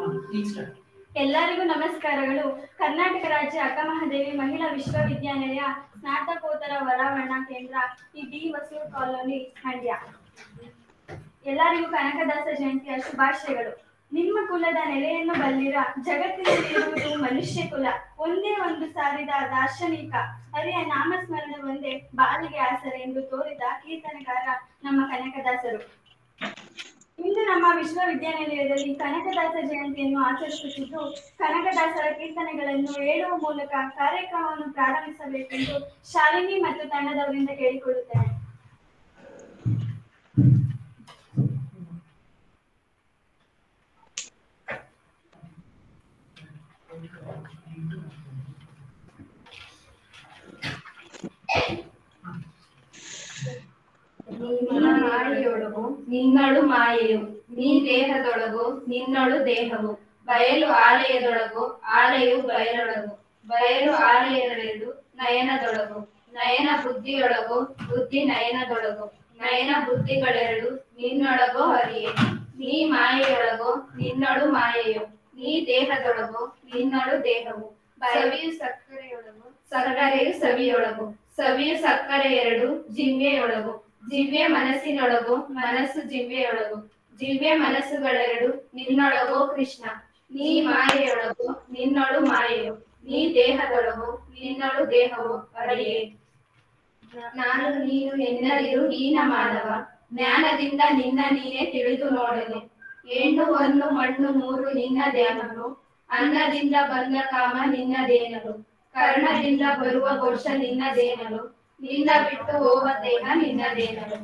please start. ಎಲ್ಲರಿಗೂ ನಮಸ್ಕಾರಗಳು ಕರ್ನಾಟಕ ರಾಜ್ಯ ಅಕ್ಕಮಹಾದೇವಿ ಮಹಿಳಾ ವಿಶ್ವವಿದ್ಯಾನಿಲಯ ಸ್ನಾತಕೋತ್ತರ ಹೊರಾವರಣ ಕೇಂದ್ರ ಈ ಡಿ ವಸೂರ್ ಕಾಲೋನಿ ಮಂಡ್ಯ ಎಲ್ಲರಿಗೂ ಕನಕದಾಸ ಜಯಂತಿಯ ಶುಭಾಶಯಗಳು ನಿಮ್ಮ ಕುಲದ ನೆಲೆಯನ್ನು ಬಲ್ಲಿರ ಜಗತ್ತಿನಲ್ಲಿರುವುದು ಮನುಷ್ಯ ಕುಲ ಒಂದೇ ಒಂದು ಸಾರಿದ ದಾರ್ಶನಿಕ ಹರಿಯ ನಾಮಸ್ಮರಣೆ ಒಂದೇ ಬಾಲಿಗೆ ಆಸರೆ ಎಂದು ತೋರಿದ ಕೀರ್ತನಕಾರ ನಮ್ಮ ಕನಕದಾಸರು ಇಂದು ನಮ್ಮ ವಿಶ್ವವಿದ್ಯಾನಿಲಯದಲ್ಲಿ ಕನಕದಾಸ ಜಯಂತಿಯನ್ನು ಆಚರಿಸುತ್ತಿದ್ದು ಕನಕದಾಸರ ಕೀರ್ತನೆಗಳನ್ನು ಹೇಳುವ ಮೂಲಕ ಕಾರ್ಯಕ್ರಮವನ್ನು ಪ್ರಾರಂಭಿಸಬೇಕೆಂದು ಶಾಲಿನಿ ಮತ್ತು ತಂಡದವರಿಂದ ಕೇಳಿಕೊಳ್ಳುತ್ತೇನೆ ನಿನ್ನ ಮಾಯೆಯೊಳಗು ನಿನ್ನಳು ಮಾಯೆಯು ನೀ ದೇಹದೊಳಗು ನಿನ್ನಳು ದೇಹವು ಬಯಲು ಆಲಯದೊಳಗು ಆಲಯವು ಬಯಲೊಳಗು ಬಯಲು ಆಲಯದೊಳಗು ನಯನದೊಳಗು ನಯನ ಬುದ್ಧಿಯೊಳಗು ಬುದ್ಧಿ ನಯನದೊಳಗು ನಯನ ಬುದ್ಧಿಗಳೆರಡು ನಿನ್ನೊಳಗು ಹರಿಯೆ ನೀ ಮಾಯೆಯೊಳಗು ನಿನ್ನಳು ಮಾಯೆಯು ನೀ ದೇಹದೊಳಗು ನಿನ್ನಳು ದೇಹವು ಸವಿಯು ಸಕ್ಕರೆಯೊಳಗು ಸಕ್ಕರೆಯು ಸವಿಯೊಳಗು ಸವಿಯು ಸಕ್ಕರೆ ಎರಡು ಜಿವ್ವೆಯೊಳಗು ಜಿವ್ವೆ ಮನಸ್ಸಿನೊಳಗು ಮನಸ್ಸು ಜಿವ್ವೆಯೊಳಗು ಜಿವ್ವೆ ಮನಸ್ಸುಗಳೆರಡು ನಿನ್ನೊಳಗು ಕೃಷ್ಣ ನೀ ಮಾಯೆಯೊಳಗು ನಿನ್ನೊಳು ಮಾಯೆಯು ನೀ ದೇಹದೊಳಗು ನಿನ್ನೊಳು ದೇಹವು ಅರಿಯೇ ನಾನು ನೀನು ಎನ್ನದಿರು ಹೀನ ಮಾನವ ಜ್ಞಾನದಿಂದ ನಿನ್ನ ನೀನೇ ತಿಳಿದು ನೋಡಲು ಹೆಣ್ಣು ಒಂದು ಮಣ್ಣು ಮೂರು ನಿನ್ನ ದೇಹವು ಅನ್ನದಿಂದ ಬಂದ ಕಾಮ ನಿನ್ನದೇನಲು ಕರ್ಣದಿಂದ ಬರುವ ಘೋಷ ನಿನ್ನದೇನಲು ನಿನ್ನ ಬಿಟ್ಟು ಹೋವ ದೇಹ ನಿನ್ನದೇನಲು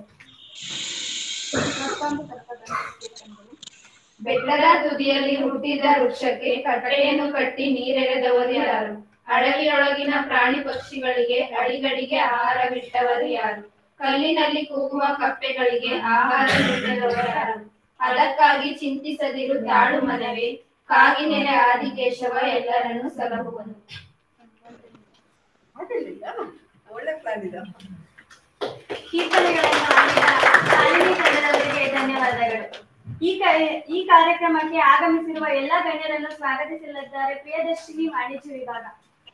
ಬೆಟ್ಟದ ತುದಿಯಲ್ಲಿ ಹುಟ್ಟಿದ ವೃಕ್ಷಕ್ಕೆ ಕಟ್ಟೆಯನ್ನು ಕಟ್ಟಿ ನೀರೆರೆದವರು ಯಾರು ಅಡವಿಯೊಳಗಿನ ಪ್ರಾಣಿ ಪಕ್ಷಿಗಳಿಗೆ ಅಡಿಗಡಿಗೆ ಆಹಾರ ಬಿಟ್ಟವರು ಯಾರು ಕಲ್ಲಿನಲ್ಲಿ ಕೂಗುವ ಕಪ್ಪೆಗಳಿಗೆ ಆಹಾರ ನೀಡಿದವರು ಯಾರು ಅದಕ್ಕಾಗಿ ಚಿಂತಿಸದಿರು ತಾಳು ಮನವೇ ಕಾಗಿ ನೆರೆ ಆದಿಕೇಶವ ಎಲ್ಲರನ್ನು ಸಲಹುವನು ಒಳ್ಳೆ ಪ್ಲಾನ್ ಇದೆ ಕೀರ್ತನೆಗಳನ್ನು ಆಡಿದ ಶಾಲಿನಿ ತಂಡದವರಿಗೆ ಧನ್ಯವಾದಗಳು ಈ ಕ- ಈ ಕಾರ್ಯಕ್ರಮಕ್ಕೆ ಆಗಮಿಸಿರುವ ಎಲ್ಲಾ ಗಣ್ಯರನ್ನು ಸ್ವಾಗತಿಸಲಿದ್ದಾರೆ ಪ್ರಿಯದರ್ಶಿನಿ ವಾಣಿಜ್ಯ ವಿಭಾಗ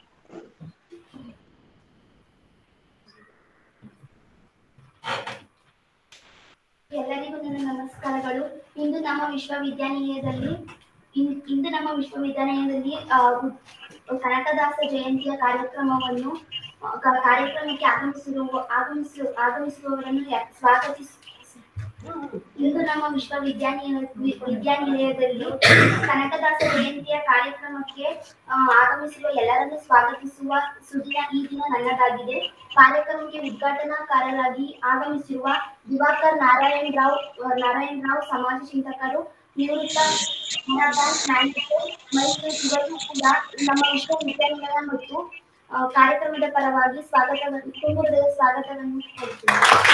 ಎಲ್ಲರಿಗೂ ನನ್ನ ನಮಸ್ಕಾರಗಳು ಇಂದು ನಮ್ಮ ವಿಶ್ವವಿದ್ಯಾನಿಲಯದಲ್ಲಿ ಇನ್- ಇಂದು ನಮ್ಮ ವಿಶ್ವವಿದ್ಯಾನಿಲಯದಲ್ಲಿ ಆ, ಉ- ಕನಕದಾಸ ಜಯಂತಿಯ ಕಾರ್ಯಕ್ರಮವನ್ನು ಆ, ಕ- ಕಾರ್ಯಕ್ರಮಕ್ಕೆ ಆಗಮಿಸಿರುವ ಆಗಮಿಸು ಆಗಮಿಸುವವರನ್ನು ಯ- ಸ್ವಾಗತಿಸ ಇಂದು ನಮ್ಮ ವಿಶ್ವವಿದ್ಯಾನಿಲಯ ವಿ- ವಿದ್ಯಾನಿಲಯದಲ್ಲಿ ಕನಕದಾಸ ಜಯಂತಿಯ ಕಾರ್ಯಕ್ರಮಕ್ಕೆ ಆ, ಆಗಮಿಸಿರುವ ಎಲ್ಲರನ್ನು ಸ್ವಾಗತಿಸುವ ಸುದಿನ ಈ ದಿನ ನನ್ನದಾಗಿದೆ ಕಾರ್ಯಕ್ರಮಕ್ಕೆ ಉದ್ಘಾಟನಾಕಾರರಾಗಿ ಆಗಮಿಸಿರುವ ದಿವಾಕರ್ ನಾರಾಯಣ್ ರಾವ್ ನಾರಾಯಣ್ ರಾವ್ ಸಮಾಜ ಚಿಂತಕರು ನಿವೃತ್ತ ಕೆನರಾ ಬ್ಯಾಂಕ್ ಮ್ಯಾನೇಜರ್ ಮೈಸೂರು ಇವರಿಗೂ ಕೂಡ ನಮ್ಮ ವಿಶ್ವವಿದ್ಯಾನಿಲಯ ಮತ್ತು ಆ, ಕಾರ್ಯಕ್ರಮದ ಪರವಾಗಿ ಸ್ವಾಗತವನ್ನು ತುಂಬ ಹೃದಯದ ಸ್ವಾಗತವನ್ನು ಕೊಡ್ತೀನಿ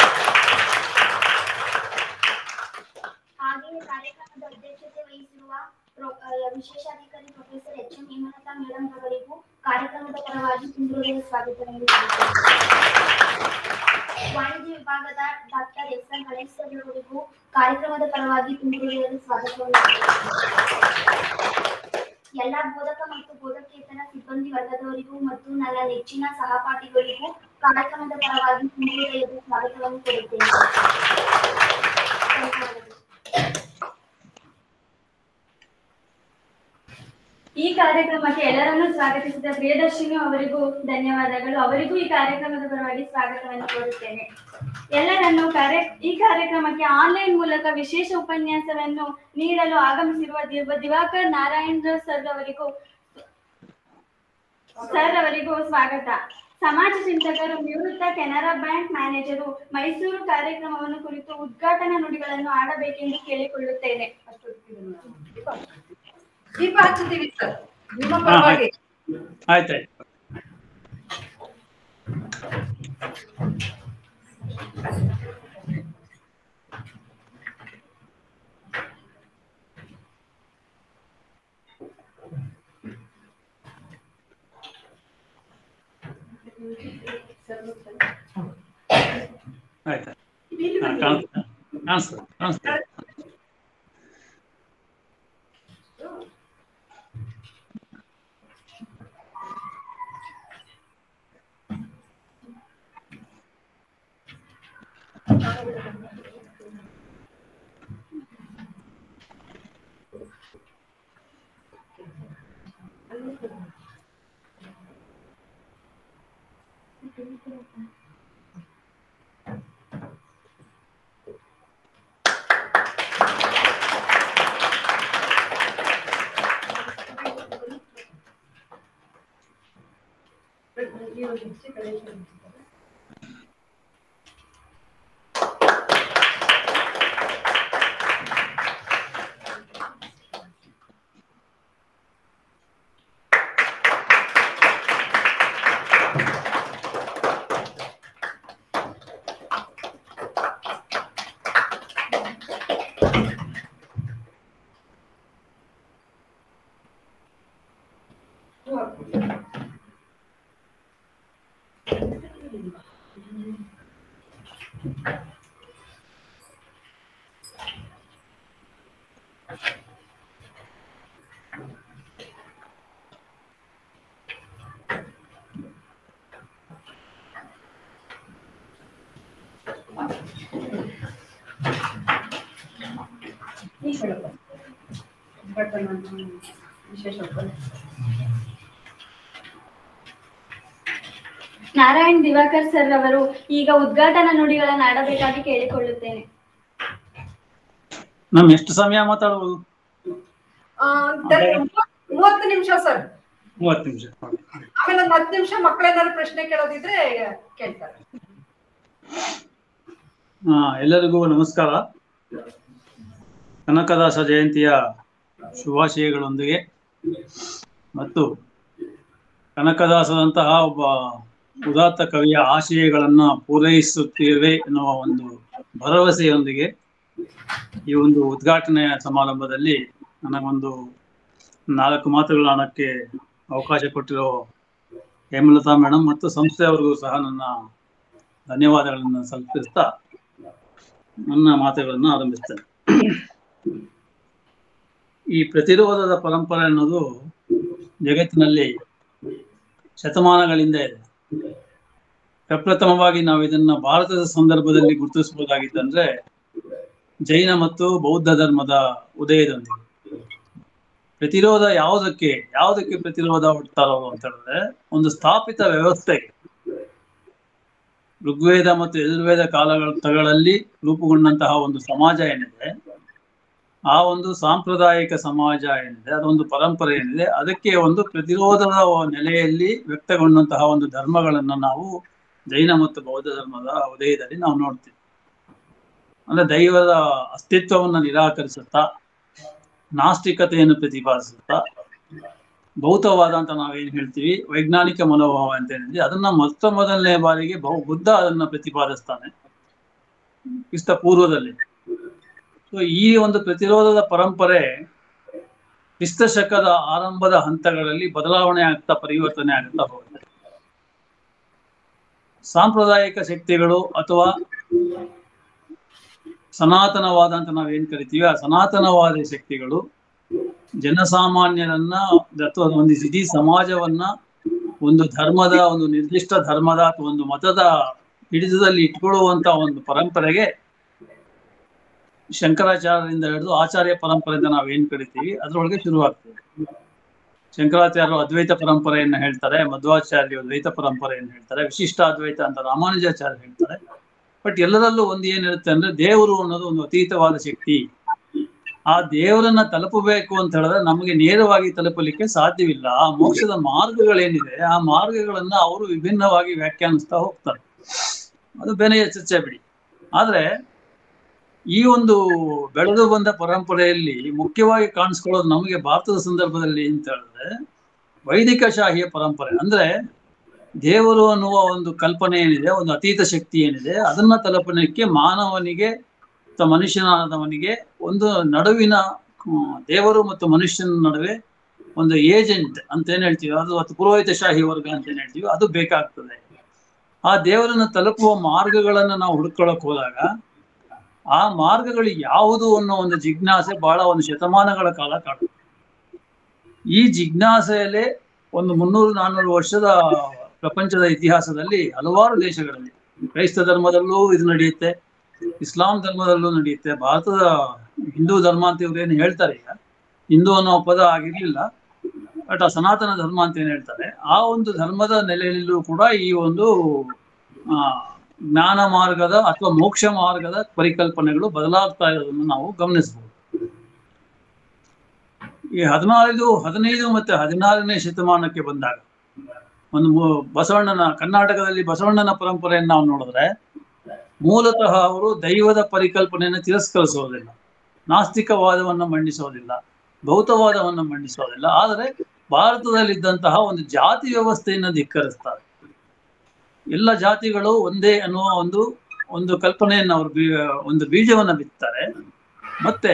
ಹಾಗೆಯೇ ಕಾರ್ಯಕ್ರಮದ ಅಧ್ಯಕ್ಷತೆ ವಹಿಸಿರುವ ಪ್ರೊ- ಆ, ವಿಶೇಷಾಧಿಕಾರಿ professor H M Hemalatha madam ಅವರಿಗೂ ಕಾರ್ಯಕ್ರಮದ ಪರವಾಗಿ ತುಂಬ ಹೃದಯದ ಸ್ವಾಗತವನ್ನು ಕೊಡುತ್ತೇನೆ ವಾಣಿಜ್ಯ ವಿಭಾಗದ doctor S N Ganesh sir ಅವರಿಗೂ ಕಾರ್ಯಕ್ರಮದ ಪರವಾಗಿ ತುಂಬ ಹೃದಯದ ಸ್ವಾಗತವನ್ನು ಕೋರುತ್ತೇನೆ. ಎಲ್ಲಾ ಬೋಧಕ ಮತ್ತು ಬೋಧಕೇತರ ಸಿಬ್ಬಂದಿ ವರ್ಗದವರಿಗೂ ಮತ್ತು ನನ್ನ ನೆಚ್ಚಿನ ಸಹಪಾಠಿಗಳಿಗೂ ಕಾರ್ಯಕ್ರಮದ ಪರವಾಗಿ ತುಂಬ ಹೃದಯದ ಸ್ವಾಗತವನ್ನು ಕೊಡುತ್ತೇನೆ ಧನ್ಯವಾದಗಳು. ಈ ಕಾರ್ಯಕ್ರಮಕ್ಕೆ ಎಲ್ಲರನ್ನೂ ಸ್ವಾಗತಿಸಿದ ಪ್ರಿಯದರ್ಶಿನಿ ಅವರಿಗೂ ಧನ್ಯವಾದಗಳು ಅವರಿಗೂ ಈ ಕಾರ್ಯಕ್ರಮದ ಪರವಾಗಿ ಸ್ವಾಗತವನ್ನು ಕೋರುತ್ತೇನೆ ಎಲ್ಲರನ್ನು ಕಾರ್ಯ ಈ ಕಾರ್ಯಕ್ರಮಕ್ಕೆ ಆನ್ಲೈನ್ ಮೂಲಕ ವಿಶೇಷ ಉಪನ್ಯಾಸವನ್ನು ನೀಡಲು ಆಗಮಿಸಿರುವ ದಿವ- ದಿವಾಕರ್ ನಾರಾಯಣ್ ಸರ್ ಅವರಿಗೂ ಸರ್ ಅವರಿಗೂ ಸ್ವಾಗತ ಸಮಾಜ ಚಿಂತಕರು ನಿವೃತ್ತ ಕೆನರಾ ಬ್ಯಾಂಕ್ ಮ್ಯಾನೇಜರು ಮೈಸೂರು ಕಾರ್ಯಕ್ರಮವನ್ನು ಕುರಿತು ಉದ್ಘಾಟನಾ ನುಡಿಗಳನ್ನು ಆಡಬೇಕೆಂದು ಕೇಳಿಕೊಳ್ಳುತ್ತೇನೆ ದೀಪ ಹಚ್ಚುತ್ತೀವಿ ಸರ್ ನಿಮ್ಮ ಪರವಾಗಿ ಆಯ್ತಾಯ್ತು ಆಯ್ತು ಹಾ, ಕಾಣಿಸ್ತಾ ಕಾಣಿಸ್ತದೆ ಕಾಣಿಸ್ತದೆ ವಿಶೇಷ ಉಪನ್ಯಾಸ. ನಾರಾಯಣ್ ದಿವಾಕರ್ ಸರ್ ಅವರು ಈಗ ಉದ್ಘಾಟನಾ ನುಡಿಗಳನ್ನು ಆಡಬೇಕಾಗಿ ಕೇಳಿಕೊಳ್ಳುತ್ತೇನೆ ನಮ್ ಎಷ್ಟು ಸಮಯ ಮಾತಾಡ್ಬೋದು ಆ, ದ- ಮೂವತ್ತು ನಿಮಿಷ ಸರ್ ಮೂವತ್ತು ನಿಮಿಷ ಆಮೇಲೆ ಒಂದು ಹತ್ತು ನಿಮಿಷ ಮಕ್ಕಳೇನಾದ್ರು ಪ್ರಶ್ನೆ ಕೇಳೋದಿದ್ರೆ ಕೇಳ್ತಾರೆ ಹಾ ಎಲ್ಲರಿಗೂ ನಮಸ್ಕಾರ ಕನಕದಾಸ ಜಯಂತಿಯ ಶುಭಾಶಯಗಳೊಂದಿಗೆ ಮತ್ತು ಕನಕದಾಸದಂತಹ ಒಬ್ಬ ಉದಾತ್ತ ಕವಿಯ ಆಶಯಗಳನ್ನ ಪೂರೈಸುತ್ತೇವೆ ಎನ್ನುವ ಒಂದು ಭರವಸೆಯೊಂದಿಗೆ ಈ ಒಂದು ಉದ್ಘಾಟನೆಯ ಸಮಾರಂಭದಲ್ಲಿ ನನಗೊಂದು ನಾಲ್ಕು ಮಾತುಗಳನ್ನಕ್ಕೆ ಅವಕಾಶ ಕೊಟ್ಟಿರೋ ಹೇಮಲತಾ ಮೇಡಮ್ ಮತ್ತು ಸಂಸ್ಥೆಯವರಿಗೂ ಸಹ ನನ್ನ ಧನ್ಯವಾದಗಳನ್ನು ಸಲ್ಲಿಸ್ತಾ ನನ್ನ ಮಾತುಗಳನ್ನು ಆರಂಭಿಸ್ತೇನೆ ಈ ಪ್ರತಿರೋಧದ ಪರಂಪರೆ ಅನ್ನೋದು ಜಗತ್ತಿನಲ್ಲಿ ಶತಮಾನಗಳಿಂದ ಇದೆ ಪ್ರಪ್ರಥಮವಾಗಿ ನಾವು ಇದನ್ನ ಭಾರತದ ಸಂದರ್ಭದಲ್ಲಿ ಗುರುತಿಸಬಹುದಾಗಿತ್ತಂದ್ರೆ ಜೈನ ಮತ್ತು ಬೌದ್ಧ ಧರ್ಮದ ಉದಯದೊಂದಿಗೆ ಪ್ರತಿರೋಧ ಯಾವುದಕ್ಕೆ ಯಾವುದಕ್ಕೆ ಪ್ರತಿರೋಧ ಹುಡ್ತಾರೋ ಅಂತ ಹೇಳಿದ್ರೆ ಒಂದು ಸ್ಥಾಪಿತ ವ್ಯವಸ್ಥೆಗೆ ಋಗ್ವೇದ ಮತ್ತು ಯಜುರ್ವೇದ ಕಾಲಗಳ ತಗಳಲ್ಲಿ ರೂಪುಗೊಂಡಂತಹ ಒಂದು ಸಮಾಜ ಏನಿದೆ ಆ ಒಂದು ಸಾಂಪ್ರದಾಯಿಕ ಸಮಾಜ ಏನಿದೆ ಅದೊಂದು ಪರಂಪರೆ ಏನಿದೆ ಅದಕ್ಕೆ ಒಂದು ಪ್ರತಿರೋಧದ ನೆಲೆಯಲ್ಲಿ ವ್ಯಕ್ತಗೊಂಡಂತಹ ಒಂದು ಧರ್ಮಗಳನ್ನ ನಾವು ಜೈನ ಮತ್ತು ಬೌದ್ಧ ಧರ್ಮದ ಉದಯದಲ್ಲಿ ನಾವು ನೋಡ್ತೀವಿ ಅಂದ್ರೆ ದೈವದ ಅಸ್ತಿತ್ವವನ್ನು ನಿರಾಕರಿಸುತ್ತಾ ನಾಸ್ತಿಕತೆಯನ್ನು ಪ್ರತಿಪಾದಿಸುತ್ತಾ ಭೌತವಾದ ಅಂತ ನಾವೇನ್ ಹೇಳ್ತೀವಿ ವೈಜ್ಞಾನಿಕ ಮನೋಭಾವ ಅಂತ ಏನಿದೆ ಅದನ್ನ ಮೊತ್ತ ಮೊದಲನೇ ಬಾರಿಗೆ ಬಹು ಬುದ್ಧ ಅದನ್ನ ಪ್ರತಿಪಾದಿಸ್ತಾನೆ ಕ್ರಿಸ್ತ ಪೂರ್ವದಲ್ಲಿ ಸೊ ಈ ಒಂದು ಪ್ರತಿರೋಧದ ಪರಂಪರೆ ಕ್ರಿಸ್ತ ಶಕದ ಆರಂಭದ ಹಂತಗಳಲ್ಲಿ ಬದಲಾವಣೆ ಆಗ್ತಾ ಪರಿವರ್ತನೆ ಆಗ್ತಾ ಹೋಗುತ್ತೆ ಸಾಂಪ್ರದಾಯಿಕ ಶಕ್ತಿಗಳು ಅಥವಾ ಸನಾತನವಾದ ಅಂತ ನಾವೇನ್ ಕರಿತೀವಿ ಆ ಸನಾತನವಾದ ಶಕ್ತಿಗಳು ಜನಸಾಮಾನ್ಯರನ್ನ ಅಥವಾ ಒಂದು ಇಡೀ ಸಮಾಜವನ್ನ ಒಂದು ಧರ್ಮದ ಒಂದು ನಿರ್ದಿಷ್ಟ ಧರ್ಮದ ಅಥವಾ ಒಂದು ಮತದ ಹಿಡಿತದಲ್ಲಿ ಇಟ್ಕೊಳ್ಳುವಂತ ಒಂದು ಪರಂಪರೆಗೆ ಶಂಕರಾಚಾರ್ಯರಿಂದ ಹಿಡಿದು ಆಚಾರ್ಯ ಪರಂಪರೆ ಅಂತ ನಾವೇನ್ ಕರಿತೀವಿ ಅದ್ರೊಳಗೆ ಶುರುವಾಗ್ತದೆ ಶಂಕರಾಚಾರ್ಯರು ಅದ್ವೈತ ಪರಂಪರೆಯನ್ನ ಹೇಳ್ತಾರೆ ಮಧ್ವಾಚಾರ್ಯರು ದ್ವೈತ ಪರಂಪರೆಯನ್ನು ಹೇಳ್ತಾರೆ ವಿಶಿಷ್ಟ ಅದ್ವೈತ ಅಂತ ರಾಮಾನುಜಾಚಾರ್ಯ ಹೇಳ್ತಾರೆ ಬಟ್ ಎಲ್ಲರಲ್ಲೂ ಒಂದು ಏನಿರುತ್ತೆ ಅಂದ್ರೆ ದೇವರು ಅನ್ನೋದು ಒಂದು ಅತೀತವಾದ ಶಕ್ತಿ ಆ ದೇವರನ್ನ ತಲುಪಬೇಕು ಅಂತ ಹೇಳಿದ್ರೆ ನಮಗೆ ನೇರವಾಗಿ ತಲುಪಲಿಕ್ಕೆ ಸಾಧ್ಯವಿಲ್ಲ ಆ ಮೋಕ್ಷದ ಮಾರ್ಗಗಳೇನಿದೆ ಆ ಮಾರ್ಗಗಳನ್ನ ಅವರು ವಿಭಿನ್ನವಾಗಿ ವ್ಯಾಖ್ಯಾನಿಸ್ತಾ ಹೋಗ್ತಾರೆ ಅದು ಬೆನೆಯ ಚರ್ಚೆ ಬಿಡಿ ಆದ್ರೆ ಈ ಒಂದು ಬೆಳೆದು ಬಂದ ಪರಂಪರೆಯಲ್ಲಿ ಮುಖ್ಯವಾಗಿ ಕಾಣಿಸ್ಕೊಳ್ಳೋದು ನಮಗೆ ಭಾರತದ ಸಂದರ್ಭದಲ್ಲಿ ಅಂತ ಹೇಳಿದ್ರೆ ವೈದಿಕ ಶಾಹಿಯ ಪರಂಪರೆ ಅಂದ್ರೆ ದೇವರು ಅನ್ನುವ ಒಂದು ಕಲ್ಪನೆ ಏನಿದೆ ಒಂದು ಅತೀತ ಶಕ್ತಿ ಏನಿದೆ ಅದನ್ನ ತಲುಪಲಿಕ್ಕೆ ಮಾನವನಿಗೆ ಅಥವಾ ಮನುಷ್ಯನಾದವನಿಗೆ ಒಂದು ನಡುವಿನ ಹ್ಮ್, ದೇವರು ಮತ್ತು ಮನುಷ್ಯನ ನಡುವೆ ಒಂದು ಏಜೆಂಟ್ ಅಂತ ಏನ್ ಹೇಳ್ತೀವಿ ಅದು ಅಥವಾ ಪುರೋಹಿತ ಶಾಹಿ ವರ್ಗ ಅಂತ ಏನ್ ಹೇಳ್ತೀವಿ ಅದು ಬೇಕಾಗ್ತದೆ ಆ ದೇವರನ್ನ ತಲುಪುವ ಮಾರ್ಗಗಳನ್ನ ನಾವು ಹುಡ್ಕೊಳಕ್ ಹೋದಾಗ ಆ ಮಾರ್ಗಗಳು ಯಾವುದು ಅನ್ನೋ ಒಂದು ಜಿಜ್ಞಾಸೆ ಬಹಳ ಒಂದು ಶತಮಾನಗಳ ಕಾಲ ಕಾಡುತ್ತೆ ಈ ಜಿಜ್ಞಾಸೆಯಲ್ಲೇ ಒಂದು ಮುನ್ನೂರು ನಾನ್ನೂರು ವರ್ಷದ ಪ್ರಪಂಚದ ಇತಿಹಾಸದಲ್ಲಿ ಹಲವಾರು ದೇಶಗಳಲ್ಲಿ ಕ್ರೈಸ್ತ ಧರ್ಮದಲ್ಲೂ ಇದು ನಡೆಯುತ್ತೆ ಇಸ್ಲಾಂ ಧರ್ಮದಲ್ಲೂ ನಡೆಯುತ್ತೆ ಭಾರತದ ಹಿಂದೂ ಧರ್ಮ ಅಂತ ಇವ್ರು ಏನು ಹೇಳ್ತಾರೆ ಈಗ ಹಿಂದೂ ಅನ್ನೋ ಪದ ಆಗಿರ್ಲಿಲ್ಲ ಬಟ್ ಆ ಸನಾತನ ಧರ್ಮ ಅಂತ ಏನ್ ಹೇಳ್ತಾರೆ ಆ ಒಂದು ಧರ್ಮದ ನೆಲೆಯಲ್ಲೂ ಕೂಡ ಈ ಒಂದು ಆ ಜ್ಞಾನ ಮಾರ್ಗದ ಅಥವಾ ಮೋಕ್ಷ ಮಾರ್ಗದ ಪರಿಕಲ್ಪನೆಗಳು ಬದಲಾಗ್ತಾ ಇರೋದನ್ನು ನಾವು ಗಮನಿಸಬಹುದು ಈ ಹದಿನಾರು ಹದಿನೈದು ಮತ್ತೆ ಹದಿನಾರನೇ ಶತಮಾನಕ್ಕೆ ಬಂದಾಗ ಒಂದು ಮೂ- ಬಸವಣ್ಣನ ಕರ್ನಾಟಕದಲ್ಲಿ ಬಸವಣ್ಣನ ಪರಂಪರೆಯನ್ನು ನಾವು ನೋಡಿದ್ರೆ ಮೂಲತಃ ಅವರು ದೈವದ ಪರಿಕಲ್ಪನೆಯನ್ನು ತಿರಸ್ಕರಿಸೋದಿಲ್ಲ ನಾಸ್ತಿಕವಾದವನ್ನು ಮಂಡಿಸೋದಿಲ್ಲ ಭೌತವಾದವನ್ನು ಮಂಡಿಸೋದಿಲ್ಲ ಆದರೆ ಭಾರತದಲ್ಲಿದ್ದಂತಹ ಒಂದು ಜಾತಿ ವ್ಯವಸ್ಥೆಯನ್ನು ಧಿಕ್ಕರಿಸ್ತಾರೆ ಎಲ್ಲ ಜಾತಿಗಳು ಒಂದೇ ಅನ್ನುವ ಒಂದು ಒಂದು ಕಲ್ಪನೆಯನ್ನು ಅವರು ಬೀ ಒಂದು ಬೀಜವನ್ನ ಬಿತ್ತಾರೆ ಮತ್ತೆ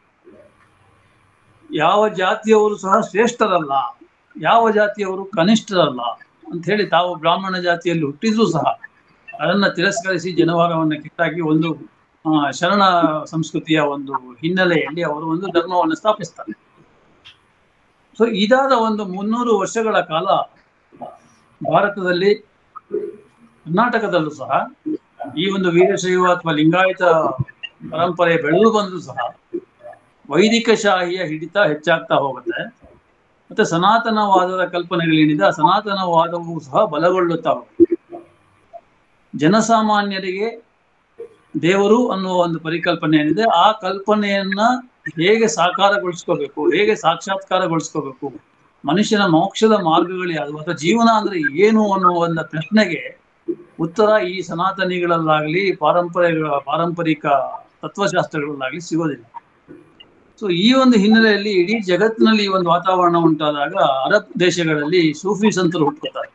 ಯಾವ ಜಾತಿಯವರು ಸಹ ಶ್ರೇಷ್ಠರಲ್ಲ ಯಾವ ಜಾತಿಯವರು ಕನಿಷ್ಠರಲ್ಲ ಅಂತ ಹೇಳಿ ತಾವು ಬ್ರಾಹ್ಮಣ ಜಾತಿಯಲ್ಲಿ ಹುಟ್ಟಿದ್ರೂ ಸಹ ಅದನ್ನ ತಿರಸ್ಕರಿಸಿ ಜನವಾರವನ್ನು ಕಿತ್ತಾಕಿ ಒಂದು ಆ, ಶರಣ ಸಂಸ್ಕೃತಿಯ ಒಂದು ಹಿನ್ನೆಲೆಯಲ್ಲಿ ಅವರು ಒಂದು ಧರ್ಮವನ್ನು ಸ್ಥಾಪಿಸ್ತಾರೆ ಸೊ ಇದಾದ ಒಂದು ಮುನ್ನೂರು ವರ್ಷಗಳ ಕಾಲ ಭಾರತದಲ್ಲಿ ಕರ್ನಾಟಕದಲ್ಲೂ ಸಹ ಈ ಒಂದು ವೀರಶೈವ ಅಥವಾ ಲಿಂಗಾಯತ ಪರಂಪರೆ ಬೆಳೆದು ಬಂದರೂ ಸಹ ವೈದಿಕ ಶಾಹಿಯ ಹಿಡಿತ ಹೆಚ್ಚಾಗ್ತಾ ಹೋಗುತ್ತೆ ಮತ್ತೆ ಸನಾತನವಾದದ ಕಲ್ಪನೆಗಳೇನಿದೆ ಆ ಸನಾತನವಾದವು ಸಹ ಬಲಗೊಳ್ಳುತ್ತಾ ಹೋಗುತ್ತೆ ಜನಸಾಮಾನ್ಯರಿಗೆ ದೇವರು ಅನ್ನುವ ಒಂದು ಪರಿಕಲ್ಪನೆ ಏನಿದೆ ಆ ಕಲ್ಪನೆಯನ್ನ ಹೇಗೆ ಸಾಕಾರಗೊಳಿಸ್ಕೋಬೇಕು ಹೇಗೆ ಸಾಕ್ಷಾತ್ಕಾರಗೊಳಿಸ್ಕೋಬೇಕು ಮನುಷ್ಯನ ಮೋಕ್ಷದ ಮಾರ್ಗಗಳು ಯಾವುದು ಅಥವಾ ಜೀವನ ಅಂದ್ರೆ ಏನು ಅನ್ನುವ ಒಂದು ಪ್ರಶ್ನೆಗೆ ಉತ್ತರ ಈ ಸನಾತನಿಗಳಲ್ಲಾಗ್ಲಿ ಪಾರಂಪರೆಗಳ ಪಾರಂಪರಿಕ ತತ್ವಶಾಸ್ತ್ರಗಳಲ್ಲಾಗ್ಲಿ ಸಿಗೋದಿಲ್ಲ ಸೊ ಈ ಒಂದು ಹಿನ್ನೆಲೆಯಲ್ಲಿ ಇಡೀ ಜಗತ್ತಿನಲ್ಲಿ ಈ ಒಂದು ವಾತಾವರಣ ಉಂಟಾದಾಗ ಅರಬ್ ದೇಶಗಳಲ್ಲಿ ಸೂಫಿ ಸಂತರು ಹುಟ್ಟುತ್ತಾರೆ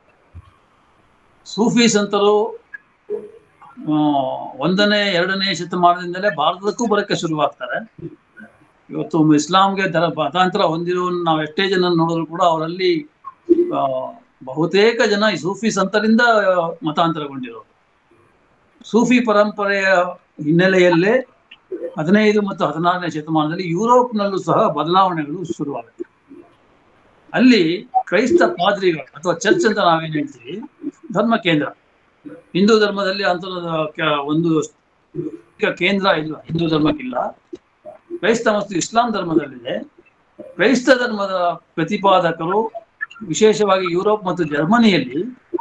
ಸೂಫಿ ಸಂತರು ಆ, ಒಂದನೇ ಎರಡನೇ ಶತಮಾನದಿಂದಲೇ ಭಾರತಕ್ಕೂ ಬರಕ್ಕೆ ಶುರುವಾಗ್ತಾರೆ ಇವತ್ತು ಇಸ್ಲಾಂಗೆ ದರ ಮತಾಂತರ ಹೊಂದಿರೋ ನಾವು ಎಷ್ಟೇ ಜನ ನೋಡಿದ್ರು ಕೂಡ ಅವರಲ್ಲಿ ಆ, ಬಹುತೇಕ ಜನ ಈ ಸೂಫಿ ಸಂತರಿಂದ ಮತಾಂತರಗೊಂಡಿರೋರು ಸೂಫಿ ಪರಂಪರೆಯ ಹಿನ್ನೆಲೆಯಲ್ಲೇ ಹದಿನೈದು ಮತ್ತು ಹದಿನಾರನೇ ಶತಮಾನದಲ್ಲಿ ಯುರೋಪ್ನಲ್ಲೂ ಸಹ ಬದಲಾವಣೆಗಳು ಶುರುವಾಗುತ್ತೆ ಅಲ್ಲಿ ಕ್ರೈಸ್ತ ಪಾದ್ರಿಗಳು ಅಥವಾ ಚರ್ಚ್ ಅಂತ ನಾವೇನ್ ಹೇಳ್ತೀವಿ ಧರ್ಮ ಕೇಂದ್ರ ಹಿಂದೂ ಧರ್ಮದಲ್ಲಿ ಅಂತ ಒಂದು ಕೇಂದ್ರ ಇಲ್ಲ ಹಿಂದೂ ಧರ್ಮಕ್ಕಿಲ್ಲ ಕ್ರೈಸ್ತ ಮತ್ತು ಇಸ್ಲಾಂ ಧರ್ಮದಲ್ಲಿದೆ ಕ್ರೈಸ್ತ ಧರ್ಮದ ಪ್ರತಿಪಾದಕರು ವಿಶೇಷವಾಗಿ ಯುರೋಪ್ ಮತ್ತು ಜರ್ಮನಿಯಲ್ಲಿ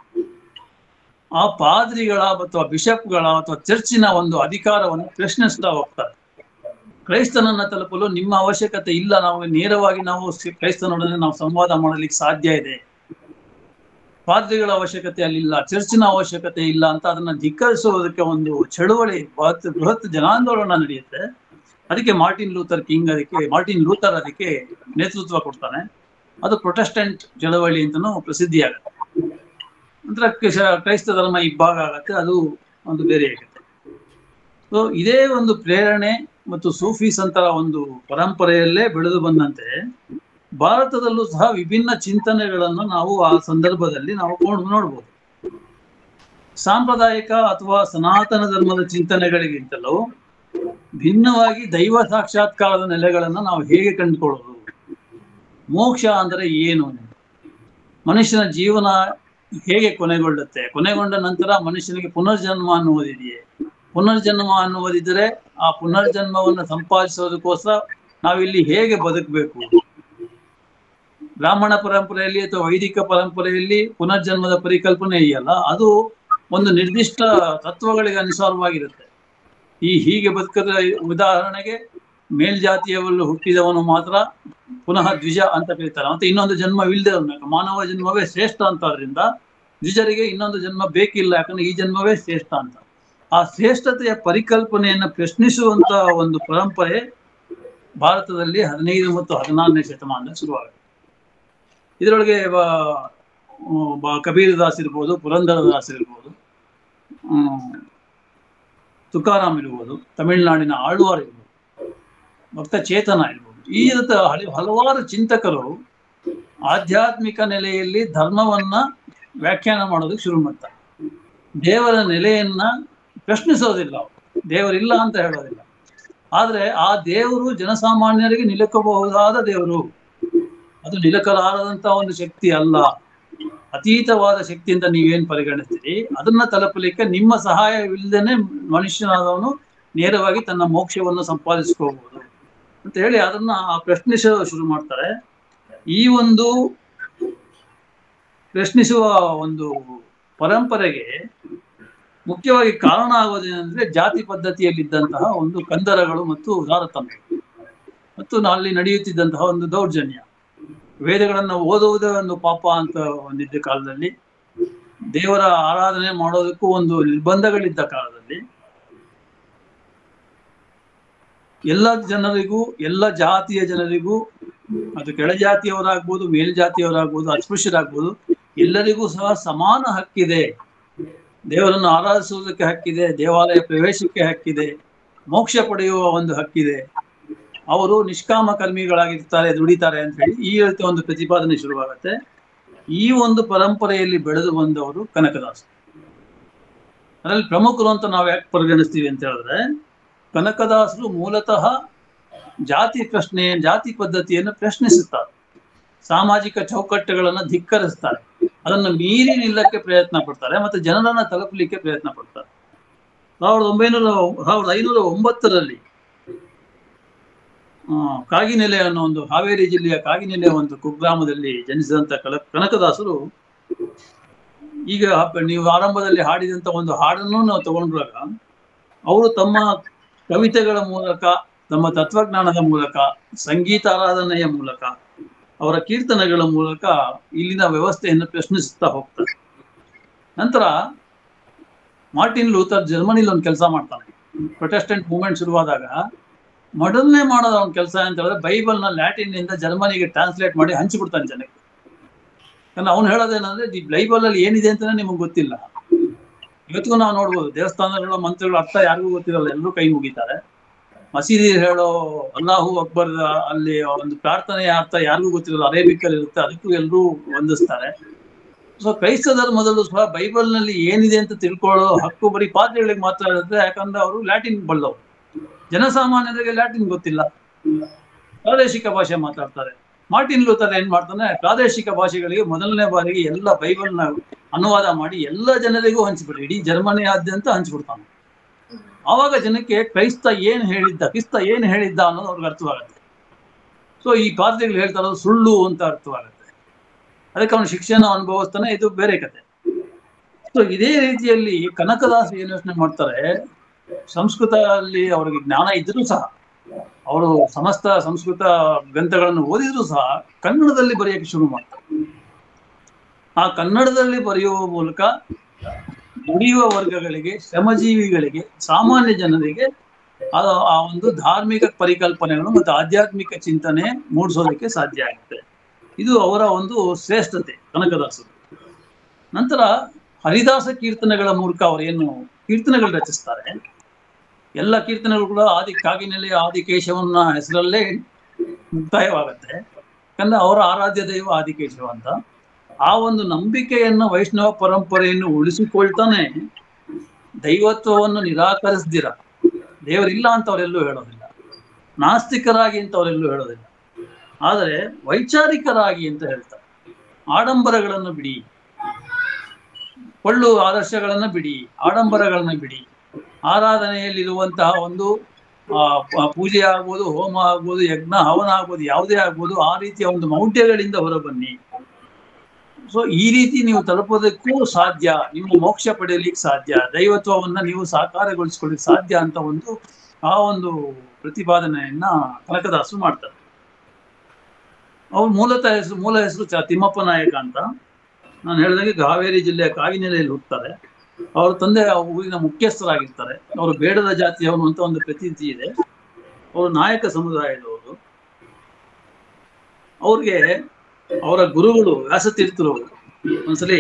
ಆ ಪಾದ್ರಿಗಳ ಅಥವಾ ಬಿಷಪ್ಗಳ ಅಥವಾ ಚರ್ಚಿನ ಒಂದು ಅಧಿಕಾರವನ್ನು ಪ್ರಶ್ನಿಸ್ತಾ ಹೋಗ್ತಾರೆ ಕ್ರೈಸ್ತನನ್ನ ತಲುಪಲು ನಿಮ್ಮ ಅವಶ್ಯಕತೆ ಇಲ್ಲ ನಾವು ನೇರವಾಗಿ ನಾವು ಸಿ- ಕ್ರೈಸ್ತನೊಡನೆ ನಾವು ಸಂವಾದ ಮಾಡಲಿಕ್ಕೆ ಸಾಧ್ಯ ಇದೆ ಪಾದ್ರಿಗಳ ಅವಶ್ಯಕತೆ ಅಲ್ಲಿಲ್ಲ ಚರ್ಚಿನ ಅವಶ್ಯಕತೆ ಇಲ್ಲ ಅಂತ ಅದನ್ನ ಧಿಕ್ಕರಿಸುವುದಕ್ಕೆ ಒಂದು ಚಳುವಳಿ ಬೃಹತ್ ಬೃಹತ್ ಜನಾಂದೋಲನ ನಡೆಯುತ್ತೆ ಅದಕ್ಕೆ ಮಾರ್ಟಿನ್ ಲೂಥರ್ ಕಿಂಗ್ ಅದಕ್ಕೆ ಮಾರ್ಟಿನ್ ಲೂಥರ್ ಅದಕ್ಕೆ ನೇತೃತ್ವ ಕೊಡ್ತಾನೆ ಅದು ಪ್ರೊಟೆಸ್ಟೆಂಟ್ ಚಳವಳಿ ಅಂತನೂ ಪ್ರಸಿದ್ಧಿಯಾಗುತ್ತೆ ನಂತರ ಕ್ರಿಶ- ಕ್ರೈಸ್ತ ಧರ್ಮ ಇಬ್ಬಾಗ ಆಗತ್ತೆ ಅದು ಒಂದು ಬೇರೆ ಆಗುತ್ತೆ ಸೊ ಇದೇ ಒಂದು ಪ್ರೇರಣೆ ಮತ್ತು ಸೂಫಿ ಸಂತರ ಒಂದು ಪರಂಪರೆಯಲ್ಲೇ ಬೆಳೆದು ಬಂದಂತೆ ಭಾರತದಲ್ಲೂ ಸಹ ವಿಭಿನ್ನ ಚಿಂತನೆಗಳನ್ನು ನಾವು ಆ ಸಂದರ್ಭದಲ್ಲಿ ನಾವು ನೋಡ್- ನೋಡ್ಬೋದು ಸಾಂಪ್ರದಾಯಿಕ ಅಥವಾ ಸನಾತನ ಧರ್ಮದ ಚಿಂತನೆಗಳಿಗಿಂತಲೂ ಭಿನ್ನವಾಗಿ ದೈವ ಸಾಕ್ಷಾತ್ಕಾರದ ನೆಲೆಗಳನ್ನು ನಾವು ಹೇಗೆ ಕಂಡುಕೊಳ್ಳೋದು ಮೋಕ್ಷ ಅಂದರೆ ಏನು ಮನುಷ್ಯನ ಜೀವನ ಹೇಗೆ ಕೊನೆಗೊಳ್ಳುತ್ತೆ ಕೊನೆಗೊಂಡ ನಂತರ ಮನುಷ್ಯನಿಗೆ ಪುನರ್ಜನ್ಮ ಅನ್ನುವುದಿದೆಯೇ ಪುನರ್ಜನ್ಮ ಅನ್ನುವುದಿದ್ದರೆ ಆ ಪುನರ್ಜನ್ಮವನ್ನು ಸಂಪಾದಿಸೋದಕ್ಕೋಸ್ಕರ ನಾವಿಲ್ಲಿ ಹೇಗೆ ಬದುಕಬೇಕು ಬ್ರಾಹ್ಮಣ ಪರಂಪರೆಯಲ್ಲಿ ಅಥವಾ ವೈದಿಕ ಪರಂಪರೆಯಲ್ಲಿ ಪುನರ್ಜನ್ಮದ ಪರಿಕಲ್ಪನೆ ಇದೆಯಲ್ಲ ಅದು ಒಂದು ನಿರ್ದಿಷ್ಟ ತತ್ವಗಳಿಗೆ ಅನುಸಾರವಾಗಿರುತ್ತೆ ಈ ಹೀಗೆ ಬದುಕದ ಉದಾಹರಣೆಗೆ ಮೇಲ್ಜಾತಿಯವಳು ಹುಟ್ಟಿದವನು ಮಾತ್ರ ಪುನಃ ದ್ವಿಜ ಅಂತ ಕರೀತಾರೆ ಮತ್ತೆ ಇನ್ನೊಂದು ಜನ್ಮವಿಲ್ಲದೆ ಇರಬೇಕು ಮಾನವ ಜನ್ಮವೇ ಶ್ರೇಷ್ಠ ಅಂತದ್ರಿಂದ ದ್ವಿಜರಿಗೆ ಇನ್ನೊಂದು ಜನ್ಮ ಬೇಕಿಲ್ಲ ಯಾಕಂದ್ರೆ ಈ ಜನ್ಮವೇ ಶ್ರೇಷ್ಠ ಅಂತ ಆ ಶ್ರೇಷ್ಠತೆಯ ಪರಿಕಲ್ಪನೆಯನ್ನು ಪ್ರಶ್ನಿಸುವಂತ ಒಂದು ಪರಂಪರೆ ಭಾರತದಲ್ಲಿ ಹದಿನೈದು ಮತ್ತು ಹದಿನಾರನೇ ಶತಮಾನದಲ್ಲಿ ಶುರುವಾಗುತ್ತೆ ಇದರೊಳಗೆ ಬ- ಬ- ಕಬೀರ್ ದಾಸ್ ಇರ್ಬೋದು ಪುರಂದರ ದಾಸ್ ಇರ್ಬೋದು ಹ್ಮ್, ತುಕಾರಾಮ್ ಇರ್ಬೋದು ತಮಿಳುನಾಡಿನ ಆಳ್ವಾರ್ ಇರ್ಬೋದು ಭಕ್ತ ಚೇತನ ಇರ್ಬೋದು ಈ ರೀತಿ ಹಲಿ ಹಲವಾರು ಚಿಂತಕರು ಆಧ್ಯಾತ್ಮಿಕ ನೆಲೆಯಲ್ಲಿ ಧರ್ಮವನ್ನ ವ್ಯಾಖ್ಯಾನ ಮಾಡೋದಕ್ಕೆ ಶುರು ಮಾಡ್ತಾರೆ ದೇವರ ನೆಲೆಯನ್ನ ಪ್ರಶ್ನಿಸೋದಿಲ್ಲ ಅವರು ದೇವರಿಲ್ಲ ಅಂತ ಹೇಳೋದಿಲ್ಲ ಆದ್ರೆ ಆ ದೇವರು ಜನಸಾಮಾನ್ಯರಿಗೆ ನಿಲುಕಬಹುದಾದ ದೇವರು ಅದು ನಿಲಕಲಾರದಂತ ಒಂದು ಶಕ್ತಿ ಅಲ್ಲ ಅತೀತವಾದ ಶಕ್ತಿ ಅಂತ ನೀವೇನ್ ಪರಿಗಣಿಸ್ತೀರಿ ಅದನ್ನ ತಲುಪಲಿಕ್ಕೆ ನಿಮ್ಮ ಸಹಾಯವಿಲ್ಲದೇನೆ ಮನುಷ್ಯನಾದವನು ನೇರವಾಗಿ ತನ್ನ ಮೋಕ್ಷವನ್ನು ಸಂಪಾದಿಸ್ಕೋಬಹುದು ಅಂತ ಹೇಳಿ ಅದನ್ನ ಆ ಪ್ರಶ್ನಿಸೋ ಶುರು ಮಾಡ್ತಾರೆ ಈ ಒಂದು ಪ್ರಶ್ನಿಸುವ ಒಂದು ಪರಂಪರೆಗೆ ಮುಖ್ಯವಾಗಿ ಕಾರಣ ಆಗೋದೇನೆಂದ್ರೆ ಜಾತಿ ಪದ್ಧತಿಯಲ್ಲಿದ್ದಂತಹ ಒಂದು ಕಂದರಗಳು ಮತ್ತು ತಾರತಮ್ಯ ಮತ್ತು ಅಲ್ಲಿ ನಡೆಯುತ್ತಿದ್ದಂತಹ ಒಂದು ದೌರ್ಜನ್ಯ ವೇದಗಳನ್ನು ಓದುವುದೇ ಒಂದು ಪಾಪ ಅಂತ ಒಂದಿದ್ದ ಕಾಲದಲ್ಲಿ ದೇವರ ಆರಾಧನೆ ಮಾಡೋದಕ್ಕೂ ಒಂದು ನಿರ್ಬಂಧಗಳಿದ್ದ ಕಾಲದಲ್ಲಿ ಎಲ್ಲ ಜನರಿಗೂ ಎಲ್ಲ ಜಾತಿಯ ಜನರಿಗೂ ಅದು ಕೆಳಜಾತಿಯವರಾಗ್ಬೋದು ಮೇಲ್ಜಾತಿಯವರಾಗ್ಬೋದು ಅಸ್ಪೃಶ್ಯರಾಗ್ಬೋದು ಎಲ್ಲರಿಗೂ ಸಹ ಸಮಾನ ಹಕ್ಕಿದೆ ದೇವರನ್ನು ಆರಾಧಿಸುವುದಕ್ಕೆ ಹಕ್ಕಿದೆ ದೇವಾಲಯ ಪ್ರವೇಶಕ್ಕೆ ಹಕ್ಕಿದೆ ಮೋಕ್ಷ ಪಡೆಯುವ ಒಂದು ಹಕ್ಕಿದೆ ಅವರು ನಿಷ್ಕಾಮ ಕರ್ಮಿಗಳಾಗಿರ್ತಾರೆ ದುಡಿತಾರೆ ಅಂತ ಹೇಳಿ ಈ ರೀತಿ ಒಂದು ಪ್ರತಿಪಾದನೆ ಶುರುವಾಗುತ್ತೆ ಈ ಒಂದು ಪರಂಪರೆಯಲ್ಲಿ ಬೆಳೆದು ಬಂದವರು ಕನಕದಾಸರು ಅದರಲ್ಲಿ ಪ್ರಮುಖರು ಅಂತ ನಾವು ಯಾಕೆ ಪರಿಗಣಿಸ್ತೀವಿ ಅಂತ ಹೇಳಿದ್ರೆ ಕನಕದಾಸರು ಮೂಲತಃ ಜಾತಿ ಪ್ರಶ್ನೆ ಜಾತಿ ಪದ್ಧತಿಯನ್ನು ಪ್ರಶ್ನಿಸುತ್ತಾರೆ ಸಾಮಾಜಿಕ ಚೌಕಟ್ಟುಗಳನ್ನು ಧಿಕ್ಕರಿಸ್ತಾರೆ ಅದನ್ನು ಮೀರಿ ನಿಲ್ಲಕ್ಕೆ ಪ್ರಯತ್ನ ಪಡ್ತಾರೆ ಮತ್ತೆ ಜನರನ್ನ ತಲುಪಲಿಕ್ಕೆ ಪ್ರಯತ್ನ ಪಡ್ತಾರೆ ಸಾವಿರದ ಒಂಬೈನೂರ ಸಾವಿರದ ಐನೂರ ಒಂಬತ್ತರಲ್ಲಿ ಆ, ಕಾಗಿನೆಲೆ ಅನ್ನೋ ಒಂದು ಹಾವೇರಿ ಜಿಲ್ಲೆಯ ಕಾಗಿನೆಲೆ ಒಂದು ಕುಗ್ರಾಮದಲ್ಲಿ ಜನಿಸಿದಂತ ಕಲ ಕನಕದಾಸರು ಈಗ ನೀವು ಆರಂಭದಲ್ಲಿ ಹಾಡಿದಂತ ಒಂದು ಹಾಡನ್ನು ನಾವು ತಗೊಂಡ್ರಾಗ ಅವರು ತಮ್ಮ ಕವಿತೆಗಳ ಮೂಲಕ ತಮ್ಮ ತತ್ವಜ್ಞಾನದ ಮೂಲಕ ಸಂಗೀತ ಆರಾಧನೆಯ ಮೂಲಕ ಅವರ ಕೀರ್ತನೆಗಳ ಮೂಲಕ ಇಲ್ಲಿನ ವ್ಯವಸ್ಥೆಯನ್ನು ಪ್ರಶ್ನಿಸುತ್ತಾ ಹೋಗ್ತಾರೆ ನಂತರ ಮಾರ್ಟಿನ್ ಲೂಥರ್ ಜರ್ಮನಿಲಿ ಒಂದು ಕೆಲಸ ಮಾಡ್ತಾನೆ ಪ್ರೊಟೆಸ್ಟೆಂಟ್ ಮೂವ್ಮೆಂಟ್ ಶುರುವಾದಾಗ ಮೊದಲನೇ ಮಾಡೋದು ಅವನ ಕೆಲಸ ಅಂತ ಹೇಳಿದ್ರೆ ಬೈಬಲ್ನ ಲ್ಯಾಟಿನ್ ಇಂದ ಜರ್ಮನಿಗೆ ಟ್ರಾನ್ಸ್ಲೇಟ್ ಮಾಡಿ ಹಂಚಿಬಿಡ್ತಾನೆ ಜನಕ್ಕೆ ಯಾಕಂದ್ರೆ ಅವ್ನು ಹೇಳೋದೇನಂದ್ರೆ ಈ ಬೈಬಲ್ ಅಲ್ಲಿ ಏನಿದೆ ಅಂತಾನೆ ನಿಮಗೆ ಗೊತ್ತಿಲ್ಲ ಇವತ್ತಿಗೂ ನಾವು ನೋಡ್ಬೋದು ದೇವಸ್ಥಾನಗಳ ಮಂತ್ರಗಳ ಅರ್ಥ ಯಾರಿಗೂ ಗೊತ್ತಿರಲ್ಲ ಎಲ್ಲರೂ ಕೈ ಮುಗಿತಾರೆ ಮಸೀದಿ ಹೇಳೋ ಅಲ್ಲಾಹು ಅಕ್ಬರ್ ಅಲ್ಲಿ ಒಂದು ಪ್ರಾರ್ಥನೆಯ ಅರ್ಥ ಯಾರಿಗೂ ಗೊತ್ತಿರಲ್ಲ ಅರೇಬಿಕ್ ಅಲ್ಲಿ ಇರುತ್ತೆ ಅದಕ್ಕೂ ಎಲ್ಲರೂ ವಂದಿಸ್ತಾರೆ ಸೊ ಕ್ರೈಸ್ತ ಧರ್ಮದಲ್ಲೂ ಸಹ ಬೈಬಲ್ ನಲ್ಲಿ ಏನಿದೆ ಅಂತ ತಿಳ್ಕೊಳ್ಳೋ ಹಕ್ಕು ಬರೀ ಪಾದ್ರಿಗಳಿಗೆ ಮಾತ್ರ ಇರುತ್ತೆ ಯಾಕಂದ್ರೆ ಅವರು ಲ್ಯಾಟಿನ್ ಬಲ್ಲವರು ಜನಸಾಮಾನ್ಯರಿಗೆ ಲ್ಯಾಟಿನ್ ಗೊತ್ತಿಲ್ಲ ಪ್ರಾದೇಶಿಕ ಭಾಷೆ ಮಾತಾಡ್ತಾರೆ ಮಾರ್ಟಿನ್ ಲೂಥರ್ ಏನ್ ಮಾಡ್ತಾನೆ ಪ್ರಾದೇಶಿಕ ಭಾಷೆಗಳಿಗೆ ಮೊದಲನೇ ಬಾರಿಗೆ ಎಲ್ಲ ಬೈಬಲ್ನ ಅನುವಾದ ಮಾಡಿ ಎಲ್ಲ ಜನರಿಗೂ ಹಂಚಿಬಿಡ್ರಿ ಇಡೀ ಜರ್ಮನಿಯಾದ್ಯಂತ ಹಂಚ್ಬಿಡ್ತಾನೆ ಆವಾಗ ಜನಕ್ಕೆ ಕ್ರೈಸ್ತ ಏನ್ ಹೇಳಿದ್ದ ಕ್ರಿಸ್ತ ಏನ್ ಹೇಳಿದ್ದ ಅನ್ನೋದು ಅವ್ರಿಗೆ ಅರ್ಥವಾಗುತ್ತೆ ಸೊ ಈ ಪಾದ್ರಿಗಳು ಹೇಳ್ತಾ ಇರೋದು ಸುಳ್ಳು ಅಂತ ಅರ್ಥವಾಗುತ್ತೆ ಅದಕ್ಕೆ ಅವನು ಶಿಕ್ಷಣ ಅನುಭವಿಸ್ತಾನೆ ಇದು ಬೇರೆ ಕತೆ ಸೊ ಇದೇ ರೀತಿಯಲ್ಲಿ ಕನಕದಾಸ ಏನ್ ಯೋಚನೆ ಮಾಡ್ತಾರೆ ಸಂಸ್ಕೃತ ಅಲ್ಲಿ ಅವರಿಗೆ ಜ್ಞಾನ ಇದ್ರೂ ಸಹ ಅವರು ಸಮಸ್ತ ಸಂಸ್ಕೃತ ಗ್ರಂಥಗಳನ್ನು ಓದಿದ್ರು ಸಹ ಕನ್ನಡದಲ್ಲಿ ಬರೆಯಕ್ಕೆ ಶುರು ಮಾಡ್ತಾರೆ ಆ ಕನ್ನಡದಲ್ಲಿ ಬರೆಯುವ ಮೂಲಕ ದುಡಿಯುವ ವರ್ಗಗಳಿಗೆ ಶ್ರಮಜೀವಿಗಳಿಗೆ ಸಾಮಾನ್ಯ ಜನರಿಗೆ ಆ ಆ ಒಂದು ಧಾರ್ಮಿಕ ಪರಿಕಲ್ಪನೆಗಳು ಮತ್ತು ಆಧ್ಯಾತ್ಮಿಕ ಚಿಂತನೆ ಮೂಡಿಸೋದಕ್ಕೆ ಸಾಧ್ಯ ಆಗುತ್ತೆ ಇದು ಅವರ ಒಂದು ಶ್ರೇಷ್ಠತೆ ಕನಕದಾಸರು ನಂತರ ಹರಿದಾಸ ಕೀರ್ತನೆಗಳ ಮೂಲಕ ಅವರು ಏನು ಕೀರ್ತನೆಗಳು ರಚಿಸ್ತಾರೆ ಎಲ್ಲ ಕೀರ್ತನೆಗಳು ಕೂಡ ಆದಿ ಕಾಗಿನೆಲೆ ಆದಿಕೇಶವನ ಹೆಸರಲ್ಲೇ ಮುಕ್ತಾಯವಾಗತ್ತೆ ಯಾಕಂದ್ರೆ ಅವರ ಆರಾಧ್ಯ ದೈವ ಆದಿಕೇಶವ ಅಂತ ಆ ಒಂದು ನಂಬಿಕೆಯನ್ನು ವೈಷ್ಣವ ಪರಂಪರೆಯನ್ನು ಉಳಿಸಿಕೊಳ್ತಾನೆ ದೈವತ್ವವನ್ನು ನಿರಾಕರಿಸ್ದಿರ ದೇವರಿಲ್ಲ ಅಂತ ಅವರೆಲ್ಲೂ ಹೇಳೋದಿಲ್ಲ ನಾಸ್ತಿಕರಾಗಿ ಅಂತ ಅವರೆಲ್ಲೂ ಹೇಳೋದಿಲ್ಲ ಆದರೆ ವೈಚಾರಿಕರಾಗಿ ಅಂತ ಹೇಳ್ತಾರೆ ಆಡಂಬರಗಳನ್ನು ಬಿಡಿ ಕೊಳ್ಳು ಆದರ್ಶಗಳನ್ನು ಬಿಡಿ ಆಡಂಬರಗಳನ್ನು ಬಿಡಿ ಆರಾಧನೆಯಲ್ಲಿರುವಂತಹ ಒಂದು ಆ, ಪ- ಪೂಜೆ ಆಗ್ಬೋದು ಹೋಮ ಆಗ್ಬೋದು ಯಜ್ಞ ಹವನ ಆಗ್ಬೋದು ಯಾವುದೇ ಆಗ್ಬೋದು ಆ ರೀತಿಯ ಒಂದು ಮೌಢ್ಯಗಳಿಂದ ಹೊರಬನ್ನಿ ಸೊ ಈ ರೀತಿ ನೀವು ತಲುಪೋದಕ್ಕೂ ಸಾಧ್ಯ ನಿಮ್ಮ ಮೋಕ್ಷ ಪಡೆಯಲಿಕ್ಕೆ ಸಾಧ್ಯ ದೈವತ್ವವನ್ನ ನೀವು ಸಾಕಾರಗೊಳಿಸ್ಕೊಳ್ಳಿಕ್ಕೆ ಸಾಧ್ಯ ಅಂತ ಒಂದು ಆ ಒಂದು ಪ್ರತಿಪಾದನೆಯನ್ನ ಕನಕದಾಸರು ಮಾಡ್ತಾರೆ ಅವ್ರ ಮೂಲತಃ ಹೆಸರು ಮೂಲ ಹೆಸರು ಚ ತಿಮ್ಮಪ್ಪ ನಾಯಕ ಅಂತ ನಾನು ಹೇಳಿದಾಗೆ ಹಾವೇರಿ ಜಿಲ್ಲೆಯ ಕಾಗಿನೆಲೆಯಲ್ಲಿ ಹುಟ್ಟುತ್ತಾರೆ ಅವ್ರ ತಂದೆ ಆ ಊರಿನ ಮುಖ್ಯಸ್ಥರಾಗಿರ್ತಾರೆ ಅವರು ಬೇಡದ ಜಾತಿಯವನು ಅಂತ ಒಂದು ಪ್ರತೀತಿ ಇದೆ ಅವರು ನಾಯಕ ಸಮುದಾಯದವರು ಅವ್ರಿಗೆ ಅವರ ಗುರುಗಳು ವ್ಯಾಸತೀರ್ಥರು ಒಂದ್ಸಲಿ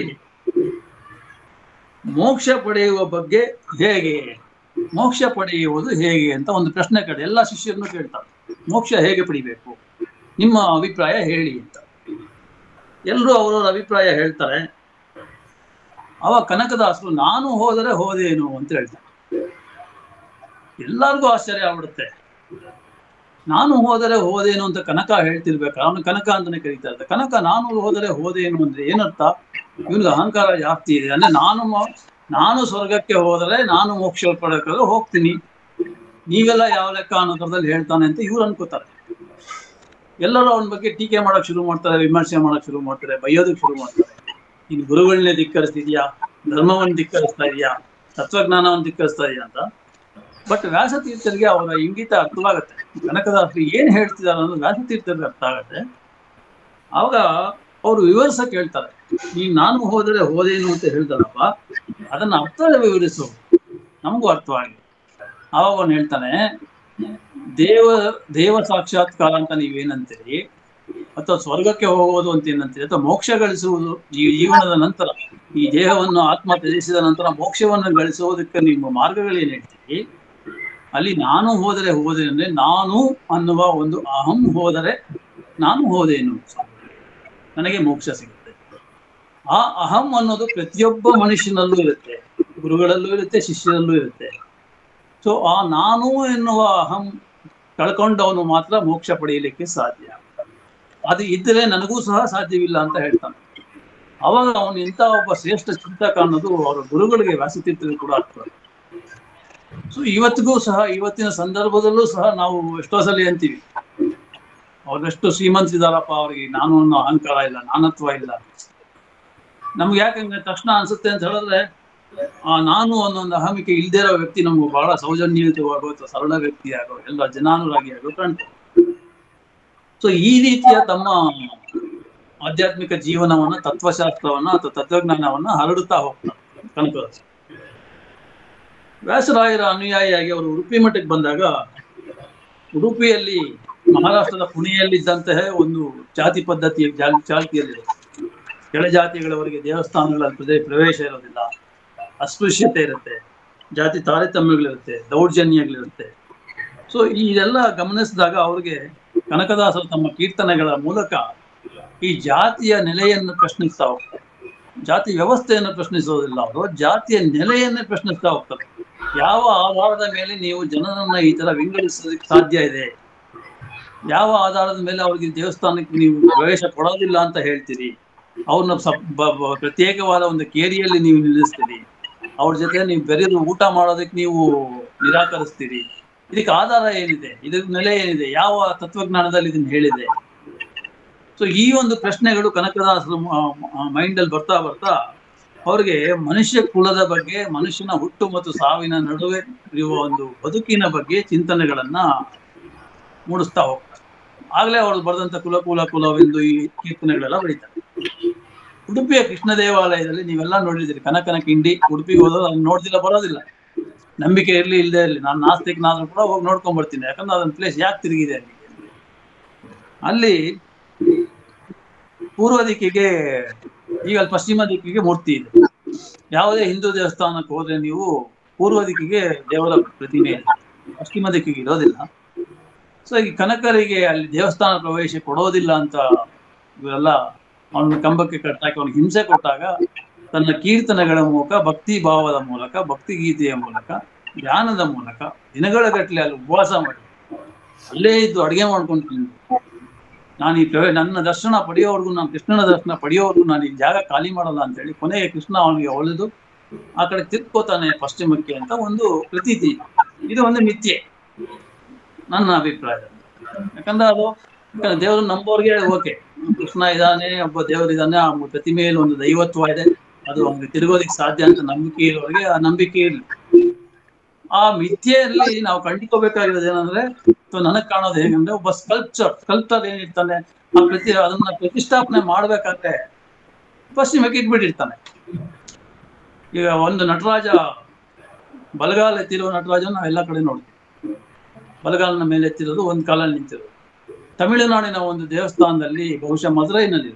ಮೋಕ್ಷ ಪಡೆಯುವ ಬಗ್ಗೆ ಹೇಗೆ ಮೋಕ್ಷ ಪಡೆಯುವುದು ಹೇಗೆ ಅಂತ ಒಂದು ಪ್ರಶ್ನೆ ಕೇಳಿ ಎಲ್ಲ ಶಿಷ್ಯರನ್ನು ಕೇಳ್ತಾರೆ ಮೋಕ್ಷ ಹೇಗೆ ಪಡಿಬೇಕು ನಿಮ್ಮ ಅಭಿಪ್ರಾಯ ಹೇಳಿ ಅಂತ ಎಲ್ಲರೂ ಅವರವರ ಅಭಿಪ್ರಾಯ ಹೇಳ್ತಾರೆ ಅವ ಕನಕದಾಸರು ನಾನು ಹೋದರೆ ಹೋದೇನು ಅಂತ ಹೇಳ್ತಾರೆ ಎಲ್ಲರಿಗೂ ಆಶ್ಚರ್ಯ ಆಗ್ಬಿಡುತ್ತೆ ನಾನು ಹೋದರೆ ಹೋದೇನು ಅಂತ ಕನಕ ಹೇಳ್ತಿರ್ಬೇಕು ಅವನು ಕನಕ ಅಂತಾನೆ ಕರೀತಾ ಇರ್ತಾರೆ ಕನಕ ನಾನು ಹೋದರೆ ಹೋದೇನು ಅಂದ್ರೆ ಏನರ್ಥ ಇವನಿಗೆ ಅಹಂಕಾರ ಜಾಸ್ತಿ ಇದೆ ಅಂದ್ರೆ ನಾನು ಮೊ- ನಾನು ಸ್ವರ್ಗಕ್ಕೆ ಹೋದರೆ ನಾನು ಮೋಕ್ಷ ಪಡಕ್ಕಾದ್ರೆ ಹೋಗ್ತೀನಿ ನೀವೆಲ್ಲ ಯಾವ ಲೆಕ್ಕ ಅನ್ನೋ ಥರದಲ್ಲಿ ಹೇಳ್ತಾನೆ ಅಂತ ಇವ್ರು ಅನ್ಕೋತಾರೆ ಎಲ್ಲರೂ ಅವನ ಬಗ್ಗೆ ಟೀಕೆ ಮಾಡಕ್ ಶುರು ಮಾಡ್ತಾರೆ ವಿಮರ್ಶೆ ಮಾಡಕ್ ಶುರು ಮಾಡ್ತಾರೆ ಬೈಯೋದಕ್ಕೆ ಶುರು ಮಾಡ್ತಾರೆ ನೀನು ಗುರುಗಳನ್ನೇ ಧಿಕ್ಕರಿಸ್ತಿದ್ಯಾ ಧರ್ಮವನ್ನು ಧಿಕ್ಕರಿಸ್ತಾ ಇದೆಯಾ ತತ್ವಜ್ಞಾನವನ್ನು ಧಿಕ್ಕರಿಸ್ತಾ ಇದೆಯಾ ಅಂತ ಬಟ್ ವ್ಯಾಸತೀರ್ಥರಿಗೆ ಅವರ ಇಂಗಿತ ಅರ್ಥವಾಗುತ್ತೆ ಕನಕದಾಸರು ಏನ್ ಹೇಳ್ತಿದ್ದಾರೆ ಅನ್ನೋದು ವ್ಯಾಸತೀರ್ಥರಿಗೆ ಅರ್ಥ ಆಗುತ್ತೆ ಆವಾಗ ಅವರು ವಿವರಿಸಕ್ ಹೇಳ್ತಾರೆ ನೀನ್ ನಾನು ಹೋದರೆ ಹೋದೇನು ಅಂತ ಹೇಳ್ತಾರಪ್ಪ ಅದನ್ನ ಅರ್ಥ ವಿವರಿಸು ನಮಗೂ ಅರ್ಥವಾಗಿ ಆವಾಗ ಅವನು ಹೇಳ್ತಾನೆ ದೇವ ದೇವ ಸಾಕ್ಷಾತ್ಕಾರ ಅಂತ ನೀವೇನಂತೀರಿ ಅಥವಾ ಸ್ವರ್ಗಕ್ಕೆ ಹೋಗೋದು ಅಂತ ಏನಂತೀರಿ ಅಥವಾ ಮೋಕ್ಷ ಗಳಿಸುವುದು ಈ ಜೀವನದ ನಂತರ ಈ ದೇಹವನ್ನು ಆತ್ಮ ತ್ಯಜಿಸಿದ ನಂತರ ಮೋಕ್ಷವನ್ನು ಗಳಿಸುವುದಕ್ಕೆ ನಿಮ್ಮ ಮಾರ್ಗಗಳೇನು ಹೇಳ್ತೀರಿ ಅಲ್ಲಿ ನಾನು ಹೋದರೆ ಹೋದೆ ಅಂದ್ರೆ ನಾನು ಅನ್ನುವ ಒಂದು ಅಹಂ ಹೋದರೆ ನಾನು ಹೋದೇನು ನನಗೆ ಮೋಕ್ಷ ಸಿಗುತ್ತೆ ಆ ಅಹಂ ಅನ್ನೋದು ಪ್ರತಿಯೊಬ್ಬ ಮನುಷ್ಯನಲ್ಲೂ ಇರುತ್ತೆ ಗುರುಗಳಲ್ಲೂ ಇರುತ್ತೆ ಶಿಷ್ಯರಲ್ಲೂ ಇರುತ್ತೆ ಸೊ ಆ ನಾನು ಎನ್ನುವ ಅಹಂ ಕಳ್ಕೊಂಡವನು ಮಾತ್ರ ಮೋಕ್ಷ ಪಡೆಯಲಿಕ್ಕೆ ಸಾಧ್ಯ ಅದು ಇದ್ದರೆ ನನಗೂ ಸಹ ಸಾಧ್ಯವಿಲ್ಲ ಅಂತ ಹೇಳ್ತಾನೆ ಅವಾಗ ಅವನು ಇಂಥ ಒಬ್ಬ ಶ್ರೇಷ್ಠ ಚಿಂತಕ ಅನ್ನೋದು ಅವರ ಗುರುಗಳಿಗೆ ವ್ಯಾಸತೀರ್ಥರು ಕೂಡ ಆಗ್ತದೆ ಸೊ ಇವತ್ತಿಗೂ ಸಹ ಇವತ್ತಿನ ಸಂದರ್ಭದಲ್ಲೂ ಸಹ ನಾವು ಎಷ್ಟೋ ಸಲ ಅಂತೀವಿ ಅವ್ರೆಷ್ಟು ಶ್ರೀಮಂತರಿದಾರಪ್ಪ ಅವ್ರಿಗೆ ನಾನು ಅನ್ನೋ ಅಹಂಕಾರ ಇಲ್ಲ ನಾನತ್ವ ಇಲ್ಲ ನಮ್ಗೆ ಯಾಕಂದ್ರೆ ತಕ್ಷಣ ಅನ್ಸುತ್ತೆ ಅಂತ ಹೇಳಿದ್ರೆ ಆ ನಾನು ಅನ್ನೋ ಒಂದು ಅಹಮಿಕೆ ಇಲ್ದೇ ಇರೋ ವ್ಯಕ್ತಿ ನಮ್ಗೆ ಬಹಳ ಸೌಜನ್ಯಯುತವಾಗೋ ಅಥವಾ ಸರಳ ವ್ಯಕ್ತಿ ಆಗೋ ಎಲ್ಲ ಜನಾನುರಾಗಿ ಆಗೋ ಕಾಣ್ತದೆ ಸೊ ಈ ರೀತಿಯ ತಮ್ಮ ಆಧ್ಯಾತ್ಮಿಕ ಜೀವನವನ್ನ ತತ್ವಶಾಸ್ತ್ರವನ್ನ ಅಥವಾ ತತ್ವಜ್ಞಾನವನ್ನ ಹರಡುತ್ತಾ ಹೋಗ್ತಾರೆ ಕನಕದಾಸ ವ್ಯಾಸರಾಯರ ಅನುಯಾಯಿಯಾಗಿ ಅವರು ಉಡುಪಿ ಮಠಕ್ಕೆ ಬಂದಾಗ ಉಡುಪಿಯಲ್ಲಿ ಮಹಾರಾಷ್ಟ್ರದ ಪುಣೆಯಲ್ಲಿದ್ದಂತಹ ಒಂದು ಜಾತಿ ಪದ್ಧತಿಯ ಜಾಲ್ ಚಾಲ್ತಿಯಲ್ಲಿ ಕೆಳಜಾತಿಗಳವರಿಗೆ ದೇವಸ್ಥಾನಗಳಲ್ಲಿ ಪ್ರದೇ ಪ್ರವೇಶ ಇರೋದಿಲ್ಲ ಅಸ್ಪೃಶ್ಯತೆ ಇರುತ್ತೆ ಜಾತಿ ತಾರತಮ್ಯಗಳಿರುತ್ತೆ ದೌರ್ಜನ್ಯಗಳಿರುತ್ತೆ ಸೊ ಇದೆಲ್ಲ ಗಮನಿಸಿದಾಗ ಅವ್ರಿಗೆ ಕನಕದಾಸರು ತಮ್ಮ ಕೀರ್ತನೆಗಳ ಮೂಲಕ ಈ ಜಾತಿಯ ನೆಲೆಯನ್ನು ಪ್ರಶ್ನಿಸ್ತಾ ಹೋಗ್ತಾರೆ ಜಾತಿ ವ್ಯವಸ್ಥೆಯನ್ನು ಪ್ರಶ್ನಿಸೋದಿಲ್ಲ ಅವರು ಜಾತಿಯ ನೆಲೆಯನ್ನೇ ಪ್ರಶ್ನಿಸ್ತಾ ಹೋಗ್ತಾರೆ ಯಾವ ಆಧಾರದ ಮೇಲೆ ನೀವು ಜನರನ್ನ ಈ ತರ ವಿಂಗಡಿಸೋದಕ್ಕೆ ಸಾಧ್ಯ ಇದೆ ಯಾವ ಆಧಾರದ ಮೇಲೆ ಅವ್ರಿಗೆ ದೇವಸ್ಥಾನಕ್ಕೆ ನೀವು ಪ್ರವೇಶ ಕೊಡೋದಿಲ್ಲ ಅಂತ ಹೇಳ್ತೀರಿ ಅವ್ರನ್ನ ಸಪ್ ಬ- ಬ- ಪ್ರತ್ಯೇಕವಾದ ಒಂದು ಕೇರಿಯಲ್ಲಿ ನೀವು ನಿಲ್ಲಿಸ್ತೀರಿ ಅವ್ರ ಜೊತೆ ನೀವು ಬೆರೆದು ಊಟ ಮಾಡೋದಕ್ಕೆ ನೀವು ನಿರಾಕರಿಸ್ತೀರಿ ಇದಕ್ಕೆ ಆಧಾರ ಏನಿದೆ ಇದ್ರ ನೆಲೆ ಏನಿದೆ ಯಾವ ತತ್ವಜ್ಞಾನದಲ್ಲಿ ಇದನ್ನ ಹೇಳಿದೆ ಸೊ ಈ ಒಂದು ಪ್ರಶ್ನೆಗಳು ಕನಕದಾಸರ ಮೈಂಡ್ ಅಲ್ಲಿ ಬರ್ತಾ ಬರ್ತಾ ಅವ್ರಿಗೆ ಮನುಷ್ಯ ಕುಲದ ಬಗ್ಗೆ ಮನುಷ್ಯನ ಹುಟ್ಟು ಮತ್ತು ಸಾವಿನ ನಡುವೆ ಇರುವ ಒಂದು ಬದುಕಿನ ಬಗ್ಗೆ ಚಿಂತನೆಗಳನ್ನ ಮೂಡಿಸ್ತಾ ಹೋಗ್ತಾರೆ ಆಗ್ಲೇ ಅವ್ರು ಬರೆದಂತ ಕುಲ ಕುಲ ಕುಲವೆಂದು ಈ ಕೀರ್ತನೆಗಳೆಲ್ಲ ಬರೀತಾರೆ ಉಡುಪಿಯ ಕೃಷ್ಣ ದೇವಾಲಯದಲ್ಲಿ ನೀವೆಲ್ಲ ನೋಡಿದಿರಿ ಕನಕನ ಕಿಂಡಿ ಉಡುಪಿಗೆ ಹೋದ್ರೆ ಅದನ್ನ ನೋಡ್ದಿಲ್ಲ ಬರೋದಿಲ್ಲ ನಂಬಿಕೆ ಇರ್ಲಿ ಇಲ್ಲದೆ ಇರ್ಲಿ ನಾನು ನಾಸ್ತಿಕನಾದ್ರೂ ಕೂಡ ಹೋಗಿ ನೋಡ್ಕೊಂಡ್ ಬರ್ತೀನಿ ಯಾಕಂದ್ರೆ ಅದೊಂದು ಪ್ಲೇಸ್ ಯಾಕೆ ತಿರುಗಿದೆ ಅಲ್ಲಿ ಅಲ್ಲಿ ಪೂರ್ವ ದಿಕ್ಕಿಗೆ ಈಗ ಅಲ್ಲಿ ಪಶ್ಚಿಮ ದಿಕ್ಕಿಗೆ ಮೂರ್ತಿ ಇದೆ ಯಾವುದೇ ಹಿಂದೂ ದೇವಸ್ಥಾನಕ್ಕೆ ಹೋದ್ರೆ ನೀವು ಪೂರ್ವ ದಿಕ್ಕಿಗೆ ದೇವರ ಪ್ರತಿಮೆ ಇದೆ ಪಶ್ಚಿಮ ದಿಕ್ಕಿಗೆ ಇರೋದಿಲ್ಲ ಸೊ ಈ ಕನಕರಿಗೆ ಅಲ್ಲಿ ದೇವಸ್ಥಾನ ಪ್ರವೇಶ ಕೊಡೋದಿಲ್ಲ ಅಂತ ಇವರೆಲ್ಲ ಅವನ ಕಂಬಕ್ಕೆ ಕಟ್ಟಾಕಿ ಅವನಿಗೆ ಹಿಂಸೆ ಕೊಟ್ಟಾಗ ತನ್ನ ಕೀರ್ತನೆಗಳ ಮೂಲಕ ಭಕ್ತಿ ಭಾವದ ಮೂಲಕ ಭಕ್ತಿ ಗೀತೆಯ ಮೂಲಕ ಧ್ಯಾನದ ಮೂಲಕ ದಿನಗಳ ಗಟ್ಟಲೆ ಅಲ್ಲಿ ಉಪವಾಸ ಮಾಡಿ ಅಲ್ಲೇ ಇದ್ದು ಅಡುಗೆ ಮಾಡ್ಕೊಂಡು ತಿಂದು ನಾನು ಈ ಪ್ರವೇ ನನ್ನ ದರ್ಶನ ಪಡೆಯೋವರೆಗೂ ನಾನು ಕೃಷ್ಣನ ದರ್ಶನ ಪಡೆಯೋವರೆಗೂ ನಾನು ಈ ಜಾಗ ಖಾಲಿ ಮಾಡಲ್ಲ ಅಂತ ಹೇಳಿ ಕೊನೆಗೆ ಕೃಷ್ಣ ಅವನಿಗೆ ಒಲಿದು ಆ ಕಡೆ ತಿರ್ಕೋತಾನೆ ಪಶ್ಚಿಮಕ್ಕೆ ಅಂತ ಒಂದು ಪ್ರತೀತಿ ಇದು ಒಂದು ಮಿಥ್ಯೆ ನನ್ನ ಅಭಿಪ್ರಾಯ ಯಾಕಂದ್ರೆ ಅದು ಯಾಕಂದ್ರೆ ದೇವರು ನಂಬೋರ್ಗೆ ಓಕೆ ಕೃಷ್ಣ ಇದ್ದಾನೆ ಒಬ್ಬ ದೇವರಿದ್ದಾನೆ ಆ ಪ್ರತಿಮೆಯಲ್ಲಿ ಒಂದು ದೈವತ್ವ ಇದೆ ಅದು ಅವ್ನಿಗೆ ತಿರುಗೋದಿಕ್ ಸಾಧ್ಯ ಅಂತ ನಂಬಿಕೆ ಇರೋರಿಗೆ ಆ ನಂಬಿಕೆ ಇರಲಿ ಆ ಮಿಥ್ಯೆಯಲ್ಲಿ ನಾವು ಕಂಡುಕೋಬೇಕಾಗಿರೋದು ಏನಂದ್ರೆ ಅಥವಾ ನನಗ್ ಕಾಣೋದು ಹೇಗಂದ್ರೆ ಒಬ್ಬ ಸ್ಕಲ್ಪ್ಚರ್ ಸ್ಕಲ್ಪ್ಟರ್ ಏನಿರ್ತಾನೆ ಆ ಪ್ರತಿ ಅದನ್ನ ಪ್ರತಿಷ್ಠಾಪನೆ ಮಾಡ್ಬೇಕಾದ್ರೆ ಪಶ್ಚಿಮಕ್ಕೆ ಇಟ್ಬಿಟ್ಟಿರ್ತಾನೆ ಈಗ ಒಂದು ನಟರಾಜ ಬಲಗಾಲ ಎತ್ತಿರೋ ನಟರಾಜ ನಾವು ಎಲ್ಲ ಕಡೆ ನೋಡ್ತೀವಿ ಬಲಗಾಲನ ಮೇಲೆ ಎತ್ತಿರೋದು ಒಂದ್ ಕಾಲಲ್ಲಿ ನಿಂತಿರೋದು ತಮಿಳುನಾಡಿನ ಒಂದು ದೇವಸ್ಥಾನದಲ್ಲಿ ಬಹುಶಃ ಮದುರೈನಲ್ಲಿ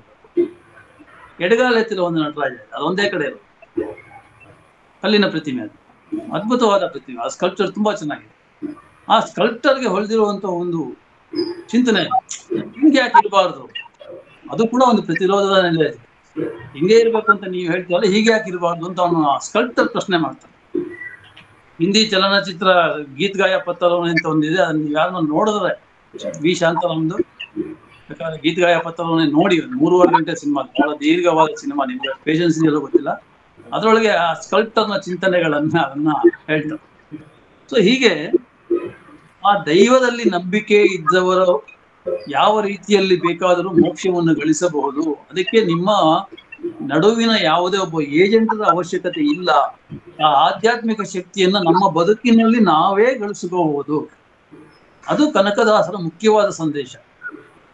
ಎಡಗಾಲ ಎತ್ತಿರೋ ಒಂದು ನಟರಾಜ ಇದೆ ಅದೊಂದೇ ಕಡೆ ಇರೋದು ಕಲ್ಲಿನ ಪ್ರತಿಮೆ ಅದು ಅದ್ಭುತವಾದ ಪ್ರತಿಮೆ ಆ ಸ್ಕಲ್ಪ್ಚರ್ ತುಂಬಾ ಚೆನ್ನಾಗಿದೆ ಆ ಸ್ಕಲ್ಪ್ಟರ್ಗೆ ಹೊಳೆದಿರುವಂತ ಒಂದು ಚಿಂತನೆ ಹಿಂಗೆ ಯಾಕೆ ಇರಬಾರ್ದು ಅದು ಕೂಡ ಒಂದು ಪ್ರತಿರೋಧದ ನೆಲೆ ಇದೆ ಹಿಂಗೆ ಇರ್ಬೇಕು ಅಂತ ನೀವು ಹೇಳ್ತೀವಲ್ಲ ಹೀಗೆ ಯಾಕೆ ಇರಬಾರ್ದು ಅಂತ ಅವನು ಆ ಸ್ಕಲ್ಪ್ಟರ್ ಪ್ರಶ್ನೆ ಮಾಡ್ತಾನೆ ಹಿಂದಿ ಚಲನಚಿತ್ರ ಗೀತ್ ಗಾಯ ಪತ್ತರವನೆ ಅಂತ ಒಂದಿದೆ ಅದನ್ನ ನೀವು ಯಾರನ್ನ ನೋಡಿದ್ರೆ ವಿ ಶಾಂತರಾಮ್ದು ಬೇಕಾದ್ರೆ ಗೀತ್ ಗಾಯ ಪತ್ರವನ್ನೇ ನೋಡಿ ಒಂದು ಮೂರುವರೆ ಗಂಟೆ ಸಿನಿಮಾ ಬಹಳ ದೀರ್ಘವಾದ ಸಿನಿಮಾ ನಿಮ್ಗೆ ಪೇಷನ್ಸ್ ಇದೆಯಲ್ಲ ಗೊತ್ತಿಲ್ಲ ಅದರೊಳಗೆ ಆ ಸ್ಕಲ್ಪ್ಟರ್ನ ಚಿಂತನೆಗಳನ್ನ ಅದನ್ನ ಹೇಳ್ತಾರೆ ಸೊ ಹೀಗೆ ಆ ದೈವದಲ್ಲಿ ನಂಬಿಕೆ ಇದ್ದವರು ಯಾವ ರೀತಿಯಲ್ಲಿ ಬೇಕಾದರೂ ಮೋಕ್ಷವನ್ನು ಗಳಿಸಬಹುದು ಅದಕ್ಕೆ ನಿಮ್ಮ ನಡುವಿನ ಯಾವುದೇ ಒಬ್ಬ ಏಜೆಂಟರ ಅವಶ್ಯಕತೆ ಇಲ್ಲ ಆ ಆಧ್ಯಾತ್ಮಿಕ ಶಕ್ತಿಯನ್ನ ನಮ್ಮ ಬದುಕಿನಲ್ಲಿ ನಾವೇ ಗಳಿಸಿಕೋಬಹುದು ಅದು ಕನಕದಾಸರ ಮುಖ್ಯವಾದ ಸಂದೇಶ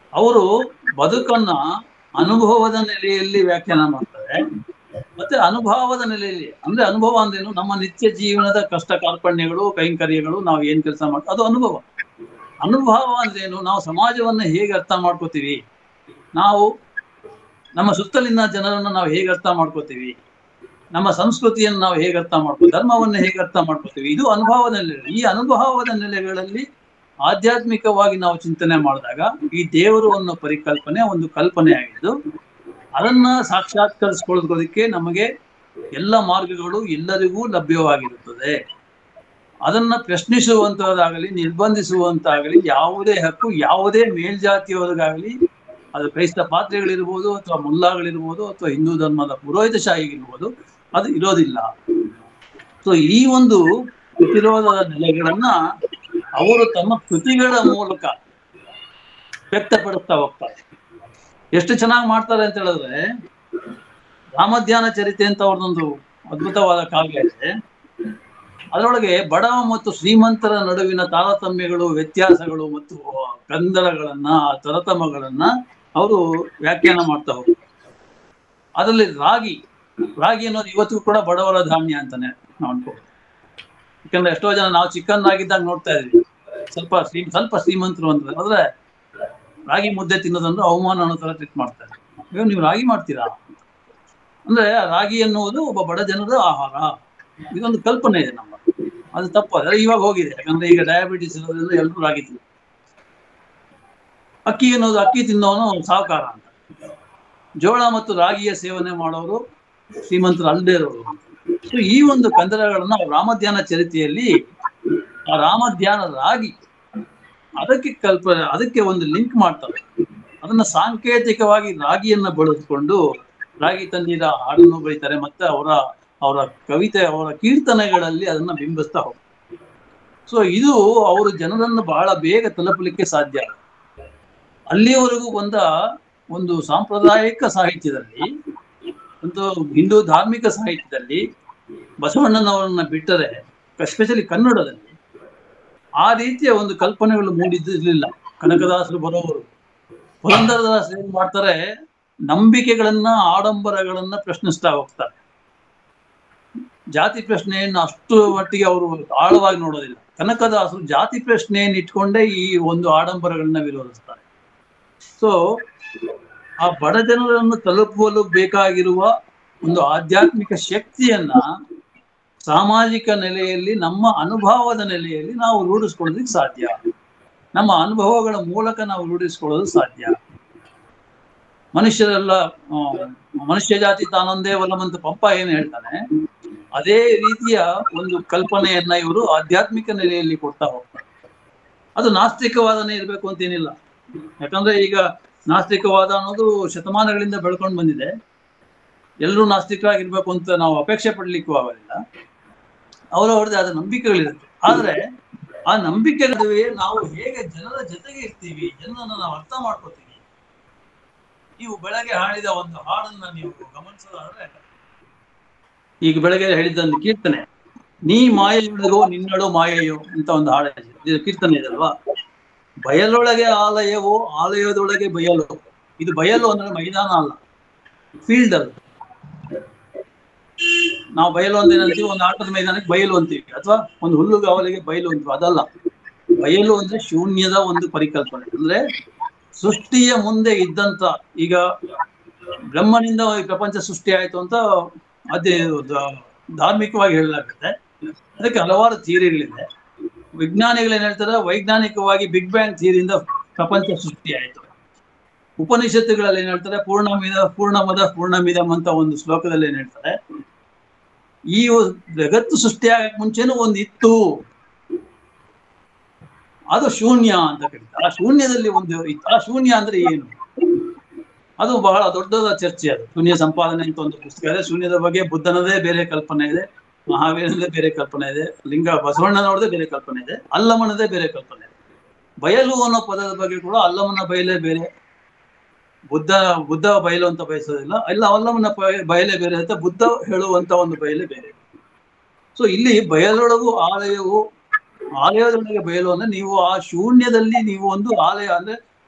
ಅವರು ಬದುಕನ್ನ ಅನುಭವದ ನೆಲೆಯಲ್ಲಿ ವ್ಯಾಖ್ಯಾನ ಮಾಡ್ತಾರೆ ಮತ್ತೆ ಅನುಭವದ ನೆಲೆಯಲ್ಲಿ ಅಂದ್ರೆ ಅನುಭವ ಅಂದ್ರೇನು ನಮ್ಮ ನಿತ್ಯ ಜೀವನದ ಕಷ್ಟ ಕಾರ್ಪಣ್ಯಗಳು ಕೈಂಕರ್ಯಗಳು ನಾವು ಏನ್ ಕೆಲಸ ಮಾಡ್ತೀವಿ ಅದು ಅನುಭವ ಅನುಭವ ಅಂದ್ರೇನು ನಾವು ಸಮಾಜವನ್ನ ಹೇಗೆ ಅರ್ಥ ಮಾಡ್ಕೋತೀವಿ ನಾವು ನಮ್ಮ ಸುತ್ತಲಿನ ಜನರನ್ನ ನಾವು ಹೇಗೆ ಅರ್ಥ ಮಾಡ್ಕೋತೀವಿ ನಮ್ಮ ಸಂಸ್ಕೃತಿಯನ್ನು ನಾವು ಹೇಗೆ ಅರ್ಥ ಮಾಡ್ಕೋ ಧರ್ಮವನ್ನ ಹೇಗೆ ಅರ್ಥ ಮಾಡ್ಕೋತೀವಿ ಇದು ಅನುಭವದ ನೆಲೆ ಈ ಅನುಭವದ ನೆಲೆಗಳಲ್ಲಿ ಆಧ್ಯಾತ್ಮಿಕವಾಗಿ ನಾವು ಚಿಂತನೆ ಮಾಡಿದಾಗ ಈ ದೇವರು ಅನ್ನೋ ಪರಿಕಲ್ಪನೆ ಒಂದು ಕಲ್ಪನೆ ಆಗಿದ್ದು ಅದನ್ನ ಸಾಕ್ಷಾತ್ಕರಿಸ್ಕೊಳ್ಳೋದಕ್ಕೆ ನಮಗೆ ಎಲ್ಲ ಮಾರ್ಗಗಳು ಎಲ್ಲರಿಗೂ ಲಭ್ಯವಾಗಿರುತ್ತದೆ ಅದನ್ನ ಪ್ರಶ್ನಿಸುವಂತಹದ್ದಾಗಲಿ ನಿರ್ಬಂಧಿಸುವಂತಾಗಲಿ ಯಾವುದೇ ಹಕ್ಕು ಯಾವುದೇ ಮೇಲ್ಜಾತಿಯವರಿಗಾಗಲಿ ಅದು ಕ್ರೈಸ್ತ ಪಾತ್ರೆಗಳಿರ್ಬೋದು ಅಥವಾ ಮುಲ್ಲಾಗಳಿರ್ಬೋದು ಅಥವಾ ಹಿಂದೂ ಧರ್ಮದ ಪುರೋಹಿತಶಾಹಿಗಿರ್ಬೋದು ಅದು ಇರೋದಿಲ್ಲ ಸೊ ಈ ಒಂದು ಪ್ರತಿರೋಧದ ನೆಲೆಗಳನ್ನ ಅವರು ತಮ್ಮ ಕೃತಿಗಳ ಮೂಲಕ ವ್ಯಕ್ತಪಡಿಸ್ತಾ ಹೋಗ್ತಾರೆ ಎಷ್ಟು ಚೆನ್ನಾಗಿ ಮಾಡ್ತಾರೆ ಅಂತ ಹೇಳಿದ್ರೆ ರಾಮಧ್ಯಾನ ಚರಿತೆ ಅಂತ ಅವ್ರದೊಂದು ಅದ್ಭುತವಾದ ಕಾವ್ಯ ಇದೆ ಅದರೊಳಗೆ ಬಡವ ಮತ್ತು ಶ್ರೀಮಂತರ ನಡುವಿನ ತಾರತಮ್ಯಗಳು ವ್ಯತ್ಯಾಸಗಳು ಮತ್ತು ಕಂದರಗಳನ್ನ ತರತಮಗಳನ್ನ ಅವರು ವ್ಯಾಖ್ಯಾನ ಮಾಡ್ತಾ ಹೋಗ್ತಾರೆ ಅದರಲ್ಲಿ ರಾಗಿ ರಾಗಿ ಅನ್ನೋದು ಇವತ್ತಿಗೂ ಕೂಡ ಬಡವರ ಧಾನ್ಯ ಅಂತಾನೆ ನಾವು ಅನ್ಕೋಬಹುದು ಯಾಕಂದ್ರೆ ಎಷ್ಟೋ ಜನ ನಾವು ಚಿಕ್ಕನ್ ಆಗಿದ್ದಾಗ ನೋಡ್ತಾ ಇದ್ವಿ ಸ್ವಲ್ಪ ಶ್ರೀ ಸ್ವಲ್ಪ ಶ್ರೀಮಂತರು ಅಂತ ಆದ್ರೆ ರಾಗಿ ಮುದ್ದೆ ತಿನ್ನೋದಂದ್ರೆ ಅವಮಾನ ಅನ್ನೋ ತರ ಟ್ರೀಟ್ ಮಾಡ್ತಾರೆ ಇವಾಗ ನೀವು ರಾಗಿ ಮಾಡ್ತೀರಾ ಅಂದ್ರೆ ರಾಗಿ ಎನ್ನುವುದು ಒಬ್ಬ ಬಡ ಜನರ ಆಹಾರ ಇದೊಂದು ಕಲ್ಪನೆ ಇದೆ ನಮ್ಮ ಅದು ತಪ್ಪು ಅದ್ರೆ ಇವಾಗ ಹೋಗಿದೆ ಯಾಕಂದ್ರೆ ಈಗ ಡಯಾಬಿಟಿಸ್ ಇರೋದ್ರಿಂದ ಎಲ್ಲರೂ ರಾಗಿ ತಿಂತಾರೆ ಅಕ್ಕಿ ಅನ್ನೋದು ಅಕ್ಕಿ ತಿನ್ನೋನು ಸಾಹುಕಾರ ಅಂತ ಜೋಳ ಮತ್ತು ರಾಗಿಯ ಸೇವನೆ ಮಾಡೋರು ಶ್ರೀಮಂತರು ಅಲ್ಲದೆ ಇರೋರು ಸೊ ಈ ಒಂದು ಕಂದರಗಳನ್ನ ರಾಮಧ್ಯಾನ ಚರಿತೆಯಲ್ಲಿ ಆ ರಾಮಧ್ಯಾನ ರಾಗಿ ಅದಕ್ಕೆ ಕಲ್ಪನೆ ಅದಕ್ಕೆ ಒಂದು ಲಿಂಕ್ ಮಾಡ್ತಾರೆ ಅದನ್ನ ಸಾಂಕೇತಿಕವಾಗಿ ರಾಗಿಯನ್ನ ಬಳಸ್ಕೊಂಡು ರಾಗಿ ತಂದಿದ ಹಾಡನ್ನು ಬರೀತಾರೆ ಮತ್ತೆ ಅವರ ಅವರ ಕವಿತೆ ಅವರ ಕೀರ್ತನೆಗಳಲ್ಲಿ ಅದನ್ನ ಬಿಂಬಿಸ್ತಾ ಹೋಗ್ತಾರೆ ಸೊ ಇದು ಅವರು ಜನರನ್ನು ಬಹಳ ಬೇಗ ತಲುಪಲಿಕ್ಕೆ ಸಾಧ್ಯ ಅಲ್ಲಿಯವರೆಗೂ ಬಂದ ಒಂದು ಸಾಂಪ್ರದಾಯಿಕ ಸಾಹಿತ್ಯದಲ್ಲಿ ಒಂದು ಹಿಂದೂ ಧಾರ್ಮಿಕ ಸಾಹಿತ್ಯದಲ್ಲಿ ಬಸವಣ್ಣನವರನ್ನ ಬಿಟ್ಟರೆ ಎಸ್ಪೆಷಲಿ ಕನ್ನಡದಲ್ಲಿ ಆ ರೀತಿಯ ಒಂದು ಕಲ್ಪನೆಗಳು ಮೂಡಿದ್ದಿರ್ಲಿಲ್ಲ ಕನಕದಾಸರು ಬರೋವರು ಪುರಂದರದಾಸರು ಏನ್ ಮಾಡ್ತಾರೆ ನಂಬಿಕೆಗಳನ್ನ ಆಡಂಬರಗಳನ್ನ ಪ್ರಶ್ನಿಸ್ತಾ ಹೋಗ್ತಾರೆ ಜಾತಿ ಪ್ರಶ್ನೆಯನ್ನು ಅಷ್ಟು ಮಟ್ಟಿಗೆ ಅವರು ಆಳವಾಗಿ ನೋಡೋದಿಲ್ಲ ಕನಕದಾಸರು ಜಾತಿ ಪ್ರಶ್ನೆಯನ್ನು ಇಟ್ಕೊಂಡೇ ಈ ಒಂದು ಆಡಂಬರಗಳನ್ನ ವಿರೋಧಿಸ್ತಾರೆ ಸೊ ಆ ಬಡ ಜನರನ್ನು ತಲುಪಲು ಬೇಕಾಗಿರುವ ಒಂದು ಆಧ್ಯಾತ್ಮಿಕ ಶಕ್ತಿಯನ್ನ ಸಾಮಾಜಿಕ ನೆಲೆಯಲ್ಲಿ ನಮ್ಮ ಅನುಭವದ ನೆಲೆಯಲ್ಲಿ ನಾವು ರೂಢಿಸ್ಕೊಳ್ಳೋದಕ್ಕೆ ಸಾಧ್ಯ ನಮ್ಮ ಅನುಭವಗಳ ಮೂಲಕ ನಾವು ರೂಢಿಸ್ಕೊಳ್ಳೋದು ಸಾಧ್ಯ ಮನುಷ್ಯರೆಲ್ಲ ಆ, ಮನುಷ್ಯ ಜಾತಿ ತಾನೊಂದೇ ಒಲಮಂತ ಪಂಪ ಏನು ಹೇಳ್ತಾನೆ ಅದೇ ರೀತಿಯ ಒಂದು ಕಲ್ಪನೆಯನ್ನ ಇವರು ಆಧ್ಯಾತ್ಮಿಕ ನೆಲೆಯಲ್ಲಿ ಕೊಡ್ತಾ ಹೋಗ್ತಾರೆ ಅದು ನಾಸ್ತಿಕವಾದನೆ ಇರಬೇಕು ಅಂತೇನಿಲ್ಲ ಯಾಕಂದ್ರೆ ಈಗ ನಾಸ್ತಿಕವಾದ ಅನ್ನೋದು ಶತಮಾನಗಳಿಂದ ಬೆಳ್ಕೊಂಡು ಬಂದಿದೆ ಎಲ್ಲರೂ ನಾಸ್ತಿಕರಾಗಿರ್ಬೇಕು ಅಂತ ನಾವು ಅಪೇಕ್ಷೆ ಪಡ್ಲಿಕ್ಕೂ ಆಗೋದಿಲ್ಲ ಅವರವ್ರದ್ದೇ ಆದ ನಂಬಿಕೆಗಳಿರುತ್ತೆ ಆದ್ರೆ ಆ ನಂಬಿಕೆ ನಡುವೆ ನಾವು ಹೇಗೆ ಜನರ ಜೊತೆಗೆ ಇರ್ತೀವಿ ಜನರನ್ನ ನಾವು ಅರ್ಥ ಮಾಡ್ಕೋತೀವಿ ನೀವು ಬೆಳಗ್ಗೆ ಹಾಡಿದ ಒಂದು ಹಾಡನ್ನ ನೀವು ಗಮನಿಸೋದಾದ್ರೆ ಈಗ ಬೆಳಗ್ಗೆ ಹೇಳಿದ ಒಂದು ಕೀರ್ತನೆ ನೀ ಮಾಯೆಯೊಳಗೋ ನಿನ್ನಳು ಮಾಯೆಯೋ ಅಂತ ಒಂದು ಹಾಡು ಇದೆ. ಇದು ಕೀರ್ತನೆ ಇದಲ್ವಾ ಬಯಲೊಳಗೆ ಆಲಯವೋ ಆಲಯದೊಳಗೆ ಬಯಲು ಇದು ಬಯಲು ಅಂದ್ರೆ ಮೈದಾನ ಅಲ್ಲ ಫೀಲ್ಡ್ ಅದು ನಾವು ಬಯಲು ಅಂತ ಏನಂತೀವಿ ಒಂದು ಆಟದ ಮೈದಾನಕ್ಕೆ ಬಯಲು ಅಂತೀವಿ ಅಥವಾ ಒಂದು ಹುಲ್ಲುಗಾವಲಿಗೆ ಬಯಲು ಅಂತೀವಿ ಅದಲ್ಲ ಬಯಲು ಅಂದ್ರೆ ಶೂನ್ಯದ ಒಂದು ಪರಿಕಲ್ಪನೆ ಅಂದ್ರೆ ಸೃಷ್ಟಿಯ ಮುಂದೆ ಇದ್ದಂತ ಈಗ ಬ್ರಹ್ಮನಿಂದ ಈ ಪ್ರಪಂಚ ಸೃಷ್ಟಿ ಆಯ್ತು ಅಂತ ಅದೇ ದ- ಧಾರ್ಮಿಕವಾಗಿ ಹೇಳಲಾಗುತ್ತೆ ಅದಕ್ಕೆ ಹಲವಾರು ಥಿಯರಿಗಳಿದೆ ವಿಜ್ಞಾನಿಗಳು ಏನ್ ಹೇಳ್ತಾರೆ ವೈಜ್ಞಾನಿಕವಾಗಿ ಬಿಗ್ ಬ್ಯಾಂಗ್ ಥಿಯರಿಯಿಂದ ಪ್ರಪಂಚ ಸೃಷ್ಟಿ ಆಯ್ತು ಉಪನಿಷತ್ತುಗಳಲ್ಲಿ ಏನ್ ಹೇಳ್ತಾರೆ ಪೂರ್ಣಮಿದ ಪೂರ್ಣಮದ ಪೂರ್ಣಮಿದಂ ಅಂತ ಒಂದು ಶ್ಲೋಕದಲ್ಲಿ ಏನ್ ಹೇಳ್ತಾರೆ ಈ ಒ- ಜಗತ್ತು ಸೃಷ್ಟಿಯಾಗಕ್ ಮುಂಚೆನೂ ಒಂದು ಇತ್ತು ಅದು ಶೂನ್ಯ ಅಂತ ಕರೀತಾರೆ ಆ ಶೂನ್ಯದಲ್ಲಿ ಒಂದು ಇತ್ತು. ಆ ಶೂನ್ಯ ಅಂದ್ರೆ ಏನು ಅದು ಬಹಳ ದೊಡ್ಡದ ಚರ್ಚೆ ಅದು ಶೂನ್ಯ ಸಂಪಾದನೆ ಅಂತ ಒಂದು ಪುಸ್ತಕ ಇದೆ ಶೂನ್ಯದ ಬಗ್ಗೆ ಬುದ್ಧನದೇ ಬೇರೆ ಕಲ್ಪನೆ ಇದೆ ಮಹಾವೀರನದೇ ಬೇರೆ ಕಲ್ಪನೆ ಇದೆ ಲಿಂಗ ಬಸವಣ್ಣನವ್ರದೇ ಬೇರೆ ಕಲ್ಪನೆ ಇದೆ ಅಲ್ಲಮನದೇ ಬೇರೆ ಕಲ್ಪನೆ ಇದೆ ಬಯಲು ಅನ್ನೋ ಪದದ ಬಗ್ಗೆ ಕೂಡ ಅಲ್ಲಮನ ಬಯಲೇ ಬೇರೆ ಬುದ್ಧ ಬುದ್ಧ ಬಯಲು ಅಂತ ಬಯಸೋದಿಲ್ಲ ಇಲ್ಲ ಅಲ್ಲಮನ ಬಯ- ಬಯಲೇ ಬೇರೆ ಅಂತ ಬುದ್ಧ ಹೇಳುವಂತ ಒಂದು ಬಯಲೇ ಬೇರೆ ಸೊ ಇಲ್ಲಿ ಬಯಲೊಳಗೂ ಆಲಯವು ಆಲಯದೊಳಗೆ ಬಯಲು ಅಂದ್ರೆ ನೀವು ಆ ಶೂನ್ಯದಲ್ಲಿ ನೀವು ಒಂದು ಆಲಯ ಅಂದ್ರೆ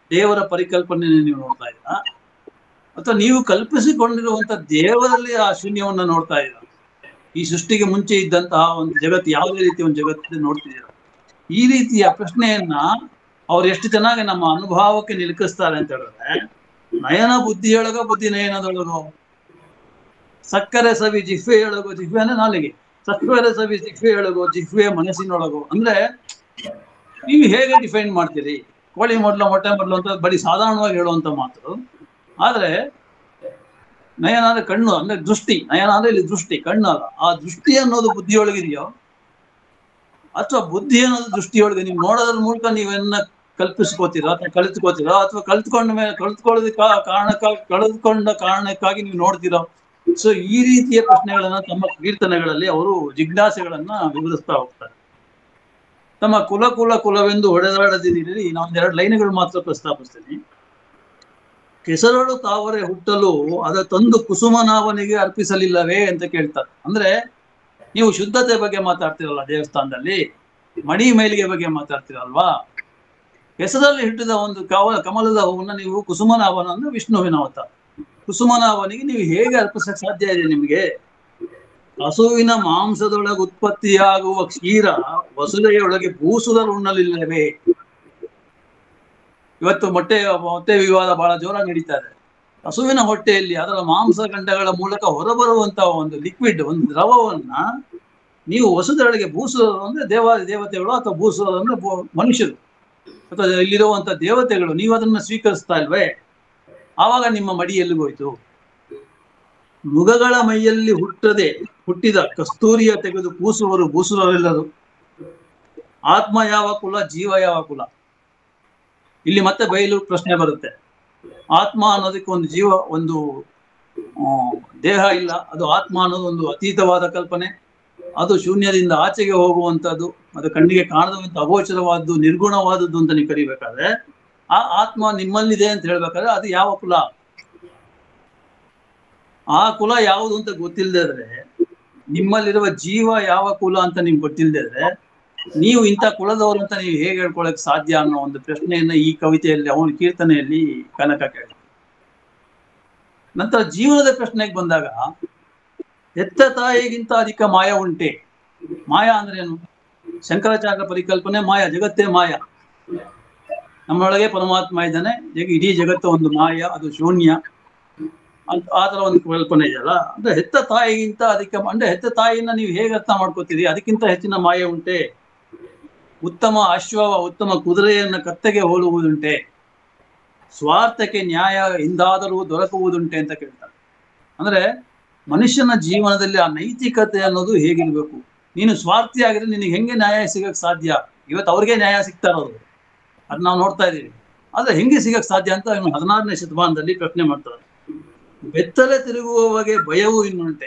ದೇವರ ಪರಿಕಲ್ಪನೆಯನ್ನು ನೀವು ನೋಡ್ತಾ ಇದ್ದೀರಾ ಅಥವಾ ನೀವು ಕಲ್ಪಿಸಿಕೊಂಡಿರುವಂತ ದೇವರಲ್ಲಿ ಆ ಶೂನ್ಯವನ್ನ ನೋಡ್ತಾ ಇದ್ದೀರಾ ಈ ಸೃಷ್ಟಿಗೆ ಮುಂಚೆ ಇದ್ದಂತಹ ಒಂದು ಜಗತ್ತು ಯಾವುದೇ ರೀತಿಯ ಒಂದು ಜಗತ್ತು ನೋಡ್ತಿದ್ದೀರಾ ಈ ರೀತಿಯ ಪ್ರಶ್ನೆಯನ್ನ ಅವ್ರು ಎಷ್ಟು ಚೆನ್ನಾಗಿ ನಮ್ಮ ಅನುಭವಕ್ಕೆ ನಿಲುಕಿಸ್ತಾರೆ ಅಂತ ಹೇಳಿದ್ರೆ ನಯನ ಬುದ್ಧಿಯೊಳಗ ಬುದ್ಧಿ ನಯನದೊಳಗೋ ಸಕ್ಕರೆ ಸವಿ ಜಿಹ್ವೆಯೊಳಗೋ ಜಿಹ್ವೆ ಅಂದ್ರೆ ನಾಲಿಗೆ ಸಕ್ಕರೆ ಸವಿ ಜಿಹ್ವೆಯೊಳಗೋ ಜಿಹ್ವೆ ಮನಸ್ಸಿನೊಳಗೋ ಅಂದ್ರೆ ನೀವು ಹೇಗೆ ಡಿಫೈನ್ ಮಾಡ್ತೀರಿ ಕೋಳಿ ಮೊದಲ ಮೊಟ್ಟೆ ಮೊದಲು ಅಂತ ಬರೀ ಸಾಧಾರಣವಾಗಿ ಹೇಳುವಂತ ಮಾತು ಆದ್ರೆ ನಯನ ಅಂದ್ರೆ ಕಣ್ಣು ಅಂದ್ರೆ ದೃಷ್ಟಿ ನಯನ ಅಂದ್ರೆ ಇಲ್ಲಿ ದೃಷ್ಟಿ ಕಣ್ಣು ಅಲ್ಲ ಆ ದೃಷ್ಟಿ ಅನ್ನೋದು ಬುದ್ಧಿಯೊಳಗಿದೆಯೋ ಅಥವಾ ಬುದ್ಧಿ ಅನ್ನೋದು ದೃಷ್ಟಿಯೊಳಗೆ ನೀವು ನೋಡೋದ್ರ ಮೂಲಕ ನೀವನ್ನ ಕಲ್ಪಿಸ್ಕೋತೀರಾ ಅಥವಾ ಕಲಿತ್ಕೋತೀರಾ ಅಥವಾ ಕಲ್ತ್ಕೊಂಡ ಮೇಲೆ ಕಲ್ತ್ಕೊಳ್ಳೋದಕ್ಕೆ ಕಾರಣಕ್ಕ ಕಳೆದುಕೊಂಡ ಕಾರಣಕ್ಕಾಗಿ ನೀವು ನೋಡ್ತೀರಾ ಸೊ ಈ ರೀತಿಯ ಪ್ರಶ್ನೆಗಳನ್ನ ತಮ್ಮ ಕೀರ್ತನೆಗಳಲ್ಲಿ ಅವರು ಜಿಜ್ಞಾಸೆಗಳನ್ನ ವಿವರಿಸ್ತಾ ಹೋಗ್ತಾರೆ ತಮ್ಮ ಕುಲ ಕುಲ ಕುಲವೆಂದು ಹೊಡೆದಾಡದಿರಿ ನಾವೊಂದೆರಡು ಲೈನ್ಗಳು ಮಾತ್ರ ಪ್ರಸ್ತಾಪಿಸ್ತೀನಿ ಕೆಸರಳು ತಾವರೆ ಹುಟ್ಟಲು ಅದ ತಂದು ಕುಸುಮನಾವನಿಗೆ ಅರ್ಪಿಸಲಿಲ್ಲವೇ ಅಂತ ಕೇಳ್ತಾರೆ ಅಂದ್ರೆ ನೀವು ಶುದ್ಧತೆ ಬಗ್ಗೆ ಮಾತಾಡ್ತಿರಲ್ಲ ದೇವಸ್ಥಾನದಲ್ಲಿ ಮಣಿ ಮೈಲಿಗೆ ಬಗ್ಗೆ ಮಾತಾಡ್ತಿರಲ್ವಾ ಹೆಸರಲ್ಲಿ ಹುಟ್ಟಿದ ಒಂದು ಕವ ಕಮಲದ ಹೂವನ್ನ ನೀವು ಕುಸುಮನಾಭನ ಅಂದ್ರೆ ವಿಷ್ಣುವಿನ ಅವತಾರ ಕುಸುಮನಾಭನಿಗೆ ನೀವು ಹೇಗೆ ಅರ್ಪಿಸಕ್ ಸಾಧ್ಯ ಇದೆ ನಿಮಗೆ ಹಸುವಿನ ಮಾಂಸದೊಳಗೆ ಉತ್ಪತ್ತಿಯಾಗುವ ಕ್ಷೀರ ವಸುದೆಯೊಳಗೆ ಭೂಸುದರು ಉಣ್ಣಲಿಲ್ಲವೇ ಇವತ್ತು ಮೊಟ್ಟೆ ಮೊಟ್ಟೆ ವಿವಾದ ಬಹಳ ಜೋರಾಗಿ ನಡೀತಾ ಇದೆ ಹಸುವಿನ ಹೊಟ್ಟೆಯಲ್ಲಿ ಅದರ ಮಾಂಸ ಗಂಡಗಳ ಮೂಲಕ ಹೊರಬರುವಂತಹ ಒಂದು ಲಿಕ್ವಿಡ್ ಒಂದು ದ್ರವವನ್ನ ನೀವು ವಸುದೊಳಗೆ ಭೂಸುರರು ಅಂದ್ರೆ ದೇವ ದೇವತೆಗಳು ಅಥವಾ ಭೂಸುರರು ಅಂದ್ರೆ ಭೂ- ಮನುಷ್ಯರು ಅಥವಾ ಇಲ್ಲಿರುವಂತ ದೇವತೆಗಳು ನೀವು ಅದನ್ನ ಸ್ವೀಕರಿಸ್ತಾ ಇಲ್ವೇ ಆವಾಗ ನಿಮ್ಮ ಮಡಿ ಎಲ್ಲಿಗೋಯ್ತು ಮೃಗಗಳ ಮೈಯಲ್ಲಿ ಹುಟ್ಟದೆ ಹುಟ್ಟಿದ ಕಸ್ತೂರಿಯ ತೆಗೆದು ಕೂಸುವರು ಭೂಸುರರೆಲ್ಲರು ಆತ್ಮ ಯಾವ ಕುಲ ಜೀವ ಯಾವ ಕುಲ ಇಲ್ಲಿ ಮತ್ತೆ ಬಯಲು ಪ್ರಶ್ನೆ ಬರುತ್ತೆ ಆತ್ಮ ಅನ್ನೋದಕ್ಕೆ ಒಂದು ಜೀವ ಒಂದು ಆ, ದೇಹ ಇಲ್ಲ ಅದು ಆತ್ಮ ಅನ್ನೋದು ಒಂದು ಅತೀತವಾದ ಕಲ್ಪನೆ ಅದು ಶೂನ್ಯದಿಂದ ಆಚೆಗೆ ಹೋಗುವಂತದ್ದು ಅದು ಕಣ್ಣಿಗೆ ಕಾಣದಂತ ಅಗೋಚರವಾದ್ದು ನಿರ್ಗುಣವಾದದ್ದು ಅಂತ ನೀವು ಕರಿಬೇಕಾದ್ರೆ ಆ ಆತ್ಮ ನಿಮ್ಮಲ್ಲಿದೆ ಅಂತ ಹೇಳ್ಬೇಕಾದ್ರೆ ಅದು ಯಾವ ಕುಲ ಆ ಕುಲ ಯಾವುದು ಅಂತ ಗೊತ್ತಿಲ್ಲದೆ ಇದ್ರೆ ನಿಮ್ಮಲ್ಲಿರುವ ಜೀವ ಯಾವ ಕುಲ ಅಂತ ನಿಮ್ಗೆ ಗೊತ್ತಿಲ್ಲದೆ ಇದ್ರೆ ನೀವು ಇಂಥ ಕುಲದವರು ಅಂತ ನೀವು ಹೇಗೆ ಹೇಳ್ಕೊಳಕ್ ಸಾಧ್ಯ ಅನ್ನೋ ಒಂದು ಪ್ರಶ್ನೆಯನ್ನ ಈ ಕವಿತೆಯಲ್ಲಿ ಅವನ ಕೀರ್ತನೆಯಲ್ಲಿ ಕನಕ ಕೇಳ ನಂತರ ಜೀವನದ ಪ್ರಶ್ನೆಗೆ ಬಂದಾಗ ಹೆತ್ತ ತಾಯಿಗಿಂತ ಅಧಿಕ ಮಾಯ ಉಂಟೆ ಮಾಯ ಅಂದ್ರೆ ಏನು ಶಂಕರಾಚಾರ್ಯ ಪರಿಕಲ್ಪನೆ ಮಾಯ ಜಗತ್ತೇ ಮಾಯ ನಮ್ಮೊಳಗೆ ಪರಮಾತ್ಮ ಇದ್ದಾನೆ ಜಗ- ಇಡೀ ಜಗತ್ತು ಒಂದು ಮಾಯ ಅದು ಶೂನ್ಯ ಅಂತ ಆ ತರ ಒಂದು ಕಲ್ಪನೆ ಇದೆಯಲ್ಲ ಅಂದ್ರೆ ಹೆತ್ತ ತಾಯಿಗಿಂತ ಅಧಿಕ ಅಂದ್ರೆ ಹೆತ್ತ ತಾಯಿಯನ್ನ ನೀವು ಹೇಗೆ ಅರ್ಥ ಮಾಡ್ಕೋತೀರಿ ಅದಕ್ಕಿಂತ ಹೆಚ್ಚಿನ ಮಾಯ ಉಂಟೆ ಉತ್ತಮ ಅಶ್ವ ಉತ್ತಮ ಕುದುರೆಯನ್ನ ಕತ್ತೆಗೆ ಹೋಲುವುದುಂಟೆ ಸ್ವಾರ್ಥಕ್ಕೆ ನ್ಯಾಯ ಎಂದಾದರೂ ದೊರಕುವುದುಂಟೆ ಅಂತ ಕೇಳ್ತಾರೆ ಅಂದ್ರೆ ಮನುಷ್ಯನ ಜೀವನದಲ್ಲಿ ಆ ನೈತಿಕತೆ ಅನ್ನೋದು ಹೇಗಿರ್ಬೇಕು ನೀನು ಸ್ವಾರ್ಥಿ ಆಗಿದ್ರೆ ನಿನಗೆ ಹೆಂಗೆ ನ್ಯಾಯ ಸಿಗಕ್ ಸಾಧ್ಯ ಇವತ್ತು ಅವ್ರಿಗೆ ನ್ಯಾಯ ಸಿಗ್ತಾ ಇರೋದು ಅದ್ ನಾವು ನೋಡ್ತಾ ಇದೀವಿ ಆದ್ರೆ ಹೆಂಗೆ ಸಿಗಕ್ ಸಾಧ್ಯ ಅಂತ ಇವ್ನು ಹದಿನಾರನೇ ಶತಮಾನದಲ್ಲಿ ಪ್ರಶ್ನೆ ಮಾಡ್ತಾರೆ ಬೆತ್ತಲೆ ತಿರುಗುವವಗೆ ಭಯವು ಇನ್ನುಂಟೆ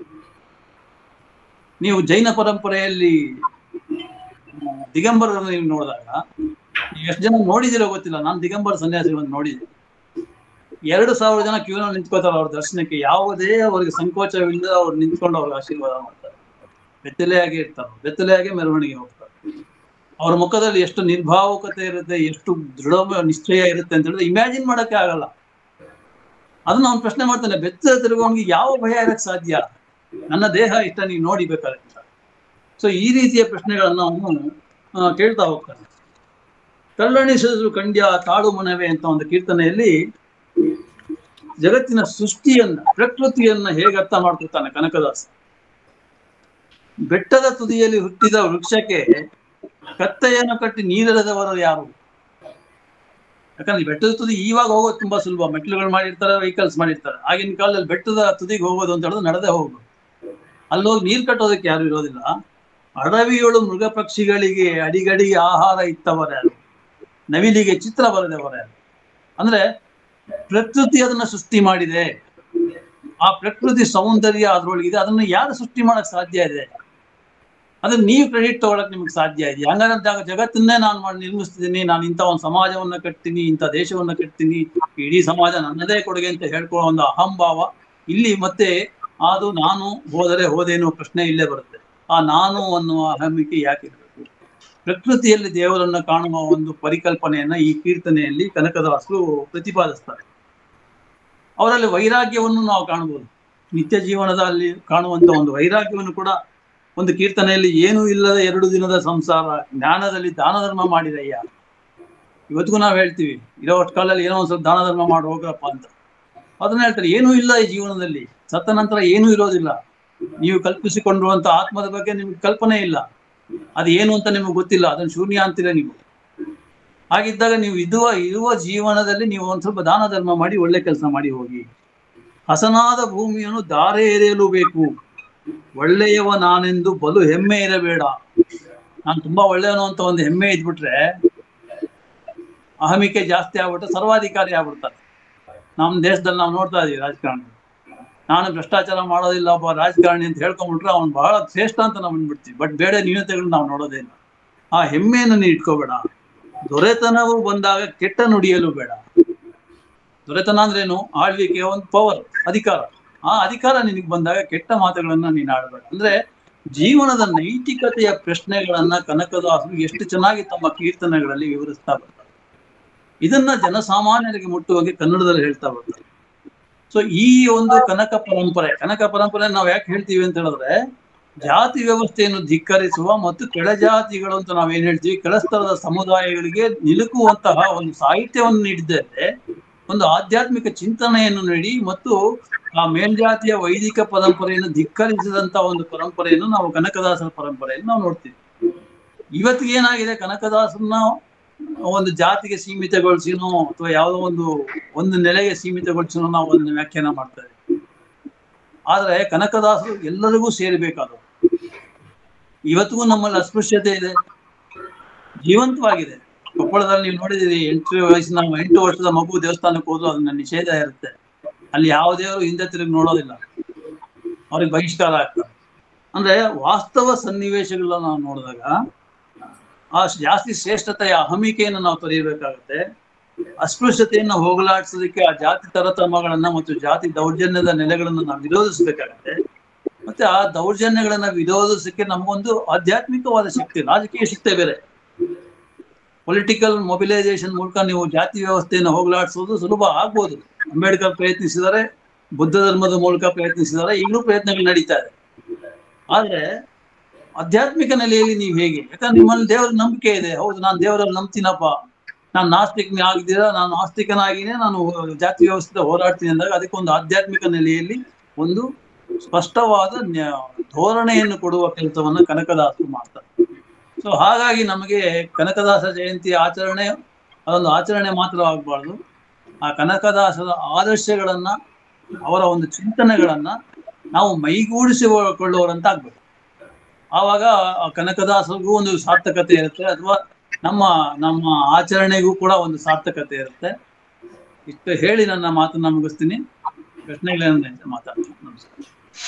ನೀವು ಜೈನ ಪರಂಪರೆಯಲ್ಲಿ ಆ, ದಿಗಂಬರರನ್ನು ನೀವು ನೋಡಿದಾಗ ನೀವು ಎಷ್ಟು ಜನ ನೋಡಿದಿರೋ ಗೊತ್ತಿಲ್ಲ ನಾನು ದಿಗಂಬರ ಸನ್ಯಾಸಿಗಳನ್ನು ನೋಡಿದ್ದೆ ಎರಡು ಸಾವಿರ ಜನ ಕ್ಯೂನಲ್ಲಿ ನಿಂತ್ಕೋತಾರೆ ಅವ್ರ ದರ್ಶನಕ್ಕೆ ಯಾವುದೇ ಅವರಿಗೆ ಸಂಕೋಚವಿಲ್ಲದೆ ಅವ್ರು ನಿಂತ್ಕೊಂಡು ಅವ್ರಿಗೆ ಆಶೀರ್ವಾದ ಮಾಡ್ತಾರೆ ಬೆತ್ತಲೆಯಾಗಿ ಇರ್ತಾರೆ ಬೆತ್ತಲೆಯಾಗಿ ಮೆರವಣಿಗೆ ಹೋಗ್ತಾರೆ ಅವ್ರ ಮುಖದಲ್ಲಿ ಎಷ್ಟು ನಿರ್ಭಾವುಕತೆ ಇರುತ್ತೆ ಎಷ್ಟು ದೃಢ ನಿಶ್ಚಯ ಇರುತ್ತೆ ಅಂತ ಹೇಳಿದ್ರೆ ಇಮ್ಯಾಜಿನ್ ಮಾಡಕ್ಕೆ ಆಗಲ್ಲ ಅದನ್ನ ಅವ್ನು ಪ್ರಶ್ನೆ ಮಾಡ್ತಾನೆ ಬೆತ್ತ ತಿರುಗೋನ್ಗೆ ಯಾವ ಭಯ ಇರಕ್ ಸಾಧ್ಯ ನನ್ನ ದೇಹ ಇಷ್ಟ ನೀವು ನೋಡಿ ಬೇಕಾದ್ರೆ ಸೊ ಈ ರೀತಿಯ ಪ್ರಶ್ನೆಗಳನ್ನ ಅವನು ಆ, ಕೇಳ್ತಾ ಹೋಗ್ತಾನೆ ಕಲ್ಲಣಿಸಿದ್ರು ಕಂಡ್ಯ ತಾಳು ಮನವೇ ಅಂತ ಒಂದು ಕೀರ್ತನೆಯಲ್ಲಿ ಜಗತ್ತಿನ ಸೃಷ್ಟಿಯನ್ನ ಪ್ರಕೃತಿಯನ್ನ ಹೇಗೆ ಅರ್ಥ ಮಾಡ್ಕೊತಾನೆ ಕನಕದಾಸ ಬೆಟ್ಟದ ತುದಿಯಲ್ಲಿ ಹುಟ್ಟಿದ ವೃಕ್ಷಕ್ಕೆ ಕತ್ತೆಯನ್ನು ಕಟ್ಟಿ ನೀರೆಳೆದವರು ಯಾರು ಯಾಕಂದ್ರೆ ಈ ಬೆಟ್ಟದ ತುದಿ ಇವಾಗ ಹೋಗೋದು ತುಂಬಾ ಸುಲಭ ಮೆಟ್ಲುಗಳು ಮಾಡಿರ್ತಾರೆ ವೆಹಿಕಲ್ಸ್ ಮಾಡಿರ್ತಾರೆ ಆಗಿನ ಕಾಲದಲ್ಲಿ ಬೆಟ್ಟದ ತುದಿಗೆ ಹೋಗೋದು ಅಂತ ಹೇಳಿದ್ರೆ ನಡೆದೇ ಹೋಗೋದು ಅಲ್ಲಿ ಹೋಗಿ ನೀರ್ ಕಟ್ಟೋದಕ್ಕೆ ಯಾರು ಇರೋದಿಲ್ಲ ಅಡವಿಯೊಳು ಮೃಗ ಪಕ್ಷಿಗಳಿಗೆ ಅಡಿಗಡಿಗೆ ಆಹಾರ ಇತ್ತವರ್ಯಾರು ನವಿಲಿಗೆ ಚಿತ್ರ ಬರೆದವರ್ಯಾರು ಅಂದ್ರೆ ಪ್ರಕೃತಿ ಅದನ್ನ ಸೃಷ್ಟಿ ಮಾಡಿದೆ ಆ ಪ್ರಕೃತಿ ಸೌಂದರ್ಯ ಅದ್ರೊಳಗಿದೆ ಅದನ್ನ ಯಾರು ಸೃಷ್ಟಿ ಮಾಡಕ್ ಸಾಧ್ಯ ಇದೆ ಅದನ್ನ ನೀವು ಕ್ರೆಡಿಟ್ ತಗೊಳಕ್ ನಿಮ್ಗೆ ಸಾಧ್ಯ ಇದೆ ಹಂಗಾದ್ರೆ ಜಗ- ಜಗತ್ತನ್ನೇ ನಾನು ಮಾಡಿ ನಿರ್ಮಿಸ್ತಿದ್ದೀನಿ ನಾನು ಇಂಥ ಒಂದು ಸಮಾಜವನ್ನ ಕಟ್ತೀನಿ ಇಂಥ ದೇಶವನ್ನ ಕಟ್ತೀನಿ ಇಡೀ ಸಮಾಜ ನನ್ನದೇ ಕೊಡುಗೆ ಅಂತ ಹೇಳ್ಕೊಳ್ಳೋ ಒಂದು ಅಹಂಭಾವ ಇಲ್ಲಿ ಮತ್ತೆ ಅದು ನಾನು ಹೋದರೆ ಹೋದೇನೋ ಪ್ರಶ್ನೆ ಇಲ್ಲೇ ಬರುತ್ತೆ ಆ ನಾನು ಅನ್ನುವ ಅಹಮಿಕೆ ಯಾಕೆ ಇರಬೇಕು ಪ್ರಕೃತಿಯಲ್ಲಿ ದೇವರನ್ನ ಕಾಣುವ ಒಂದು ಪರಿಕಲ್ಪನೆಯನ್ನ ಈ ಕೀರ್ತನೆಯಲ್ಲಿ ಕನಕದಾಸರು ಪ್ರತಿಪಾದಿಸ್ತಾರೆ ಅವರಲ್ಲಿ ವೈರಾಗ್ಯವನ್ನು ನಾವು ಕಾಣಬಹುದು ನಿತ್ಯ ಜೀವನದಲ್ಲಿ ಕಾಣುವಂತ ಒಂದು ವೈರಾಗ್ಯವನ್ನು ಕೂಡ ಒಂದು ಕೀರ್ತನೆಯಲ್ಲಿ ಏನೂ ಇಲ್ಲದ ಎರಡು ದಿನದ ಸಂಸಾರ ಜ್ಞಾನದಲ್ಲಿ ದಾನ ಧರ್ಮ ಮಾಡಿದಯ್ಯ ಇವತ್ತಿಗೂ ನಾವು ಹೇಳ್ತೀವಿ ಇರೋ ಒಟ್ಟು ಕಾಲದಲ್ಲಿ ಏನೋ ಒಂದ್ ಸ್ವಲ್ಪ ದಾನ ಧರ್ಮ ಮಾಡಿ ಹೋಗ್ರಪ್ಪ ಅಂತ ಅದನ್ನ ಹೇಳ್ತಾರೆ ಏನೂ ಇಲ್ಲ ಈ ಜೀವನದಲ್ಲಿ ಸತ್ತ ನಂತರ ಏನೂ ಇರೋದಿಲ್ಲ ನೀವು ಕಲ್ಪಿಸಿಕೊಂಡಿರುವಂತ ಆತ್ಮದ ಬಗ್ಗೆ ನಿಮ್ಗೆ ಕಲ್ಪನೆ ಇಲ್ಲ ಅದು ಏನು ಅಂತ ನಿಮಗೆ ಗೊತ್ತಿಲ್ಲ ಅದನ್ನ ಶೂನ್ಯ ಅಂತೀರ ನೀವು ಹಾಗಿದ್ದಾಗ ನೀವು ಇದುವ ಇರುವ ಜೀವನದಲ್ಲಿ ನೀವು ಒಂದ್ ಸ್ವಲ್ಪ ದಾನ ಧರ್ಮ ಮಾಡಿ ಒಳ್ಳೆ ಕೆಲಸ ಮಾಡಿ ಹೋಗಿ ಹಸನಾದ ಭೂಮಿಯನ್ನು ದಾರೆ ಎರೆಯಲು ಬೇಕು ಒಳ್ಳೆಯವ ನಾನೆಂದು ಬಲು ಹೆಮ್ಮೆ ಇರಬೇಡ ನಾನು ತುಂಬಾ ಒಳ್ಳೆಯವನು ಅಂತ ಒಂದು ಹೆಮ್ಮೆ ಇದ್ಬಿಟ್ರೆ ಅಹಮಿಕೆ ಜಾಸ್ತಿ ಆಗ್ಬಿಟ್ಟು ಸರ್ವಾಧಿಕಾರಿ ಆಗ್ಬಿಡ್ತಾರೆ ನಮ್ಮ ದೇಶದಲ್ಲಿ ನಾವು ನೋಡ್ತಾ ಇದೀವಿ ರಾಜಕಾರಣ ನಾನು ಭ್ರಷ್ಟಾಚಾರ ಮಾಡೋದಿಲ್ಲ ಒಬ್ಬ ರಾಜಕಾರಣಿ ಅಂತ ಹೇಳ್ಕೊಂಡ್ಬಿಟ್ರೆ ಅವ್ನು ಬಹಳ ಶ್ರೇಷ್ಠ ಅಂತ ನಾವು ಅಂದ್ಬಿಡ್ತೀವಿ ಬಟ್ ಬೇಡ ನ್ಯೂನತೆಗಳನ್ನ ನಾವು ನೋಡೋದೇ ಇಲ್ಲ ಆ ಹೆಮ್ಮೆಯನ್ನು ನೀನು ಇಟ್ಕೋಬೇಡ ದೊರೆತನವು ಬಂದಾಗ ಕೆಟ್ಟ ನುಡಿಯಲು ಬೇಡ ದೊರೆತನ ಅಂದ್ರೇನು ಆಳ್ವಿಕೆ ಒಂದು ಪವರ್ ಅಧಿಕಾರ ಆ ಅಧಿಕಾರ ನಿನಗೆ ಬಂದಾಗ ಕೆಟ್ಟ ಮಾತುಗಳನ್ನ ನೀನು ಆಡಬೇಡ ಅಂದ್ರೆ ಜೀವನದ ನೈತಿಕತೆಯ ಪ್ರಶ್ನೆಗಳನ್ನ ಕನಕದಾಸರು ಎಷ್ಟು ಚೆನ್ನಾಗಿ ತಮ್ಮ ಕೀರ್ತನೆಗಳಲ್ಲಿ ವಿವರಿಸ್ತಾ ಬರ್ತಾರೆ ಇದನ್ನ ಜನಸಾಮಾನ್ಯರಿಗೆ ಮುಟ್ಟುವಾಗೆ ಕನ್ನಡದಲ್ಲಿ ಹೇಳ್ತಾ ಬರ್ತಾರೆ ಸೊ ಈ ಒಂದು ಕನಕ ಪರಂಪರೆ ಕನಕ ಪರಂಪರೆ ನಾವು ಯಾಕೆ ಹೇಳ್ತೀವಿ ಅಂತ ಹೇಳಿದ್ರೆ ಜಾತಿ ವ್ಯವಸ್ಥೆಯನ್ನು ಧಿಕ್ಕರಿಸುವ ಮತ್ತು ಕೆಳಜಾತಿಗಳು ಅಂತ ನಾವೇನ್ ಹೇಳ್ತೀವಿ ಕೆಳಸ್ತರದ ಸಮುದಾಯಗಳಿಗೆ ನಿಲುಕುವಂತಹ ಒಂದು ಸಾಹಿತ್ಯವನ್ನು ನೀಡಿದ್ದರೆ ಒಂದು ಆಧ್ಯಾತ್ಮಿಕ ಚಿಂತನೆಯನ್ನು ನೀಡಿ ಮತ್ತು ಆ ಮೇಲ್ಜಾತಿಯ ವೈದಿಕ ಪರಂಪರೆಯನ್ನು ಧಿಕ್ಕರಿಸಿದಂತ ಒಂದು ಪರಂಪರೆಯನ್ನು ನಾವು ಕನಕದಾಸರ ಪರಂಪರೆಯನ್ನು ನಾವು ನೋಡ್ತೀವಿ ಇವತ್ತಿಗೆ ಏನಾಗಿದೆ ಕನಕದಾಸರನ್ನ ಒಂದು ಜಾತಿಗೆ ಸೀಮಿತಗೊಳಿಸಿನೋ ಅಥವಾ ಯಾವುದೋ ಒಂದು ಒಂದು ನೆಲೆಗೆ ಸೀಮಿತಗೊಳಿಸಿನೋ ನಾವು ಅದನ್ನ ವ್ಯಾಖ್ಯಾನ ಮಾಡ್ತಾ ಇದ್ದೀವಿ ಆದ್ರೆ ಕನಕದಾಸರು ಎಲ್ಲರಿಗೂ ಸೇರಬೇಕಾದವು ಇವತ್ತಿಗೂ ನಮ್ಮಲ್ಲಿ ಅಸ್ಪೃಶ್ಯತೆ ಇದೆ ಜೀವಂತವಾಗಿದೆ ಕೊಪ್ಪಳದಲ್ಲಿ ನೀವು ನೋಡಿದಿರಿ ಎಂಟು ವಯಸ್ಸಿನ ಎಂಟು ವರ್ಷದ ಮಗು ದೇವಸ್ಥಾನಕ್ಕೆ ಹೋದ್ರು ಅದನ್ನ ನಿಷೇಧ ಇರುತ್ತೆ ಅಲ್ಲಿ ಯಾವ ದೇವರು ಹಿಂದೆ ತಿರುಗಿ ನೋಡೋದಿಲ್ಲ ಅವ್ರಿಗೆ ಬಹಿಷ್ಕಾರ ಆಗ್ತದೆ ಅಂದ್ರೆ ವಾಸ್ತವ ಸನ್ನಿವೇಶಗಳನ್ನ ನಾವು ನೋಡಿದಾಗ ಆ ಜಾಸ್ತಿ ಶ್ರೇಷ್ಠತೆಯ ಅಹಮಿಕೆಯನ್ನು ನಾವು ತೊರೆಯಬೇಕಾಗುತ್ತೆ ಅಸ್ಪೃಶ್ಯತೆಯನ್ನು ಹೋಗಲಾಡಿಸೋದಕ್ಕೆ ಆ ಜಾತಿ ತರತಮಗಳನ್ನ ಮತ್ತು ಜಾತಿ ದೌರ್ಜನ್ಯದ ನೆಲೆಗಳನ್ನ ನಾವು ವಿರೋಧಿಸಬೇಕಾಗತ್ತೆ ಮತ್ತೆ ಆ ದೌರ್ಜನ್ಯಗಳನ್ನ ವಿರೋಧಿಸಕ್ಕೆ ನಮಗೊಂದು ಆಧ್ಯಾತ್ಮಿಕವಾದ ಶಕ್ತಿ ರಾಜಕೀಯ ಶಕ್ತಿ ಬೇರೆ ಪೊಲಿಟಿಕಲ್ ಮೊಬಿಲೈಸೇಷನ್ ಮೂಲಕ ನೀವು ಜಾತಿ ವ್ಯವಸ್ಥೆಯನ್ನು ಹೋಗಲಾಡಿಸೋದು ಸುಲಭ ಆಗ್ಬೋದು ಅಂಬೇಡ್ಕರ್ ಪ್ರಯತ್ನಿಸಿದರೆ ಬುದ್ಧ ಧರ್ಮದ ಮೂಲಕ ಪ್ರಯತ್ನಿಸಿದರೆ ಈಗಲೂ ಪ್ರಯತ್ನಗಳು ನಡೀತಾ ಇದೆ ಆದ್ರೆ ಆಧ್ಯಾತ್ಮಿಕ ನೆಲೆಯಲ್ಲಿ ನೀವು ಹೇಗೆ ಯಾಕಂದ್ರೆ ನಿಮ್ಮಲ್ಲಿ ದೇವರ ನಂಬಿಕೆ ಇದೆ ಹೌದು ನಾನು ದೇವರಲ್ಲಿ ನಂಬ್ತೀನಪ್ಪ ನಾನು ನಾಸ್ತಿಕನೇ ಆಗಿದ್ದೀರಾ ನಾನು ಆಸ್ತಿಕನಾಗಿನೇ ನಾನು ಜಾತಿ ವ್ಯವಸ್ಥೆ ಹೋರಾಡ್ತೀನಿ ಅಂದಾಗ ಅದಕ್ಕೆ ಒಂದು ಆಧ್ಯಾತ್ಮಿಕ ನೆಲೆಯಲ್ಲಿ ಒಂದು ಸ್ಪಷ್ಟವಾದ ನ್ಯ- ಧೋರಣೆಯನ್ನು ಕೊಡುವ ಕೆಲಸವನ್ನ ಕನಕದಾಸರು ಮಾಡ್ತಾರೆ ಸೊ ಹಾಗಾಗಿ ನಮಗೆ ಕನಕದಾಸ ಜಯಂತಿ ಆಚರಣೆ ಅದೊಂದು ಆಚರಣೆ ಮಾತ್ರ ಆಗಬಾರ್ದು ಆ ಕನಕದಾಸರ ಆದರ್ಶಗಳನ್ನ ಅವರ ಒಂದು ಚಿಂತನೆಗಳನ್ನ ನಾವು ಮೈಗೂಡಿಸಿಕೊಳ್ಳುವರಂತ ಆಗ್ಬೇಕು ಆವಾಗ ಆ ಕನಕದಾಸರಿಗೂ ಒಂದು ಸಾರ್ಥಕತೆ ಇರುತ್ತೆ ಅಥವಾ ನಮ್ಮ ನಮ್ಮ ಆಚರಣೆಗೂ ಕೂಡ ಒಂದು ಸಾರ್ಥಕತೆ ಇರುತ್ತೆ ಇಷ್ಟು ಹೇಳಿ ನನ್ನ ಮಾತನ್ನ ಮುಗಿಸ್ತೀನಿ ಪ್ರಶ್ನೆಗಳನ್ನ ಮಾತಾಡ್ತೀನಿ ನಮಸ್ಕಾರ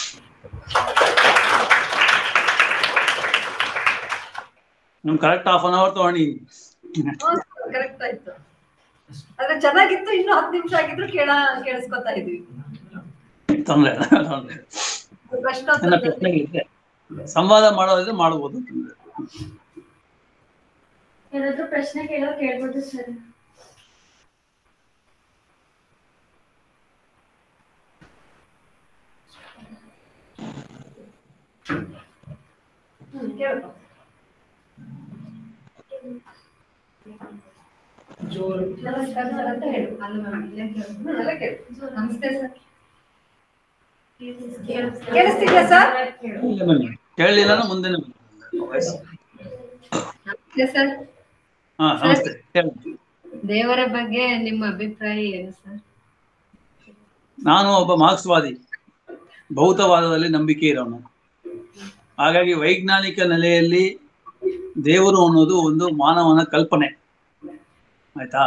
ನಮ್ ಕರೆಕ್ಟ್ ಹಾಫ್ ಅನ್ ಅವರ್ ತಗೊಂಡಿ ಕರೆಕ್ಟ್ ಆಯ್ತು ಆದ್ರೆ ಚೆನ್ನಾಗಿತ್ತು ಇನ್ನು ಹತ್ತು ನಿಮಿಷ ಆಗಿದ್ರು ಕೇಳ ಕೇಳಿಸ್ಕೊತಾ ಇದ್ವಿ ತೊಂದ್ರೆ ಇಲ್ಲ, ತೊಂದ್ರೆ ಇಲ್ಲ. ನನ್ನ ಪ್ರಶ್ನೋತ್ತರ ಪ್ರಶ್ನೆಗಳಿದೆ ಸಂವಾದ ಮಾಡೋದಿದ್ರೆ ಮಾಡ್ಬೋದು ತೊಂದ್ರೆ ಇಲ್ಲ. ಯಾರಾದ್ರೂ ಪ್ರಶ್ನೆ ಕೇಳೋ ಕೇಳ್ಬೋದು ಸರ್ ಹ್ಮ್, ಕೇಳು. ನಮಸ್ಕಾರ ಸರ್ ಅಂತ ಹೇಳು ಹ್ಮ್, ಎಲ್ಲ ಕೇಳು. ನಮಸ್ತೆ ಸರ್ ಕೇಳಿಸ್ತಿದ್ಯಾ ಸರ್ ಇಲ್ಲ ಬನ್ನಿ. ಕೇಳಲಿಲ್ಲ ಅಂದ್ರೆ ಮುಂದೆನೆ ಬನ್ನಿ. ನಮಸ್ತೆ ಸರ್ ಹಾ ನಮಸ್ತೆ ಹೇಳಿ ದೇವರ ಬಗ್ಗೆ ನಿಮ್ಮ ಅಭಿಪ್ರಾಯ ಏನು ಸರ್ ನಾನು ಒಬ್ಬ ಮಾರ್ಕ್ಸ್ವಾದಿ ಭೌತವಾದದಲ್ಲಿ ನಂಬಿಕೆ ಇರೋನು ಹಾಗಾಗಿ ವೈಜ್ಞಾನಿಕ ನೆಲೆಯಲ್ಲಿ ದೇವರು ಅನ್ನೋದು ಒಂದು ಮಾನವನ ಕಲ್ಪನೆ ಆಯ್ತಾ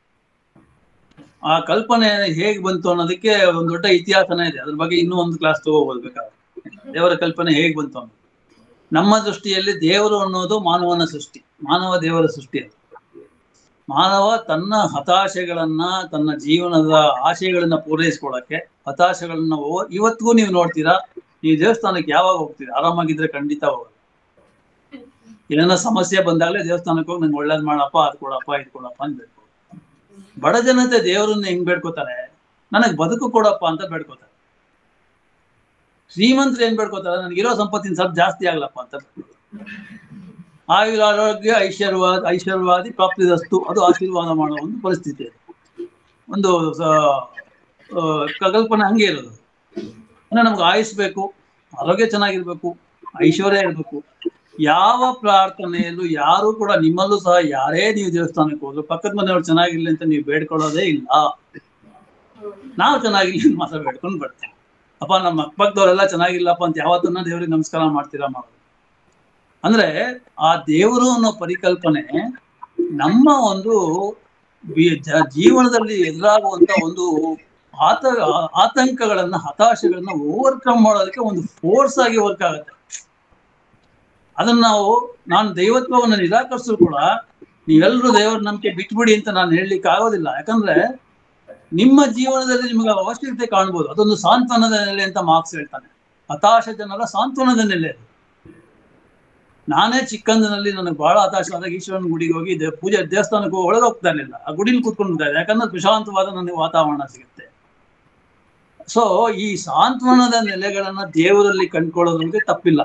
ಆ ಕಲ್ಪನೆ ಹೇಗೆ ಬಂತು ಅನ್ನೋದಕ್ಕೆ ಒಂದು ದೊಡ್ಡ ಇತಿಹಾಸನೇ ಇದೆ ಅದ್ರ ಬಗ್ಗೆ ಇನ್ನೂ ಒಂದು ಕ್ಲಾಸ್ ತಗೋಬಹುದು ಬೇಕಾದ್ರೆ ದೇವರ ಕಲ್ಪನೆ ಹೇಗೆ ಬಂತು ಅನ್ನೋದು ನಮ್ಮ ದೃಷ್ಟಿಯಲ್ಲಿ ದೇವರು ಅನ್ನೋದು ಮಾನವನ ಸೃಷ್ಟಿ ಮಾನವ ದೇವರ ಸೃಷ್ಟಿ ಅದು ಮಾನವ ತನ್ನ ಹತಾಶೆಗಳನ್ನ ತನ್ನ ಜೀವನದ ಆಶಯಗಳನ್ನ ಪೂರೈಸ್ಕೊಳ್ಳಕ್ಕೆ ಹತಾಶೆಗಳನ್ನ ಓ- ಇವತ್ತಿಗೂ ನೀವು ನೋಡ್ತೀರಾ ನೀವು ದೇವಸ್ಥಾನಕ್ಕೆ ಯಾವಾಗ ಹೋಗ್ತೀರಾ ಆರಾಮಾಗಿದ್ರೆ ಖಂಡಿತ ಹೋಗಲ್ಲ ಏನಾರ ಸಮಸ್ಯೆ ಬಂದಾಗಲೇ ದೇವಸ್ಥಾನಕ್ಕೆ ಹೋಗಿ ನಂಗೆ ಒಳ್ಳೇದ್ ಮಾಡಪ್ಪ ಅದು ಕೊಡಪ್ಪ ಇದು ಕೊಡಪ್ಪ ಅಂತ ಬೇಡ್ಕೊ ಬಡ ಜನತೆ ದೇವರನ್ನ ಹೆಂಗ್ ಬೇಡ್ಕೋತಾರೆ ನನಗ್ ಬದುಕು ಕೊಡಪ್ಪ ಅಂತ ಬೇಡ್ಕೋತಾರೆ ಶ್ರೀಮಂತರು ಏನ್ ಬೇಡ್ಕೋತಾರೆ ನನಗಿರೋ ಸಂಪತ್ತಿನ ಸ್ವಲ್ಪ ಜಾಸ್ತಿ ಆಗ್ಲಪ್ಪ ಅಂತ ಬೇಡ್ಕೋತಾರೆ. ಆಯುರ ಆರೋಗ್ಯ ಐಶ್ವರ್ಯವಾದ ಐಶ್ವರ್ಯವಾದಿ ಪ್ರಾಪ್ತಿದಸ್ತು ಅದು ಆಶೀರ್ವಾದ ಮಾಡೋ ಒಂದು ಪರಿಸ್ಥಿತಿ ಅದು ಒಂದು ಸ- ಆ, ಕಲ್ಪನೆ ಹಂಗೆ ಇರೋದು ಅಂದ್ರೆ ನಮ್ಗೆ ಆಯುಸ್ ಬೇಕು ಆರೋಗ್ಯ ಚೆನ್ನಾಗಿರ್ಬೇಕು ಐಶ್ವರ್ಯ ಇರ್ಬೇಕು ಯಾವ ಪ್ರಾರ್ಥನೆಯಲ್ಲೂ ಯಾರು ಕೂಡ ನಿಮ್ಮಲ್ಲೂ ಸಹ ಯಾರೇ ನೀವು ದೇವಸ್ಥಾನಕ್ಕೆ ಹೋದ್ರು ಪಕ್ಕದ ಮನೆಯವ್ರು ಚೆನ್ನಾಗಿರ್ಲಿ ಅಂತ ನೀವು ಬೇಡ್ಕೊಳ್ಳೋದೇ ಇಲ್ಲ ನಾವು ಚೆನ್ನಾಗಿರ್ಲಿ ಅಂತ ಮಾತ್ರ ಬೇಡ್ಕೊಂಡು ಬರ್ತೀವಿ ಅಪ್ಪ ನಮ್ಮ ಅಕ್ಕಪಕ್ಕದವರೆಲ್ಲ ಚೆನ್ನಾಗಿಲ್ಲಪ್ಪ ಅಂತ ಯಾವತ್ತನ್ನ ದೇವ್ರಿಗೆ ನಮಸ್ಕಾರ ಮಾಡ್ತೀರಾ ಮಾಡೋದು ಅಂದ್ರೆ ಆ ದೇವರು ಅನ್ನೋ ಪರಿಕಲ್ಪನೆ ನಮ್ಮ ಒಂದು ಬಿ- ಜ- ಜೀವನದಲ್ಲಿ ಎದುರಾಗುವಂತ ಒಂದು ಆತ ಆತಂಕಗಳನ್ನ ಹತಾಶೆಗಳನ್ನ ಓವರ್ಕಮ್ ಮಾಡೋದಕ್ಕೆ ಒಂದು ಫೋರ್ಸ್ ಆಗಿ ವರ್ಕ್ ಆಗುತ್ತೆ ಅದನ್ನ ನಾವು ನಾನು ದೈವತ್ವವನ್ನು ನಿರಾಕರಿಸಿದ್ರು ಕೂಡ ನೀವೆಲ್ಲರೂ ದೇವರ ನಂಬಿಕೆ ಬಿಟ್ಬಿಡಿ ಅಂತ ನಾನು ಹೇಳಲಿಕ್ಕೆ ಆಗೋದಿಲ್ಲ ಯಾಕಂದ್ರೆ ನಿಮ್ಮ ಜೀವನದಲ್ಲಿ ನಿಮಗೆ ಅವಶ್ಯಕತೆ ಕಾಣ್ಬೋದು ಅದೊಂದು ಸಾಂತ್ವನದ ನೆಲೆ ಅಂತ ಮಾರ್ಕ್ಸ್ ಹೇಳ್ತಾನೆ ಹತಾಶ ಜನರ ಸಾಂತ್ವನದ ನೆಲೆ ಅದು. ನಾನೇ ಚಿಕ್ಕಂದಿನಲ್ಲಿ ನನಗೆ ಬಹಳ ಹತಾಶ ಆದಾಗ ಈಶ್ವರನ ಗುಡಿಗೆ ಹೋಗಿ ದೇ- ಪೂಜೆ ದೇವಸ್ಥಾನಕ್ಕೆ ಹೋಗಿ ಒಳಗೆ ಹೋಗ್ತಾ ಇರಲಿಲ್ಲ ಆ ಗುಡಿಲಿ ಕೂತ್ಕೊಂಡು ಇದ್ದೆ ಯಾಕಂದ್ರೆ ಪ್ರಶಾಂತವಾದ ನನಗೆ ವಾತಾವರಣ ಸಿಗುತ್ತೆ ಸೊ ಈ ಸಾಂತ್ವನದ ನೆಲೆಗಳನ್ನ ದೇವರಲ್ಲಿ ಕಂಡ್ಕೊಳ್ಳೋದ್ರಿಗೆ ತಪ್ಪಿಲ್ಲ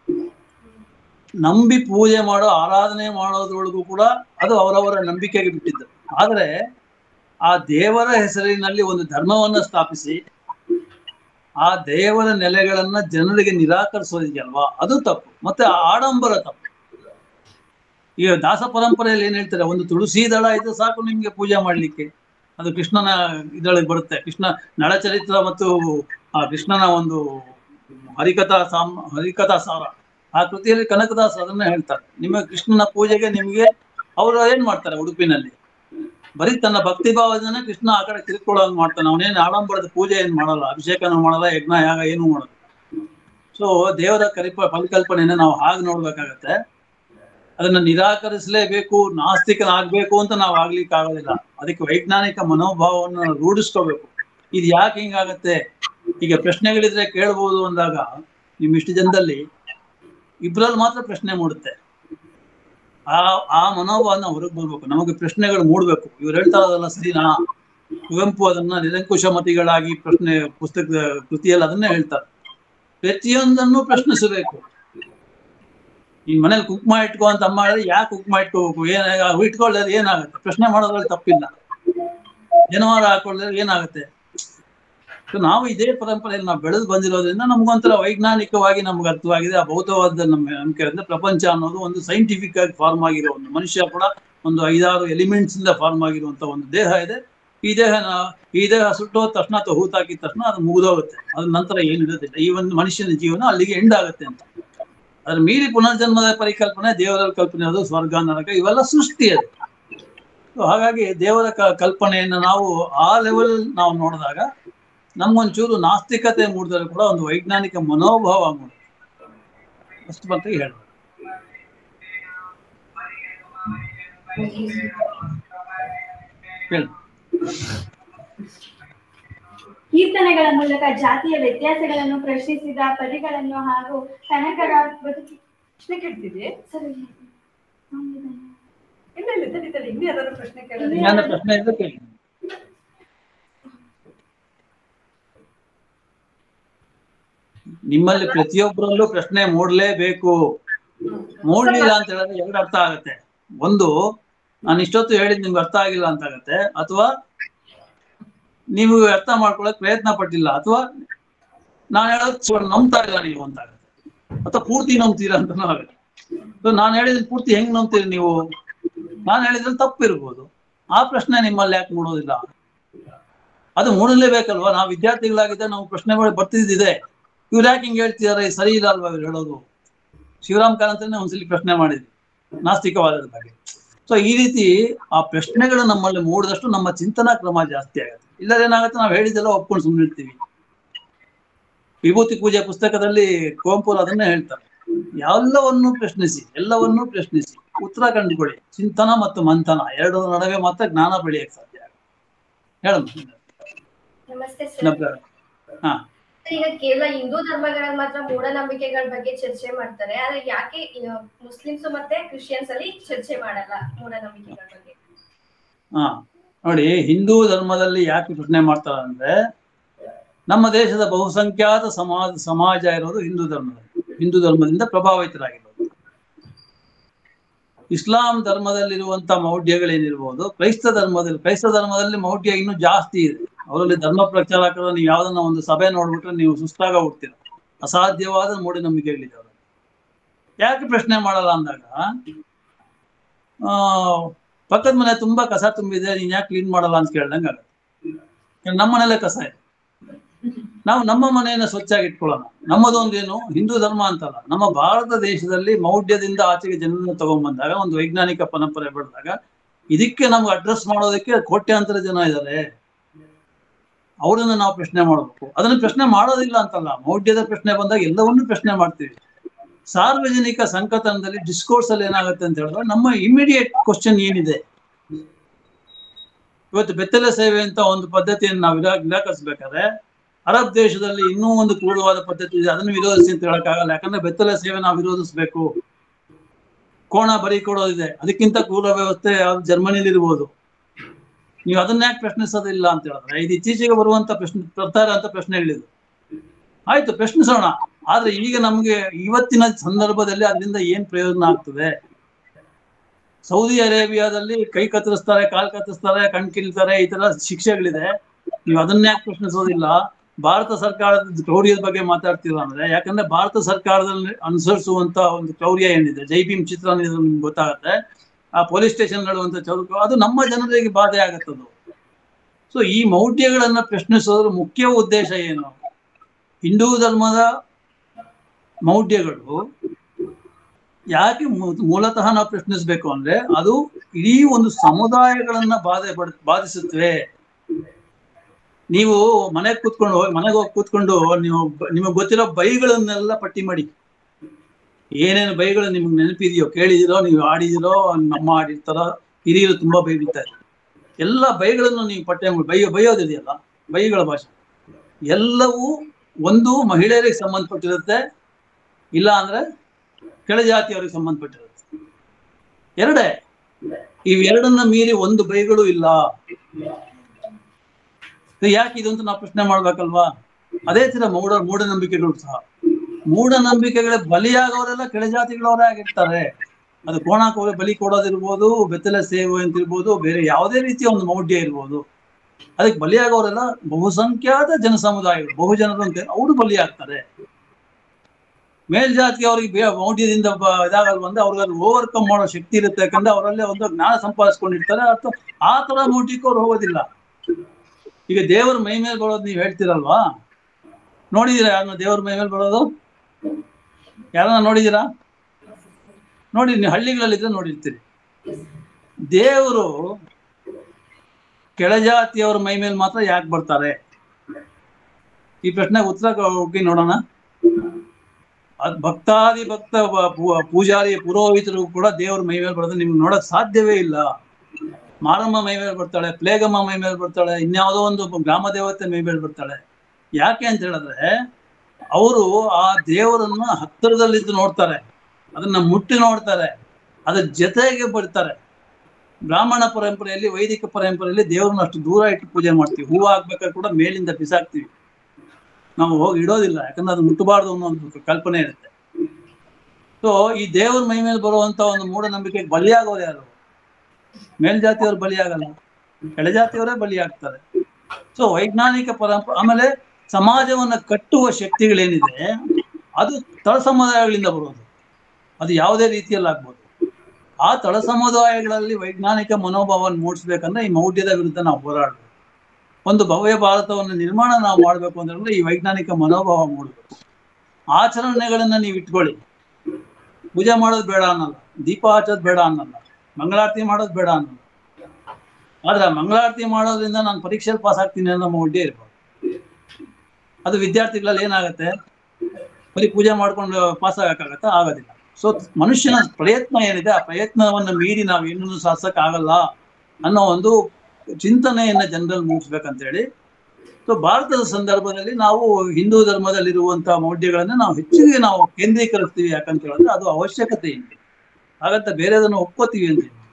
ನಂಬಿ ಪೂಜೆ ಮಾಡೋ ಆರಾಧನೆ ಮಾಡೋದ್ರೊಳಗೂ ಕೂಡ ಅದು ಅವರವರ ನಂಬಿಕೆಗೆ ಬಿಟ್ಟಿದ್ದು ಆದ್ರೆ ಆ ದೇವರ ಹೆಸರಿನಲ್ಲಿ ಒಂದು ಧರ್ಮವನ್ನ ಸ್ಥಾಪಿಸಿ ಆ ದೇವರ ನೆಲೆಗಳನ್ನ ಜನರಿಗೆ ನಿರಾಕರಿಸೋದಿದೆಯಲ್ವಾ ಅದು ತಪ್ಪು ಮತ್ತೆ ಆ ಆಡಂಬರ ತಪ್ಪು ಈಗ ದಾಸ ಪರಂಪರೆಯಲ್ಲಿ ಏನ್ ಹೇಳ್ತಾರೆ ಒಂದು ತುಳಸಿ ದಳ ಇದ್ರೆ ಸಾಕು ನಿಮ್ಗೆ ಪೂಜೆ ಮಾಡ್ಲಿಕ್ಕೆ ಅದು ಕೃಷ್ಣನ ಇದರೊಳಗೆ ಬರುತ್ತೆ ಕೃಷ್ಣ ನಳಚರಿತ್ರ ಮತ್ತು ಆ ಕೃಷ್ಣನ ಒಂದು ಹರಿಕಥಾ ಸಾಮ್ ಹರಿಕಥಾ ಸಾರ ಆ ಕೃತಿಯಲ್ಲಿ ಕನಕದಾಸ್ ಅದನ್ನ ಹೇಳ್ತಾರೆ ನಿಮ್ಮ ಕೃಷ್ಣನ ಪೂಜೆಗೆ ನಿಮ್ಗೆ ಅವರು ಏನ್ ಮಾಡ್ತಾರೆ ಉಡುಪಿನಲ್ಲಿ ಬರೀ ತನ್ನ ಭಕ್ತಿ ಭಾವದಿಂದ ಕೃಷ್ಣ ಆ ಕಡೆ ತಿರ್ಕೊಳ್ಳೋಂಗ್ ಮಾಡ್ತಾನೆ ಅವನೇನು ಆಡಂಬರದ ಪೂಜೆ ಏನ್ ಮಾಡಲ್ಲ ಅಭಿಷೇಕನ ಮಾಡಲ್ಲ ಯಜ್ಞ ಯಾಗ ಏನು ಮಾಡಲ್ಲ ಸೊ ದೇವರ ಕರಿಪ ಪರಿಕಲ್ಪನೆಯನ್ನ ನಾವು ಹಾಗೆ ನೋಡ್ಬೇಕಾಗತ್ತೆ ಅದನ್ನ ನಿರಾಕರಿಸಲೇಬೇಕು ನಾಸ್ತಿಕನಾಗ್ಬೇಕು ಅಂತ ನಾವು ಆಗ್ಲಿಕ್ಕೆ ಆಗೋದಿಲ್ಲ ಅದಕ್ಕೆ ವೈಜ್ಞಾನಿಕ ಮನೋಭಾವವನ್ನು ರೂಢಿಸ್ಕೋಬೇಕು ಇದು ಯಾಕೆ ಹಿಂಗಾಗತ್ತೆ ಈಗ ಪ್ರಶ್ನೆಗಳಿದ್ರೆ ಕೇಳ್ಬೋದು ಅಂದಾಗ ನಿಮ್ ಇಷ್ಟು ಜನದಲ್ಲಿ ಇಬ್ರಲ್ಲಿ ಮಾತ್ರ ಪ್ರಶ್ನೆ ಮೂಡುತ್ತೆ ಆ ಆ ಮನೋಭಾವನ ಹೊರಗೆ ಬರ್ಬೇಕು ನಮಗೆ ಪ್ರಶ್ನೆಗಳು ಮೂಡ್ಬೇಕು ಇವ್ರು ಹೇಳ್ತಾ ಇರೋದಲ್ಲ ಸರಿನಾ ಕುವೆಂಪು ಅದನ್ನ ನಿರಂಕುಶ ಮತಿಗಳಾಗಿ ಪ್ರಶ್ನೆ ಪುಸ್ತಕದ ಕೃತಿಯಲ್ಲಿ ಅದನ್ನೇ ಹೇಳ್ತಾರೆ ಪ್ರತಿಯೊಂದನ್ನು ಪ್ರಶ್ನಿಸಬೇಕು ಈ ಮನೇಲಿ ಕುಕ್ಮ ಇಟ್ಕೋ ಅಂತ ಅಮ್ಮ ಹೇಳಿದ್ರೆ ಯಾಕೆ ಕುಕ್ಮ ಇಟ್ಕೋಬೇಕು ಏನ ಇಟ್ಕೊಳ್ಳೋದು ಏನಾಗುತ್ತೆ ಪ್ರಶ್ನೆ ಮಾಡೋದ್ರಲ್ಲಿ ತಪ್ಪಿಲ್ಲ ಜನವಾರ ಹಾಕೊಳ್ಳೋದ್ರಲ್ಲಿ ಏನಾಗುತ್ತೆ ಸೊ ನಾವು ಇದೇ ಪರಂಪರೆಯಲ್ಲಿ ನಾವು ಬೆಳೆದು ಬಂದಿರೋದ್ರಿಂದ ನಮ್ಗೊಂಥರ ವೈಜ್ಞಾನಿಕವಾಗಿ ನಮ್ಗೆ ಅರ್ಥವಾಗಿದೆ ಆ ಭೌತವಾದ ನಮ್ಮ ನಂಬಿಕೆ ಅಂದ್ರೆ ಪ್ರಪಂಚ ಅನ್ನೋದು ಒಂದು ಸೈಂಟಿಫಿಕ್ ಆಗಿ ಫಾರ್ಮ್ ಆಗಿರೋ ಒಂದು ಮನುಷ್ಯ ಕೂಡ ಒಂದು ಐದಾರು ಎಲಿಮೆಂಟ್ಸ್ ಇಂದ ಫಾರ್ಮ್ ಆಗಿರುವಂತ ಒಂದು ದೇಹ ಇದೆ ಈ ದೇಹನ ಈ ದೇಹ ಸುಟ್ಟೋದ ತಕ್ಷಣ ಅಥವಾ ಹೂತಾಕಿದ ತಕ್ಷಣ ಅದು ಮುಗಿದೋಗುತ್ತೆ ಅದ್ರ ನಂತರ ಏನು ಇರೋದಿಲ್ಲ ಈ ಒಂದು ಮನುಷ್ಯನ ಜೀವನ ಅಲ್ಲಿಗೆ ಎಂಡ್ ಆಗುತ್ತೆ ಅಂತ ಅದ್ರ ಮೀರಿ ಪುನರ್ಜನ್ಮದ ಪರಿಕಲ್ಪನೆ ದೇವರ ಕಲ್ಪನೆ ಅದು ಸ್ವರ್ಗ ನರಕ ಇವೆಲ್ಲ ಸೃಷ್ಟಿ ಅದು So ಹಾಗಾಗಿ ದೇವರ ಕ- ಕಲ್ಪನೆಯನ್ನ ನಾವು ಆ ಲೆವೆಲ್ ನಾವು ನೋಡಿದಾಗ ನಮ್ಗೊಂಚೂರು ನಾಸ್ತಿಕತೆ ಮೂಡಿದರೆ ಕೂಡ ಒಂದು ವೈಜ್ಞಾನಿಕ ಮನೋಭಾವ ಮೂಡುತ್ತೆ ಅಷ್ಟು ಮಟ್ಟಿಗೆ ಹೇಳ್ಬೋದು ಹೇಳಿ ಕೀರ್ತನೆಗಳ ಮೂಲಕ ಜಾತಿಯ ವ್ಯತ್ಯಾಸಗಳನ್ನು ಪ್ರಶ್ನಿಸಿದ ಪರಿಗಳನ್ನು ಹಾಗೂ ಕನಕರ ಬದುಕಿ ಪ್ರಶ್ನೆ ಕೇಳ್ತಿದ್ದೆ ಸರಿ ಇಲ್ಲ ಇಲ್ಲ ತಡಿ ತಡಿ ಇನ್ನೂ ಯಾವ್ದಾದ್ರು ಪ್ರಶ್ನೆ ಕೇಳೋದು ಏನಾದ್ರು ಪ್ರಶ್ನೆ ಇದ್ರೆ ಕೇಳಿ ನಿಮ್ಮಲ್ಲಿ ಪ್ರತಿಯೊಬ್ಬರಲ್ಲೂ ಪ್ರಶ್ನೆ ಮೂಡ್ಲೇಬೇಕು ಮೂಡ್ಲಿಲ್ಲ ಅಂತ ಹೇಳಿದ್ರೆ ಎರಡು ಅರ್ಥ ಆಗುತ್ತೆ ಒಂದು ನಾನು ಇಷ್ಟೊತ್ತು ಹೇಳಿದ್ ನಿಮ್ಗೆ ಅರ್ಥ ಆಗಿಲ್ಲ ಅಂತ ಆಗತ್ತೆ ಅಥವಾ ನೀವು ಅರ್ಥ ಮಾಡ್ಕೊಳಕ್ ಪ್ರಯತ್ನ ಪಟ್ಟಿಲ್ಲ ಅಥವಾ ನಾನು ಹೇಳೋದು ಸ್ವಲ್ಪ ನಂಬ್ತಾ ಇಲ್ಲ ನೀವು ಅಂತ ಆಗುತ್ತೆ ಅಥವಾ ಪೂರ್ತಿ ನಂಬ್ತೀರಾ ಅಂತನೂ ಆಗುತ್ತೆ ಸೊ ನಾನು ಹೇಳಿದ್ರೆ ಪೂರ್ತಿ ಹೆಂಗ್ ನಂಬ್ತೀರಿ ನೀವು ನಾನು ಹೇಳಿದ್ರೆ ತಪ್ಪಿರ್ಬೋದು ಆ ಪ್ರಶ್ನೆ ನಿಮ್ಮಲ್ಲಿ ಯಾಕೆ ಮೂಡೋದಿಲ್ಲ ಅದು ಮೂಡಲೇಬೇಕಲ್ವಾ ನಾವು ವಿದ್ಯಾರ್ಥಿಗಳಾಗಿದ್ದ ನಾವು ಪ್ರಶ್ನೆಗಳು ಬರ್ತಿದ್ದಿದೆ ಇವ್ರು ಯಾಕೆ ಹಿಂಗ್ ಹೇಳ್ತಿದಾರೆ ಇದು ಸರಿ ಇಲ್ಲ ಅಲ್ವಾ ಇವ್ರು ಹೇಳೋದು ಶಿವರಾಮ್ ಕಾರಂತನೇ ಒಂದ್ಸಲಿ ಪ್ರಶ್ನೆ ಮಾಡಿದ್ವಿ ನಾಸ್ತಿಕವಾದದ ಬಗ್ಗೆ ಸೊ ಈ ರೀತಿ ಆ ಪ್ರಶ್ನೆಗಳು ನಮ್ಮಲ್ಲಿ ಮೂಡಿದಷ್ಟು ನಮ್ಮ ಚಿಂತನಾ ಕ್ರಮ ಜಾಸ್ತಿ ಆಗುತ್ತೆ ಇಲ್ಲದ್ರೆ ಏನಾಗುತ್ತೆ ನಾವು ಹೇಳಿದೆಲ್ಲ ಒಪ್ಕೊಂಡು ಸುಮ್ಮನಿರ್ತೀವಿ ವಿಭೂತಿ ಪೂಜೆ ಪುಸ್ತಕದಲ್ಲಿ ಕುವೆಂಪು ಅದನ್ನೇ ಹೇಳ್ತಾರೆ ಎಲ್ಲವನ್ನು ಪ್ರಶ್ನಿಸಿ ಎಲ್ಲವನ್ನೂ ಪ್ರಶ್ನಿಸಿ ಉತ್ತರ ಕಂಡುಕೊಳ್ಳಿ ಚಿಂತನ ಮತ್ತು ಮಂಥನ ಎರಡರ ನಡುವೆ ಮಾತ್ರ ಜ್ಞಾನ ಬೆಳೆಯಕ್ಕೆ ಸಾಧ್ಯ ಆಗುತ್ತೆ ಹೇಳಮ್ಮ ನಮಸ್ತೆ ಸರ್ ಇನ್ನೊಬ್ರು. ಹಾ ಈಗ ಕೇವಲ ಹಿಂದೂ ಧರ್ಮಗಳಲ್ಲಿ ಮಾತ್ರ ಮೂಢನಂಬಿಕೆಗಳ ಬಗ್ಗೆ ಚರ್ಚೆ ಮಾಡ್ತಾರೆ ಆದ್ರೆ ಯಾಕೆ ಮುಸ್ಲಿಮ್ಸ್ ಮತ್ತೆ ಕ್ರಿಶ್ಚಿಯನ್ಸ್ ಅಲ್ಲಿ ಚರ್ಚೆ ಮಾಡಲ್ಲ ಮೂಢನಂಬಿಕೆಗಳ ಬಗ್ಗೆ ಹಾ ನೋಡಿ ಹಿಂದೂ ಧರ್ಮದಲ್ಲಿ ಯಾಕೆ ಪ್ರಶ್ನೆ ಮಾಡ್ತಾರೆ ಅಂದ್ರೆ ನಮ್ಮ ದೇಶದ ಬಹುಸಂಖ್ಯಾತ ಸಮಾಜ ಸಮಾಜ ಇರೋದು ಹಿಂದೂ ಧರ್ಮದಲ್ಲಿ ಹಿಂದೂ ಧರ್ಮದಿಂದ ಪ್ರಭಾವಿತರಾಗಿರೋದು ಇಸ್ಲಾಂ ಧರ್ಮದಲ್ಲಿರುವಂತ ಮೌಢ್ಯಗಳೇನಿರ್ಬೋದು ಕ್ರೈಸ್ತ ಧರ್ಮದಲ್ಲಿ ಕ್ರೈಸ್ತ ಧರ್ಮದಲ್ಲಿ ಮೌಢ್ಯ ಇನ್ನೂ ಜಾಸ್ತಿ ಇದೆ ಅವರಲ್ಲಿ ಧರ್ಮ ಪ್ರಚಾರಕರ ನೀವು ಯಾವ್ದನ್ನ ಒಂದು ಸಭೆ ನೋಡ್ಬಿಟ್ರೆ ನೀವು ಸುಸ್ತಾಗ ಹೋಗ್ತೀರ ಅಸಾಧ್ಯವಾದ ಮೂಢನಂಬಿಕೆಗಳಿದೆ ಅವರಲ್ಲಿ ಯಾಕೆ ಪ್ರಶ್ನೆ ಮಾಡಲ್ಲ ಅಂದಾಗ ಆ ಪಕ್ಕದ ಮನೆ ತುಂಬಾ ಕಸ ತುಂಬಿದೆ ನೀನ್ ಯಾಕೆ ಕ್ಲೀನ್ ಮಾಡಲ್ಲ ಅಂತ ಕೇಳ್ದಂಗೆ ಆಗುತ್ತೆ ಯಾಕಂದ್ರೆ ನಮ್ಮ ಮನೇಲೆ ಕಸ ಇದೆ ನಾವು ನಮ್ಮ ಮನೆಯನ್ನ ಸ್ವಚ್ಛಾಗಿ ಇಟ್ಕೊಳ್ಳೋಣ ನಮ್ಮದೊಂದೇನು ಹಿಂದೂ ಧರ್ಮ ಅಂತಲ್ಲ ನಮ್ಮ ಭಾರತ ದೇಶದಲ್ಲಿ ಮೌಢ್ಯದಿಂದ ಆಚೆಗೆ ಜನರನ್ನು ತಗೊಂಡ್ಬಂದಾಗ ಒಂದು ವೈಜ್ಞಾನಿಕ ಪರಂಪರೆ ಬೆಳೆದಾಗ ಇದಕ್ಕೆ ನಮ್ಗೆ ಅಡ್ರೆಸ್ ಮಾಡೋದಕ್ಕೆ ಕೋಟ್ಯಾಂತರ ಜನ ಇದ್ದಾರೆ ಅವರನ್ನ ನಾವು ಪ್ರಶ್ನೆ ಮಾಡಬೇಕು ಅದನ್ನ ಪ್ರಶ್ನೆ ಮಾಡೋದಿಲ್ಲ ಅಂತಲ್ಲ ಮೌಢ್ಯದ ಪ್ರಶ್ನೆ ಬಂದಾಗ ಎಲ್ಲವನ್ನೂ ಪ್ರಶ್ನೆ ಮಾಡ್ತೀವಿ ಸಾರ್ವಜನಿಕ ಸಂಕಥನದಲ್ಲಿ ಡಿಸ್ಕೋರ್ಸ್ ಅಲ್ಲಿ ಏನಾಗುತ್ತೆ ಅಂತ ಹೇಳಿದ್ರೆ ನಮ್ಮ ಇಮಿಡಿಯೇಟ್ ಕ್ವಶನ್ ಏನಿದೆ ಇವತ್ತು ಬೆತ್ತಲೆ ಸೇವೆ ಅಂತ ಒಂದು ಪದ್ಧತಿಯನ್ನು ನಾವು ನಿರಾ ನಿರಾಕರಿಸ್ಬೇಕಾದ್ರೆ ಅರಬ್ ದೇಶದಲ್ಲಿ ಇನ್ನೂ ಒಂದು ಕ್ರೂರವಾದ ಪದ್ಧತಿ ಇದೆ ಅದನ್ನು ವಿರೋಧಿಸಿ ಅಂತ ಹೇಳಕ್ಕಾಗಲ್ಲ ಯಾಕಂದ್ರೆ ಬೆತ್ತಲೆ ಸೇವೆ ನಾವು ವಿರೋಧಿಸ್ಬೇಕು ಕೋಣ ಬರಿ ಕೊಡೋದಿದೆ ಅದಕ್ಕಿಂತ ಕ್ರೂರ ವ್ಯವಸ್ಥೆ ಯಾವ್ದು ಜರ್ಮನಿಲಿ ಇರ್ಬೋದು ನೀವು ಅದನ್ನ ಯಾಕೆ ಪ್ರಶ್ನಿಸೋದಿಲ್ಲ ಅಂತ ಹೇಳಿದ್ರೆ ಇದು ಇತ್ತೀಚೆಗೆ ಬರುವಂತ ಪ್ರಶ್ನೆ ಪ್ರಚಾರ ಅಂತ ಪ್ರಶ್ನೆಗಳಿದು ಆಯ್ತು ಪ್ರಶ್ನಿಸೋಣ ಆದ್ರೆ ಈಗ ನಮ್ಗೆ ಇವತ್ತಿನ ಸಂದರ್ಭದಲ್ಲಿ ಅದರಿಂದ ಏನ್ ಪ್ರಯೋಜನ ಆಗ್ತದೆ ಸೌದಿ ಅರೇಬಿಯಾದಲ್ಲಿ ಕೈ ಕತ್ತರಿಸ್ತಾರೆ ಕಾಲ್ ಕತ್ತರಿಸ್ತಾರೆ ಕಣ್ ಕಿಲ್ತಾರೆ ಈ ತರ ಶಿಕ್ಷೆಗಳಿದೆ ನೀವು ಅದನ್ನ ಯಾಕೆ ಪ್ರಶ್ನಿಸೋದಿಲ್ಲ ಭಾರತ ಸರ್ಕಾರದ ಕ್ರೌರ್ಯದ ಬಗ್ಗೆ ಮಾತಾಡ್ತೀರಾ ಅಂದ್ರೆ ಯಾಕಂದ್ರೆ ಭಾರತ ಸರ್ಕಾರದಲ್ಲಿ ಅನುಸರಿಸುವಂತ ಒಂದು ಕ್ರೌರ್ಯ ಏನಿದೆ ಜೈ ಭೀಮ್ ಚಿತ್ರ ನಿಮ್ಗೆ ಗೊತ್ತಾಗತ್ತೆ ಆ ಪೊಲೀಸ್ ಸ್ಟೇಷನ್ಗಳು ಅಂತ ಚೌಕ ಅದು ನಮ್ಮ ಜನರಿಗೆ ಬಾಧೆ ಆಗತ್ತದು ಸೊ ಈ ಮೌಢ್ಯಗಳನ್ನ ಪ್ರಶ್ನಿಸೋದ್ರ ಮುಖ್ಯ ಉದ್ದೇಶ ಏನು ಹಿಂದೂ ಧರ್ಮದ ಮೌಢ್ಯಗಳು ಯಾಕೆ ಮೂ- ಮೂಲತಃ ನಾವು ಪ್ರಶ್ನಿಸ್ಬೇಕು ಅಂದ್ರೆ ಅದು ಇಡೀ ಒಂದು ಸಮುದಾಯಗಳನ್ನ ಬಾಧೆ ಪಡ್ ಬಾಧಿಸುತ್ತವೆ ನೀವು ಮನೆಗೆ ಕೂತ್ಕೊಂಡು ಹೋಗಿ ಮನೆಗೆ ಹೋಗಿ ಕೂತ್ಕೊಂಡು ನೀವು ಬ- ನಿಮಗೆ ಗೊತ್ತಿರೋ ಬೈಗಳನ್ನೆಲ್ಲ ಪಟ್ಟಿ ಮಾಡಿ ಏನೇನು ಬೈಗಳು ನಿಮ್ಗೆ ನೆನಪಿದೆಯೋ ಕೇಳಿದಿರೋ ನೀವು ಆಡಿದಿರೋ ನಮ್ಮ ಆಡಿರ್ತಾರೋ ಹಿರಿಯರು ತುಂಬಾ ಬೈದಿರ್ತಾರೆ ಎಲ್ಲ ಬೈಗಳನ್ನು ನೀವು ಪಟ್ಟಿ ಮಾಡಿ ಬೈಯೋ ಬೈಯೋದಿದೆಯಲ್ಲ ಬೈಗಳ ಭಾಷೆ ಎಲ್ಲವೂ ಒಂದು ಮಹಿಳೆಯರಿಗೆ ಸಂಬಂಧಪಟ್ಟಿರುತ್ತೆ ಇಲ್ಲ ಅಂದ್ರೆ ಕೆಳಜಾತಿಯವರಿಗೆ ಸಂಬಂಧಪಟ್ಟಿರುತ್ತೆ ಎರಡೇ ಇವೆರಡನ್ನ ಮೀರಿ ಒಂದು ಬೈಗಳು ಇಲ್ಲ ಇದು ಯಾಕೆ ಇದು ಅಂತ ನಾವು ಪ್ರಶ್ನೆ ಮಾಡ್ಬೇಕಲ್ವಾ ಅದೇ ತರ ಮೂಢ ಮೂಢನಂಬಿಕೆಗಳು ಸಹ ಮೂಢನಂಬಿಕೆಗಳ ಬಲಿಯಾಗೋರೆಲ್ಲ ಕೆಳಜಾತಿಗಳವರೇ ಆಗಿರ್ತಾರೆ ಅದು ಕೋಣಕ್ಕೆ ಹೋಗಿ ಬಲಿ ಕೊಡೋದಿರ್ಬೋದು ಬೆತ್ತಲೆ ಸೇವೆ ಅಂತ ಇರ್ಬೋದು ಬೇರೆ ಯಾವುದೇ ರೀತಿಯ ಒಂದು ಮೌಢ್ಯ ಇರ್ಬೋದು ಅದಕ್ಕೆ ಬಲಿಯಾಗೋರೆಲ್ಲ ಬಹುಸಂಖ್ಯಾತ ಜನ ಸಮುದಾಯಗಳು ಬಹುಜನರು ಅಂತ ಅವರು ಬಲಿಯಾಗ್ತಾರೆ ಮೇಲ್ಜಾತಿಯವರಿಗೆ ಬೇ ಮೌಢ್ಯದಿಂದ ಬ- ಇದಾಗಲ್ ಬಂದ್ರೆ ಅವ್ರಿಗೆ ಅದು ಓವರ್ಕಮ್ ಮಾಡೋ ಶಕ್ತಿ ಇರುತ್ತೆ ಯಾಕಂದ್ರೆ ಅವರಲ್ಲೇ ಒಂದು ಜ್ಞಾನ ಸಂಪಾದಿಸ್ಕೊಂಡಿರ್ತಾರೆ ಅಥವಾ ಆ ತರ ಮೌಢ್ಯಕ್ಕೆ ಅವ್ರು ಹೋಗೋದಿಲ್ಲ ಈಗ ದೇವರ ಮೈ ಮೇಲೆ ಬರೋದು ನೀವು ಹೇಳ್ತೀರಲ್ವಾ ನೋಡಿದೀರಾ ಯಾರನ್ನ ದೇವರ ಮೈ ಮೇಲೆ ಬರೋದು ಯಾರನ್ನ ನೋಡಿದೀರಾ ನೋಡಿ ನೀವು ಹಳ್ಳಿಗಳಲ್ಲಿದ್ರೆ ನೋಡಿರ್ತೀರಿ ದೇವರು ಕೆಳಜಾತಿಯವರ ಮೈ ಮೇಲೆ ಮಾತ್ರ ಯಾಕೆ ಬರ್ತಾರೆ ಈ ಪ್ರಶ್ನೆಗೆ ಉತ್ತರ ಹೋಗಿ ನೋಡೋಣ ಅದ್ ಭಕ್ತಾದಿ ಭಕ್ತ ಬ- ಪೂ- ಪೂಜಾರಿ ಪುರೋಹಿತರು ಕೂಡ ದೇವ್ರ ಮೈ ಮೇಲೆ ಬರೋದು ನಿಮ್ಗೆ ನೋಡಕ್ ಸಾಧ್ಯವೇ ಇಲ್ಲ ಮಾರಮ್ಮ ಮೈ ಮೇಲೆ ಬರ್ತಾಳೆ ಪ್ಲೇಗಮ್ಮ ಮೈ ಮೇಲೆ ಬರ್ತಾಳೆ ಇನ್ಯಾವುದೋ ಒಂದು ಗ್ರಾಮ ದೇವತೆ ಮೈ ಮೇಲೆ ಬರ್ತಾಳೆ ಯಾಕೆ ಅಂತ ಹೇಳಿದ್ರೆ ಅವರು ಆ ದೇವರನ್ನ ಹತ್ತಿರದಲ್ಲಿದ್ದು ನೋಡ್ತಾರೆ ಅದನ್ನ ಮುಟ್ಟಿ ನೋಡ್ತಾರೆ ಅದ್ರ ಜೊತೆಗೆ ಬರ್ತಾರೆ ಬ್ರಾಹ್ಮಣ ಪರಂಪರೆಯಲ್ಲಿ ವೈದಿಕ ಪರಂಪರೆಯಲ್ಲಿ ದೇವ್ರನ್ನ ಅಷ್ಟು ದೂರ ಇಟ್ಟು ಪೂಜೆ ಮಾಡ್ತೀವಿ ಹೂವು ಹಾಕ್ಬೇಕಾದ್ರೆ ಕೂಡ ಮೇಲಿಂದ ಬಿಸಾಕ್ತಿವಿ ನಾವು ಹೋಗಿ ಇಡೋದಿಲ್ಲ ಯಾಕಂದ್ರೆ ಅದು ಮುಟ್ಟಬಾರ್ದು ಅನ್ನೋ ಒಂದು ಕಲ್ಪನೆ ಇರುತ್ತೆ ಸೊ ಈ ದೇವ್ರ ಮೈ ಮೇಲೆ ಬರುವಂತ ಒಂದು ಮೂಢನಂಬಿಕೆಗೆ ಬಲಿಯಾಗೋರು ಯಾರು ಮೇಲ್ಜಾತಿಯವರು ಬಲಿಯಾಗಲ್ಲ ಕೆಳಜಾತಿಯವರೇ ಬಲಿಯಾಗ್ತಾರೆ ಸೊ ವೈಜ್ಞಾನಿಕ ಪರಂಪರೆ ಆಮೇಲೆ ಸಮಾಜವನ್ನ ಕಟ್ಟುವ ಶಕ್ತಿಗಳೇನಿದೆ ಅದು ತಳ ಸಮುದಾಯಗಳಿಂದ ಬರೋದು ಅದು ಯಾವುದೇ ರೀತಿಯಲ್ಲಿ ಆಗ್ಬೋದು ಆ ತಳ ಸಮುದಾಯಗಳಲ್ಲಿ ವೈಜ್ಞಾನಿಕ ಮನೋಭಾವವನ್ನು ಮೂಡಿಸ್ಬೇಕಂದ್ರೆ ಈ ಮೌಢ್ಯದ ವಿರುದ್ಧ ನಾವು ಹೋರಾಡಬೇಕು ಒಂದು ಭವ್ಯ ಭಾರತವನ್ನು ನಿರ್ಮಾಣ ನಾವು ಮಾಡಬೇಕು ಅಂದ್ರೆ ಈ ವೈಜ್ಞಾನಿಕ ಮನೋಭಾವ ಮೂಡಬೇಕು ಆಚರಣೆಗಳನ್ನ ನೀವು ಇಟ್ಕೊಳ್ಳಿ ಪೂಜೆ ಮಾಡೋದು ಬೇಡ ಅನ್ನಲ್ಲ ದೀಪ ಹಚ್ಚೋದು ಬೇಡ ಅನ್ನಲ್ಲ ಮಂಗಳಾರತಿ ಮಾಡೋದು ಬೇಡ ಅನ್ನಲ್ಲ ಆದ್ರೆ ಮಂಗಳಾರತಿ ಮಾಡೋದ್ರಿಂದ ನಾನು ಪರೀಕ್ಷೆಯಲ್ಲಿ ಪಾಸ್ ಆಗ್ತೀನಿ ಅನ್ನೋ ಮೌಢ್ಯ ಇರ್ಬೋದು ಅದು ವಿದ್ಯಾರ್ಥಿಗಳಲ್ಲಿ ಏನಾಗುತ್ತೆ ಬರೀ ಪೂಜೆ ಮಾಡ್ಕೊಂಡು ಪಾಸ್ ಆಗಕ್ಕಾಗತ್ತಾ ಆಗೋದಿಲ್ಲ ಸೊ ಮನುಷ್ಯನ ಪ್ರಯತ್ನ ಏನಿದೆ ಆ ಪ್ರಯತ್ನವನ್ನು ಮೀರಿ ನಾವು ಏನನ್ನು ಸಾಧಿಸಕ್ ಆಗಲ್ಲ ಅನ್ನೋ ಒಂದು ಚಿಂತನೆಯನ್ನ ಜನರಲ್ಲಿ ಮೂಡಿಸ್ಬೇಕಂತ ಹೇಳಿ ಸೊ ಭಾರತದ ಸಂದರ್ಭದಲ್ಲಿ ನಾವು ಹಿಂದೂ ಧರ್ಮದಲ್ಲಿರುವಂತಹ ಮೌಢ್ಯಗಳನ್ನ ನಾವು ಹೆಚ್ಚಿಗೆ ನಾವು ಕೇಂದ್ರೀಕರಿಸ್ತೀವಿ ಯಾಕಂತ ಹೇಳಿದ್ರೆ ಅದು ಅವಶ್ಯಕತೆ ಇದೆ ಹಾಗಂತ ಬೇರೆದನ್ನು ಒಪ್ಕೋತೀವಿ ಅಂತ ಇಲ್ಲ.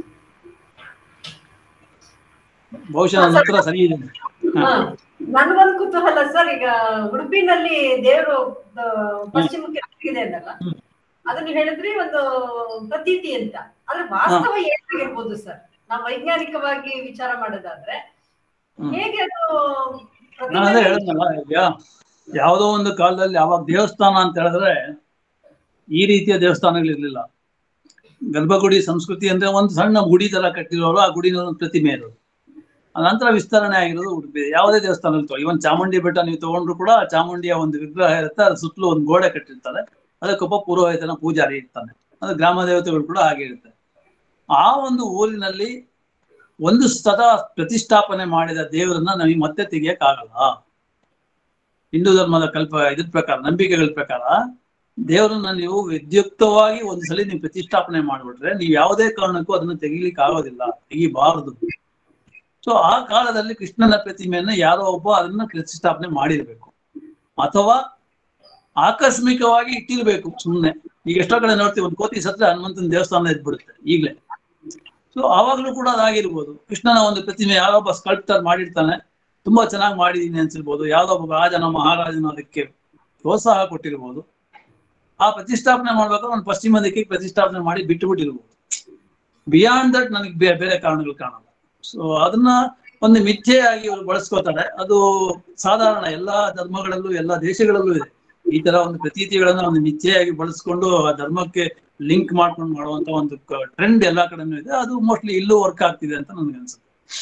ಬಹುಶಃ ನನ್ನ ಹತ್ರ ಸರಿ ಇದೆ ಹಾ. ನನ್ಗೊಂದ್ ಕುತೂಹಲ ಸರ್ ಈಗ ಉಡುಪಿನಲ್ಲಿ ದೇವರು ಆ, ಪಶ್ಚಿಮಕ್ಕೆ ತಿರುಗಿದೆ ಅಂದಲ್ಲ ಹ್ಮ್. ಅದು ನೀವು ಹೇಳಿದ್ರಿ ಒಂದು ಪ್ರತೀತಿ ಅಂತ ಆದ್ರೆ ವಾಸ್ತವ ಏನಾಗಿರ್ಬೋದು ಸರ್ ನಾವು ವೈಜ್ಞಾನಿಕವಾಗಿ ವಿಚಾರ ಮಾಡೋದಾದ್ರೆ ಹ್ಮ್. ಹೇಗೆ ಅದು ನಾನು ಅದೇ ಪ್ರತಿಮೆ- ಹೇಳಿದ್ನಲ್ಲ ಈಗ ಯಾವುದೋ ಒಂದು ಕಾಲದಲ್ಲಿ ಯಾವಾಗ ದೇವಸ್ಥಾನ ಅಂತ ಹೇಳಿದ್ರೆ ಈ ರೀತಿಯ ದೇವಸ್ಥಾನಗಳಿರ್ಲಿಲ್ಲ ಗರ್ಭಗುಡಿ ಸಂಸ್ಕೃತಿ ಅಂದ್ರೆ ಒಂದು ಸಣ್ಣ ಗುಡಿ ತರ ಕಟ್ಟಿರೋರು ಆ ಗುಡಿನ ಒಂದು ಪ್ರತಿಮೆ ಇರೋದು ಆ ನಂತರ ವಿಸ್ತರಣೆ ಆಗಿರೋದು ಉಡುಪಿ ಯಾವುದೇ ದೇವಸ್ಥಾನದಲ್ಲಿ ತಗೋ ಇವನ್ ಚಾಮುಂಡಿ ಬೆಟ್ಟ ನೀವು ತಗೊಂಡ್ರು ಕೂಡ ಆ ಚಾಮುಂಡಿಯ ಒಂದು ವಿಗ್ರಹ ಇರುತ್ತೆ ಅದ್ರ ಸುತ್ತಲೂ ಒಂದು ಗೋಡೆ ಕಟ್ಟಿರ್ತಾರೆ ಅದಕ್ಕೊಬ್ಬ ಪುರೋಹಿತನ ಪೂಜಾರಿ ಇರ್ತಾನೆ ಅದು ಗ್ರಾಮ ದೇವತೆಗಳು ಕೂಡ ಹಾಗೆ ಇರುತ್ತೆ ಆ ಒಂದು ಊರಿನಲ್ಲಿ ಒಂದು ಸದಾ ಪ್ರತಿಷ್ಠಾಪನೆ ಮಾಡಿದ ದೇವರನ್ನ ನಮಗೆ ಮತ್ತೆ ತೆಗಿಯಕ್ ಆಗಲ್ಲ ಹಿಂದೂ ಧರ್ಮದ ಕಲ್ಪ ಇದ್ರ ಪ್ರಕಾರ ನಂಬಿಕೆಗಳ ಪ್ರಕಾರ ದೇವರನ್ನ ನೀವು ವಿದ್ಯುಕ್ತವಾಗಿ ಒಂದು ಸಲ ನೀವು ಪ್ರತಿಷ್ಠಾಪನೆ ಮಾಡ್ಬಿಟ್ರೆ ನೀವು ಯಾವುದೇ ಕಾರಣಕ್ಕೂ ಅದನ್ನ ತೆಗಿಲಿಕ್ಕೆ ಆಗೋದಿಲ್ಲ ತೆಗಿಬಾರದು ಸೊ ಆ ಕಾಲದಲ್ಲಿ ಕೃಷ್ಣನ ಪ್ರತಿಮೆಯನ್ನ ಯಾರೋ ಒಬ್ಬ ಅದನ್ನ ಪ್ರತಿಷ್ಠಾಪನೆ ಮಾಡಿರ್ಬೇಕು ಅಥವಾ ಆಕಸ್ಮಿಕವಾಗಿ ಇಟ್ಟಿರ್ಬೇಕು ಸುಮ್ಮನೆ ಈಗ ಎಷ್ಟೋ ಕಡೆ ನೋಡ್ತೀವಿ ಒಂದು ಕೋತಿ ಸತ್ರ ಹನುಮಂತನ ದೇವಸ್ಥಾನ ಇದ್ಬಿಡುತ್ತೆ ಈಗಲೇ ಸೊ ಆವಾಗ್ಲೂ ಕೂಡ ಅದಾಗಿರ್ಬೋದು ಕೃಷ್ಣನ ಒಂದು ಪ್ರತಿಮೆ ಯಾರೊಬ್ಬ ಸ್ಕಲ್ಪ್ಟರ್ ಮಾಡಿರ್ತಾನೆ ತುಂಬಾ ಚೆನ್ನಾಗಿ ಮಾಡಿದೀನಿ ಅನ್ಸಿರ್ಬೋದು ಯಾವ್ದೋ ಒಬ್ಬ ರಾಜನ ಮಹಾರಾಜನ ಅದಕ್ಕೆ ಪ್ರೋತ್ಸಾಹ ಕೊಟ್ಟಿರ್ಬೋದು ಆ ಪ್ರತಿಷ್ಠಾಪನೆ ಮಾಡ್ಬೇಕಾದ್ರೆ ಒಂದು ಪಶ್ಚಿಮ ದಿಕ್ಕಿಗೆ ಪ್ರತಿಷ್ಠಾಪನೆ ಮಾಡಿ ಬಿಟ್ಟು ಬಿಟ್ಟಿರ್ಬೋದು ಬಿಯಾಂಡ್ ದಟ್ ನನಗೆ ಬೇರೆ ಬೇರೆ ಕಾರಣಗಳು ಕಾಣಲ್ಲ ಸೊ ಅದನ್ನ ಒಂದು ಮಿಥ್ಯೆಯಾಗಿ ಇವರು ಬಳಸ್ಕೋತಾರೆ ಅದು ಸಾಧಾರಣ ಎಲ್ಲಾ ಧರ್ಮಗಳಲ್ಲೂ ಎಲ್ಲಾ ದೇಶಗಳಲ್ಲೂ ಇದೆ ಈ ತರ ಒಂದು ಪ್ರತೀತಿಗಳನ್ನ ಒಂದು ಮಿಥ್ಯೆಯಾಗಿ ಬಳಸ್ಕೊಂಡು ಆ ಧರ್ಮಕ್ಕೆ ಲಿಂಕ್ ಮಾಡ್ಕೊಂಡು ಮಾಡುವಂತ ಒಂದು ಟ್ರೆಂಡ್ ಎಲ್ಲಾ ಕಡೆನೂ ಇದೆ ಅದು ಮೋಸ್ಟ್ಲಿ ಇಲ್ಲೂ ವರ್ಕ್ ಆಗ್ತಿದೆ ಅಂತ ನನ್ಗೆ ಅನ್ಸುತ್ತೆ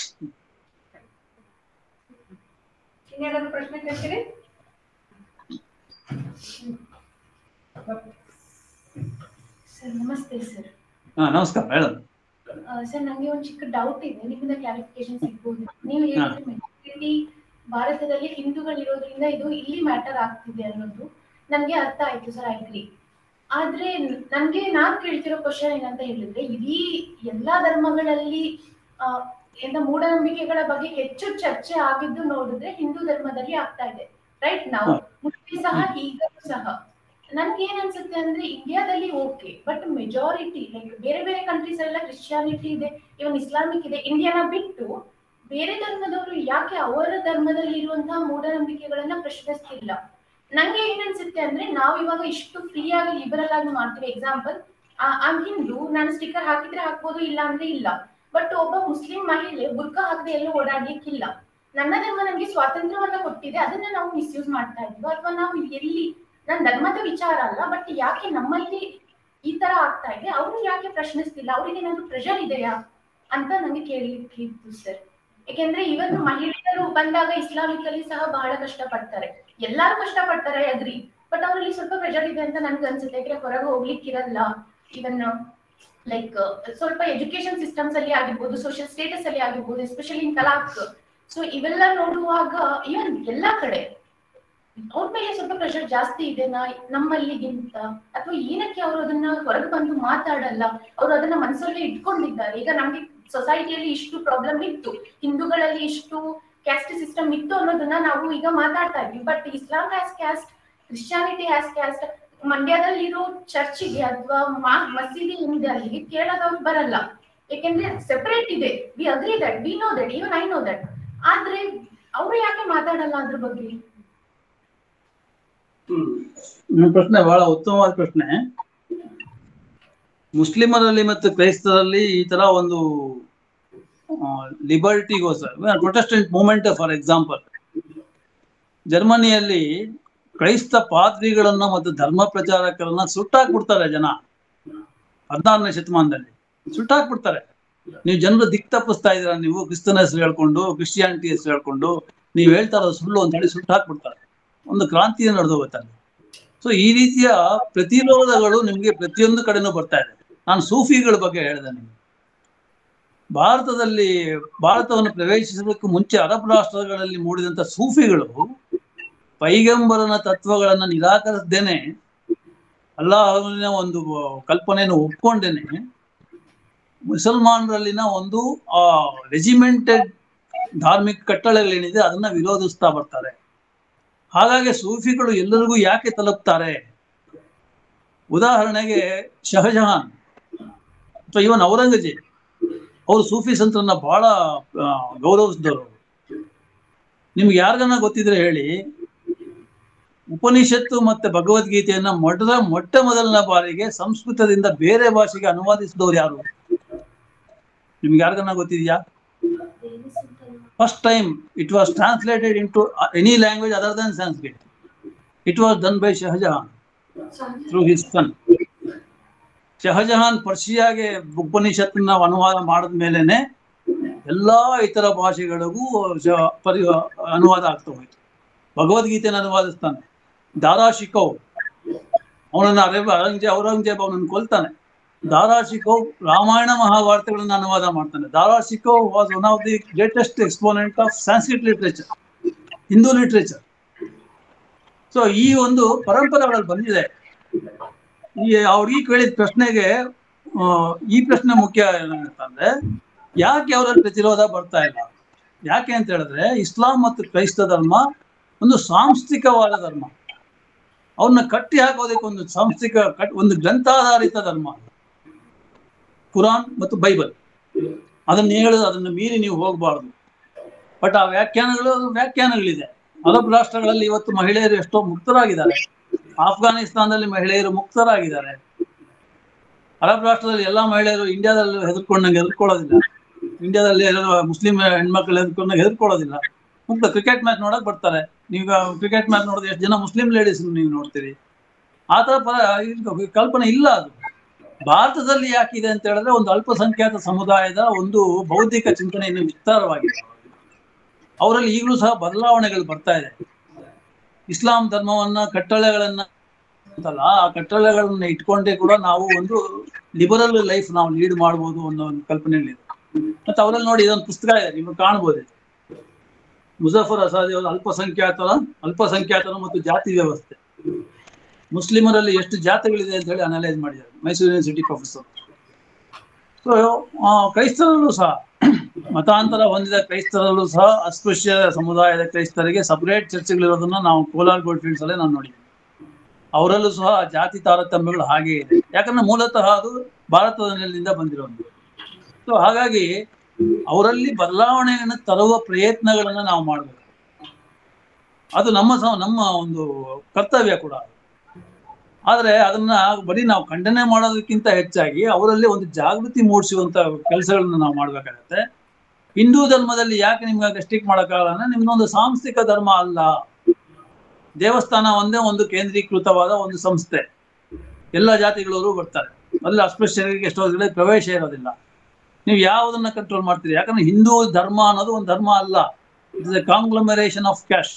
ಇನ್ನೇನಾದ್ರು ಪ್ರಶ್ನೆ ಕೇಳ್ತೀರಿ ಸರ್ ನಮಸ್ತೆ ಸರ್ ಹಾ ನಮಸ್ಕಾರ ಮೇಡಮ್ ಸರ್ ನಂಗೆ ಒಂದು ಚಿಕ್ಕ ಡೌಟ್ ಇದೆ ನಿಮ್ಮಿಂದ ಕ್ಲಾರಿಫಿಕೇಶನ್ ಸಿಗ್ಬೋದು ನೀವು ಹೇಳಿದ್ರೆ ಮೆಜಾರಿಟಿ ಭಾರತದಲ್ಲಿ ಹಿಂದೂಗಳಿರೋದ್ರಿಂದ ಇದು ಇಲ್ಲಿ ಮ್ಯಾಟರ್ ಆಗ್ತಿದೆ ಅನ್ನೋದು ನನ್ಗೆ ಅರ್ಥ ಆಯ್ತು ಸರ್ ಐಗ್ರಿ ಆದ್ರೆ ನನ್ಗೆ ನಾನ್ ಕೇಳ್ತಿರೋ ಕ್ವಶನ್ ಏನಂತ ಹೇಳಿದ್ರೆ ಇಡೀ ಎಲ್ಲಾ ಧರ್ಮಗಳಲ್ಲಿ ಆ, ಎಂತ ಮೂಢನಂಬಿಕೆಗಳ ಬಗ್ಗೆ ಹೆಚ್ಚು ಚರ್ಚೆ ಆಗಿದ್ದು ನೋಡಿದ್ರೆ ಹಿಂದೂ ಧರ್ಮದಲ್ಲಿ ಆಗ್ತಾ ಇದೆ ರೈಟ್ ನಾವು ಮುಸ್ಲಿಂ ಸಹ ಈಗಲೂ ಸಹ ನನ್ಗೆ ಏನ್ ಅನ್ಸುತ್ತೆ ಅಂದ್ರೆ ಇಂಡಿಯಾದಲ್ಲಿ ಓಕೆ ಬಟ್ ಮೆಜಾರಿಟಿ ಲೈಕ್ ಬೇರೆ ಬೇರೆ ಕಂಟ್ರೀಸ್ ಎಲ್ಲ ಕ್ರಿಶ್ಚಿಯಾನಿಟಿ ಇದೆ ಇವನ್ ಇಸ್ಲಾಮಿಕ್ ಇದೆ ಇಂಡಿಯಾನ ಬಿಟ್ಟು ಬೇರೆ ಧರ್ಮದವರು ಯಾಕೆ ಅವರ ಧರ್ಮದಲ್ಲಿ ಇರುವಂತಹ ಮೂಢನಂಬಿಕೆಗಳನ್ನ ಪ್ರಶ್ನಿಸ್ತಿಲ್ಲ ನಂಗೆ ಏನ್ ಅನ್ಸುತ್ತೆ ಅಂದ್ರೆ ನಾವ್ ಇವಾಗ ಇಷ್ಟು ಫ್ರೀ ಆಗಿ ಲಿಬರಲ್ ಆಗಿ ಮಾಡ್ತೀವಿ ಎಕ್ಸಾಂಪಲ್ ಆಮ್ ಹಿಂದೂ ನಾನು ಸ್ಟಿಕ್ಕರ್ ಹಾಕಿದ್ರೆ ಹಾಕ್ಬೋದು ಇಲ್ಲ ಅಂದ್ರೆ ಇಲ್ಲ ಬಟ್ ಒಬ್ಬ ಮುಸ್ಲಿಂ ಮಹಿಳೆ ಬುರ್ಕಾ ಹಾಕದೆ ಎಲ್ಲೂ ಓಡಾಡ್ಲಿಕ್ಕಿಲ್ಲ ನನ್ನ ಧರ್ಮ ನಮ್ಗೆ ಸ್ವಾತಂತ್ರ್ಯವನ್ನ ಕೊಟ್ಟಿದೆ ಅದನ್ನ ನಾವು ಮಿಸ್ಯೂಸ್ ಮಾಡ್ತಾ ಇದ್ವಿ ಅಥವಾ ನಾವು ಎಲ್ಲಿ ನನ್ ಧರ್ಮದ ವಿಚಾರ ಅಲ್ಲ ಬಟ್ ಯಾಕೆ ನಮ್ಮಲ್ಲಿ ಈ ತರ ಆಗ್ತಾ ಇದೆ ಅವರು ಯಾಕೆ ಪ್ರಶ್ನಿಸ್ತಿಲ್ಲ ಅವ್ರಿಗೆ ಏನಾದ್ರು ಪ್ರೆಷರ್ ಇದೆಯಾ ಅಂತ ನಂಗೆ ಕೇಳಲಿಕ್ಕೆ ಇತ್ತು ಸರ್ ಯಾಕೆಂದ್ರೆ ಇವತ್ತು ಮಹಿಳೆಯರು ಬಂದಾಗ ಇಸ್ಲಾಮಿಕ್ ಅಲ್ಲಿ ಸಹ ಬಹಳ ಕಷ್ಟ ಪಡ್ತಾರೆ ಎಲ್ಲಾರು ಕಷ್ಟ ಪಡ್ತಾರೆ ಅಗ್ರಿ ಬಟ್ ಅವರಲ್ಲಿ ಸ್ವಲ್ಪ ಪ್ರೆಷರ್ ಇದೆ ಅಂತ ನನ್ಗೆ ಅನ್ಸುತ್ತೆ ಯಾಕಂದ್ರೆ ಹೊರಗೆ ಹೋಗ್ಲಿಕ್ಕಿರಲ್ಲ ಇವನ್ ಲೈಕ್ ಸ್ವಲ್ಪ ಎಜುಕೇಶನ್ ಸಿಸ್ಟಮ್ಸ್ ಅಲ್ಲಿ ಆಗಿರ್ಬೋದು ಸೋಷಿಯಲ್ ಸ್ಟೇಟಸ್ ಅಲ್ಲಿ ಆಗಿರ್ಬೋದು ಎಸ್ಪೆಷಲಿ ಇನ್ ತಲಾಕ್ ಸೊ ಇವೆಲ್ಲ ನೋಡುವಾಗ ಇವನ್ ಎಲ್ಲಾ ಕಡೆ ಅವ್ರ ಮೇಲೆ ಸ್ವಲ್ಪ ಪ್ರೆಷರ್ ಜಾಸ್ತಿ ಇದೆ ನಾ ನಮ್ಮಲ್ಲಿಗಿಂತ ಅಥವಾ ಏನಕ್ಕೆ ಅವರು ಅದನ್ನ ಹೊರಗೆ ಬಂದು ಮಾತಾಡಲ್ಲ ಅವರು ಅದನ್ನ ಮನಸ್ಸಲ್ಲೇ ಇಟ್ಕೊಂಡಿದ್ದಾರೆ ಈಗ ನಮ್ಗೆ ಸೊಸೈಟಿಯಲ್ಲಿ ಇಷ್ಟು ಪ್ರಾಬ್ಲಮ್ ಇತ್ತು ಹಿಂದೂಗಳಲ್ಲಿ ಇಷ್ಟು ಕ್ಯಾಸ್ಟ್ ಸಿಸ್ಟಮ್ ಇತ್ತು ಅನ್ನೋದನ್ನ ನಾವು ಈಗ ಮಾತಾಡ್ತಾ ಇದ್ವಿ but Islam has caste Christianity has caste ಮಂಡ್ಯದಲ್ಲಿರೋ ಚರ್ಚಿಗೆ ಅಥವಾ ಮಸೀದಿ ಏನಿದೆ ಅಲ್ಲಿಗೆ ಕೇಳೋದವ್ರು ಬರಲ್ಲ ಯಾಕೆಂದ್ರೆ ಸೆಪರೇಟ್ ಇದೆ we agree that we know that even I know that ಆದ್ರೆ ಅವ್ರು ಯಾಕೆ ಮಾತಾಡಲ್ಲ ಅದ್ರ ಬಗ್ಗೆ ನಿಮ್ಮ ಪ್ರಶ್ನೆ ಬಹಳ ಉತ್ತಮವಾದ ಪ್ರಶ್ನೆ ಮುಸ್ಲಿಮರಲ್ಲಿ ಮತ್ತು ಕ್ರೈಸ್ತರಲ್ಲಿ ಈ ತರ ಒಂದು ಲಿಬರ್ಟಿಗೋಸ್ಕರ ಪ್ರೊಟೆಸ್ಟೆಂಟ್ ಮೂವ್ಮೆಂಟ್ ಫಾರ್ ಎಕ್ಸಾಂಪಲ್ ಜರ್ಮನಿಯಲ್ಲಿ ಕ್ರೈಸ್ತ ಪಾದ್ರಿಗಳನ್ನ ಮತ್ತು ಧರ್ಮ ಪ್ರಚಾರಕರನ್ನ ಸುಟ್ಟಾಕ್ಬಿಡ್ತಾರೆ ಜನ ಹದಿನಾರನೇ ಶತಮಾನದಲ್ಲಿ ಸುಟ್ಟಾಕ್ಬಿಡ್ತಾರೆ ನೀವು ಜನರು ದಿಕ್ ತಪ್ಪಿಸ್ತಾ ಇದ್ದೀರಾ ನೀವು ಕ್ರಿಸ್ತನ ಹೆಸರು ಹೇಳ್ಕೊಂಡು ಕ್ರಿಶ್ಚಿಯಾನಿಟಿ ಹೆಸರು ಹೇಳ್ಕೊಂಡು ನೀವು ಹೇಳ್ತಾ ಇರೋದು ಸುಳ್ಳು ಅಂತ ಹೇಳಿ ಸುಟ್ಟಾಕ್ಬಿಡ್ತಾರೆ ಒಂದು ಕ್ರಾಂತಿಯ ನಡೆದು ಹೋಗುತ್ತಲ್ಲಿ ಸೊ ಈ ರೀತಿಯ ಪ್ರತಿರೋಧಗಳು ನಿಮ್ಗೆ ಪ್ರತಿಯೊಂದು ಕಡೆನೂ ಬರ್ತಾ ಇದೆ ನಾನು ಸೂಫಿಗಳ ಬಗ್ಗೆ ಹೇಳಿದೆ ನಿಮ್ಗೆ ಭಾರತದಲ್ಲಿ ಭಾರತವನ್ನು ಪ್ರವೇಶಿಸಬೇಕು ಮುಂಚೆ ಅರಬ್ ರಾಷ್ಟ್ರಗಳಲ್ಲಿ ಮೂಡಿದಂತ ಸೂಫಿಗಳು ಪೈಗಂಬರನ ತತ್ವಗಳನ್ನ ನಿರಾಕರಿಸದೇನೆ ಅಲ್ಲಾಹನ ಒಂದು ಕಲ್ಪನೆಯನ್ನು ಒಪ್ಕೊಂಡೇನೆ ಮುಸಲ್ಮಾನರಲ್ಲಿನ ಒಂದು ಆ ರೆಜಿಮೆಂಟೆಡ್ ಧಾರ್ಮಿಕ ಕಟ್ಟಳೆಗಳೇನಿದೆ ಅದನ್ನ ವಿರೋಧಿಸ್ತಾ ಬರ್ತಾರೆ ಹಾಗಾಗಿ ಸೂಫಿಗಳು ಎಲ್ಲರಿಗೂ ಯಾಕೆ ತಲುಪ್ತಾರೆ ಉದಾಹರಣೆಗೆ ಶಹಜಹಾನ್ ಅಥವಾ ಇವನ್ ಔರಂಗಜೇಬ್ ಅವರು ಸೂಫಿ ಸಂತರನ್ನ ಬಹಳ ಆ, ಗೌರವಿಸಿದವರು ನಿಮ್ಗೆ ಯಾರಿಗನ್ನ ಗೊತ್ತಿದ್ರೆ ಹೇಳಿ ಉಪನಿಷತ್ತು ಮತ್ತೆ ಭಗವದ್ಗೀತೆಯನ್ನ ಮೊದಲ ಮೊಟ್ಟ ಮೊದಲನ ಬಾರಿಗೆ ಸಂಸ್ಕೃತದಿಂದ ಬೇರೆ ಭಾಷೆಗೆ ಅನುವಾದಿಸಿದವರು ಯಾರು ನಿಮ್ಗೆ ಯಾರಿಗನ್ನ ಗೊತ್ತಿದ್ಯಾ first time it was translated into any language other than Sanskrit it was done by Shahjahan through his son Shahjahan ಪರ್ಷಿಯಾಗೆ ಉಪನಿಷತ್ತನ್ನ ಅನುವಾದ ಮಾಡಿದ ಮೇಲೆನೆ ಎಲ್ಲಾ ಇತರ ಭಾಷೆಗಳಿಗೂ ಶ- ಪರಿ ಅನುವಾದ ಆಗ್ತಾ ಹೋಯ್ತು ಭಗವದ್ಗೀತೆನ ಅನುವಾದಿಸ್ತಾನೆ ದಾರಾ ಶಿಕೌ ಅವನನ್ನ ಅರೆ ಔರಂಗಜೇಬ್ ಔರಂಗಜೇಬ್ ಅವನನ್ನು ಕೊಲ್ತಾನೆ ದಾರಾ ಶಿಕೌ ರಾಮಾಯಣ ಮಹಾಭಾರತಗಳನ್ನ ಅನುವಾದ ಮಾಡ್ತಾನೆ Dara Shikoh was one of the greatest exponent of Sanskrit literature Hindu literature so ಈ ಒಂದು ಪರಂಪರೆಗಳಲ್ಲಿ ಬಂದಿದೆ ಈ ಅವ್ರು ಈ ಕೇಳಿದ ಪ್ರಶ್ನೆಗೆ ಆ, ಈ ಪ್ರಶ್ನೆ ಮುಖ್ಯ ಏನಂತಂದ್ರೆ ಯಾಕೆ ಅವರಲ್ಲಿ ಪ್ರತಿರೋಧ ಬರ್ತಾ ಇಲ್ಲ ಯಾಕೆ ಅಂತ ಹೇಳಿದ್ರೆ ಇಸ್ಲಾಂ ಮತ್ತು ಕ್ರೈಸ್ತ ಧರ್ಮ ಒಂದು ಸಾಂಸ್ಥಿಕವಾದ ಧರ್ಮ ಅವ್ರನ್ನ ಕಟ್ಟಿ ಹಾಕೋದಕ್ಕೆ ಒಂದು ಸಾಂಸ್ಥಿಕ ಕಟ್ ಒಂದು ಗ್ರಂಥಾಧಾರಿತ ಧರ್ಮ ಕುರಾನ್ ಮತ್ತು ಬೈಬಲ್ ಅದನ್ನ ಹೇಳೋದು ಅದನ್ನ ಮೀರಿ ನೀವು ಹೋಗಬಾರ್ದು ಬಟ್ ಆ ವ್ಯಾಖ್ಯಾನಗಳು ಅದು ವ್ಯಾಖ್ಯಾನಗಳಿದೆ ಅರಬ್ ರಾಷ್ಟ್ರಗಳಲ್ಲಿ ಇವತ್ತು ಮಹಿಳೆಯರು ಎಷ್ಟೋ ಮುಕ್ತರಾಗಿದ್ದಾರೆ ಆಫ್ಘಾನಿಸ್ತಾನದಲ್ಲಿ ಮಹಿಳೆಯರು ಮುಕ್ತರಾಗಿದ್ದಾರೆ ಅರಬ್ ರಾಷ್ಟ್ರದಲ್ಲಿ ಎಲ್ಲಾ ಮಹಿಳೆಯರು ಇಂಡಿಯಾದಲ್ಲಿ ಹೆದರ್ಕೊಂಡಂಗೆ ಹೆದರ್ಕೊಳ್ಳೋದಿಲ್ಲ ಇಂಡಿಯಾದಲ್ಲಿ ಎಲ್ಲ ಮುಸ್ಲಿಂ ಹೆಣ್ಮಕ್ಳು ಹೆದರ್ಕೊಂಡಂಗೆ ಹೆದರ್ಕೊಳ್ಳೋದಿಲ್ಲ ಮುಕ್ತ ಕ್ರಿಕೆಟ್ ಮ್ಯಾಚ್ ನೋಡಕ್ ಬರ್ತಾರೆ ನೀವು ಕ್ರಿಕೆಟ್ ಮ್ಯಾಚ್ ನೋಡಿದ್ರೆ ಎಷ್ಟು ಜನ ಮುಸ್ಲಿಂ ಲೇಡೀಸ್ ನೀವು ನೋಡ್ತೀರಿ ಆ ತರ ಪರ ಇದು ಕಲ್ಪನೆ ಇಲ್ಲ ಅದು ಭಾರತದಲ್ಲಿ ಯಾಕಿದೆ ಅಂತ ಹೇಳಿದ್ರೆ ಒಂದು ಅಲ್ಪಸಂಖ್ಯಾತ ಸಮುದಾಯದ ಒಂದು ಬೌದ್ಧಿಕ ಚಿಂತನೆ ಇನ್ನು ವಿಸ್ತಾರವಾಗಿದೆ ಅವರಲ್ಲಿ ಈಗಲೂ ಸಹ ಬದಲಾವಣೆಗಳು ಬರ್ತಾ ಇದೆ ಇಸ್ಲಾಂ ಧರ್ಮವನ್ನ ಕಟ್ಟಳೆಗಳನ್ನ ಅಂತಲ್ಲ ಆ ಕಟ್ಟಳೆಗಳನ್ನ ಇಟ್ಕೊಂಡೇ ಕೂಡ ನಾವು ಒಂದು ಲಿಬರಲ್ ಲೈಫ್ ನಾವು ಲೀಡ್ ಮಾಡ್ಬೋದು ಅನ್ನೋ ಒಂದು ಕಲ್ಪನೆಗಳಿದೆ ಮತ್ತೆ ಅವರಲ್ಲಿ ನೋಡಿ ಇದೊಂದು ಪುಸ್ತಕ ಇದೆ ನೀವು ಕಾಣ್ಬೋದು ಇದು. ಮುಜಫರ್ ಅಸಾದಿ ಅವರ ಅಲ್ಪಸಂಖ್ಯಾತರ ಅಲ್ಪಸಂಖ್ಯಾತರು ಮತ್ತು ಜಾತಿ ವ್ಯವಸ್ಥೆ ಮುಸ್ಲಿಮರಲ್ಲಿ ಎಷ್ಟು ಜಾತಿಗಳಿದೆ ಅಂತ ಹೇಳಿ ಅನಲೈಸ್ ಮಾಡಿದ್ದಾರೆ ಮೈಸೂರು ಯೂನಿವರ್ಸಿಟಿ ಪ್ರೊಫೆಸರ್ ಸೊ ಕ್ರೈಸ್ತರಲ್ಲೂ ಸಹ ಮತಾಂತರ ಹೊಂದಿದ ಕ್ರೈಸ್ತರಲ್ಲೂ ಸಹ ಅಸ್ಪೃಶ್ಯ ಸಮುದಾಯದ ಕ್ರೈಸ್ತರಿಗೆ ಸಪರೇಟ್ ಚರ್ಚೆಗಳಿರೋದನ್ನ ನಾವು ಕೋಲಾರ್ ಗೋಲ್ಡ್ ಫೀಲ್ಡ್ಸ್ ಅಲ್ಲೇ ನಾನು ನೋಡಿದ್ದೀನಿ ಅವರಲ್ಲೂ ಸಹ ಜಾತಿ ತಾರತಮ್ಯಗಳು ಹಾಗೆ ಇದೆ ಯಾಕಂದ್ರೆ ಮೂಲತಃ ಅದು ಭಾರತದ ನೆಲದಿಂದ ಬಂದಿರೋದು ಸೊ ಹಾಗಾಗಿ ಅವರಲ್ಲಿ ಬದಲಾವಣೆಯನ್ನು ತರುವ ಪ್ರಯತ್ನಗಳನ್ನ ನಾವು ಮಾಡಬೇಕು ಅದು ನಮ್ಮ ಸಹ ನಮ್ಮ ಒಂದು ಕರ್ತವ್ಯ ಕೂಡ ಆದ್ರೆ ಅದನ್ನ ಬರೀ ನಾವು ಖಂಡನೆ ಮಾಡೋದಕ್ಕಿಂತ ಹೆಚ್ಚಾಗಿ ಅವರಲ್ಲಿ ಒಂದು ಜಾಗೃತಿ ಮೂಡಿಸುವಂತ ಕೆಲಸಗಳನ್ನ ನಾವು ಮಾಡ್ಬೇಕಾಗತ್ತೆ ಹಿಂದೂ ಧರ್ಮದಲ್ಲಿ ಯಾಕೆ ನಿಮ್ಗೆ ರೆಸ್ಟ್ರಿಕ್ಟ್ ಮಾಡೋಕ್ಕಾಗಲ್ಲ ಅಂದ್ರೆ ನಿಮ್ದೊಂದು ಸಾಂಸ್ಥಿಕ ಧರ್ಮ ಅಲ್ಲ ದೇವಸ್ಥಾನ ಒಂದೇ ಒಂದು ಕೇಂದ್ರೀಕೃತವಾದ ಒಂದು ಸಂಸ್ಥೆ ಎಲ್ಲ ಜಾತಿಗಳವರು ಬರ್ತಾರೆ ಅಲ್ಲಿ ಅಸ್ಪೃಶ್ಯರಿಗೆ ಎಷ್ಟೋ ಕಡೆ ಪ್ರವೇಶ ಇರೋದಿಲ್ಲ ನೀವು ಯಾವುದನ್ನ ಕಂಟ್ರೋಲ್ ಮಾಡ್ತೀರಿ ಯಾಕಂದ್ರೆ ಹಿಂದೂ ಧರ್ಮ ಅನ್ನೋದು ಒಂದು ಧರ್ಮ ಅಲ್ಲ it's a conglomeration of caste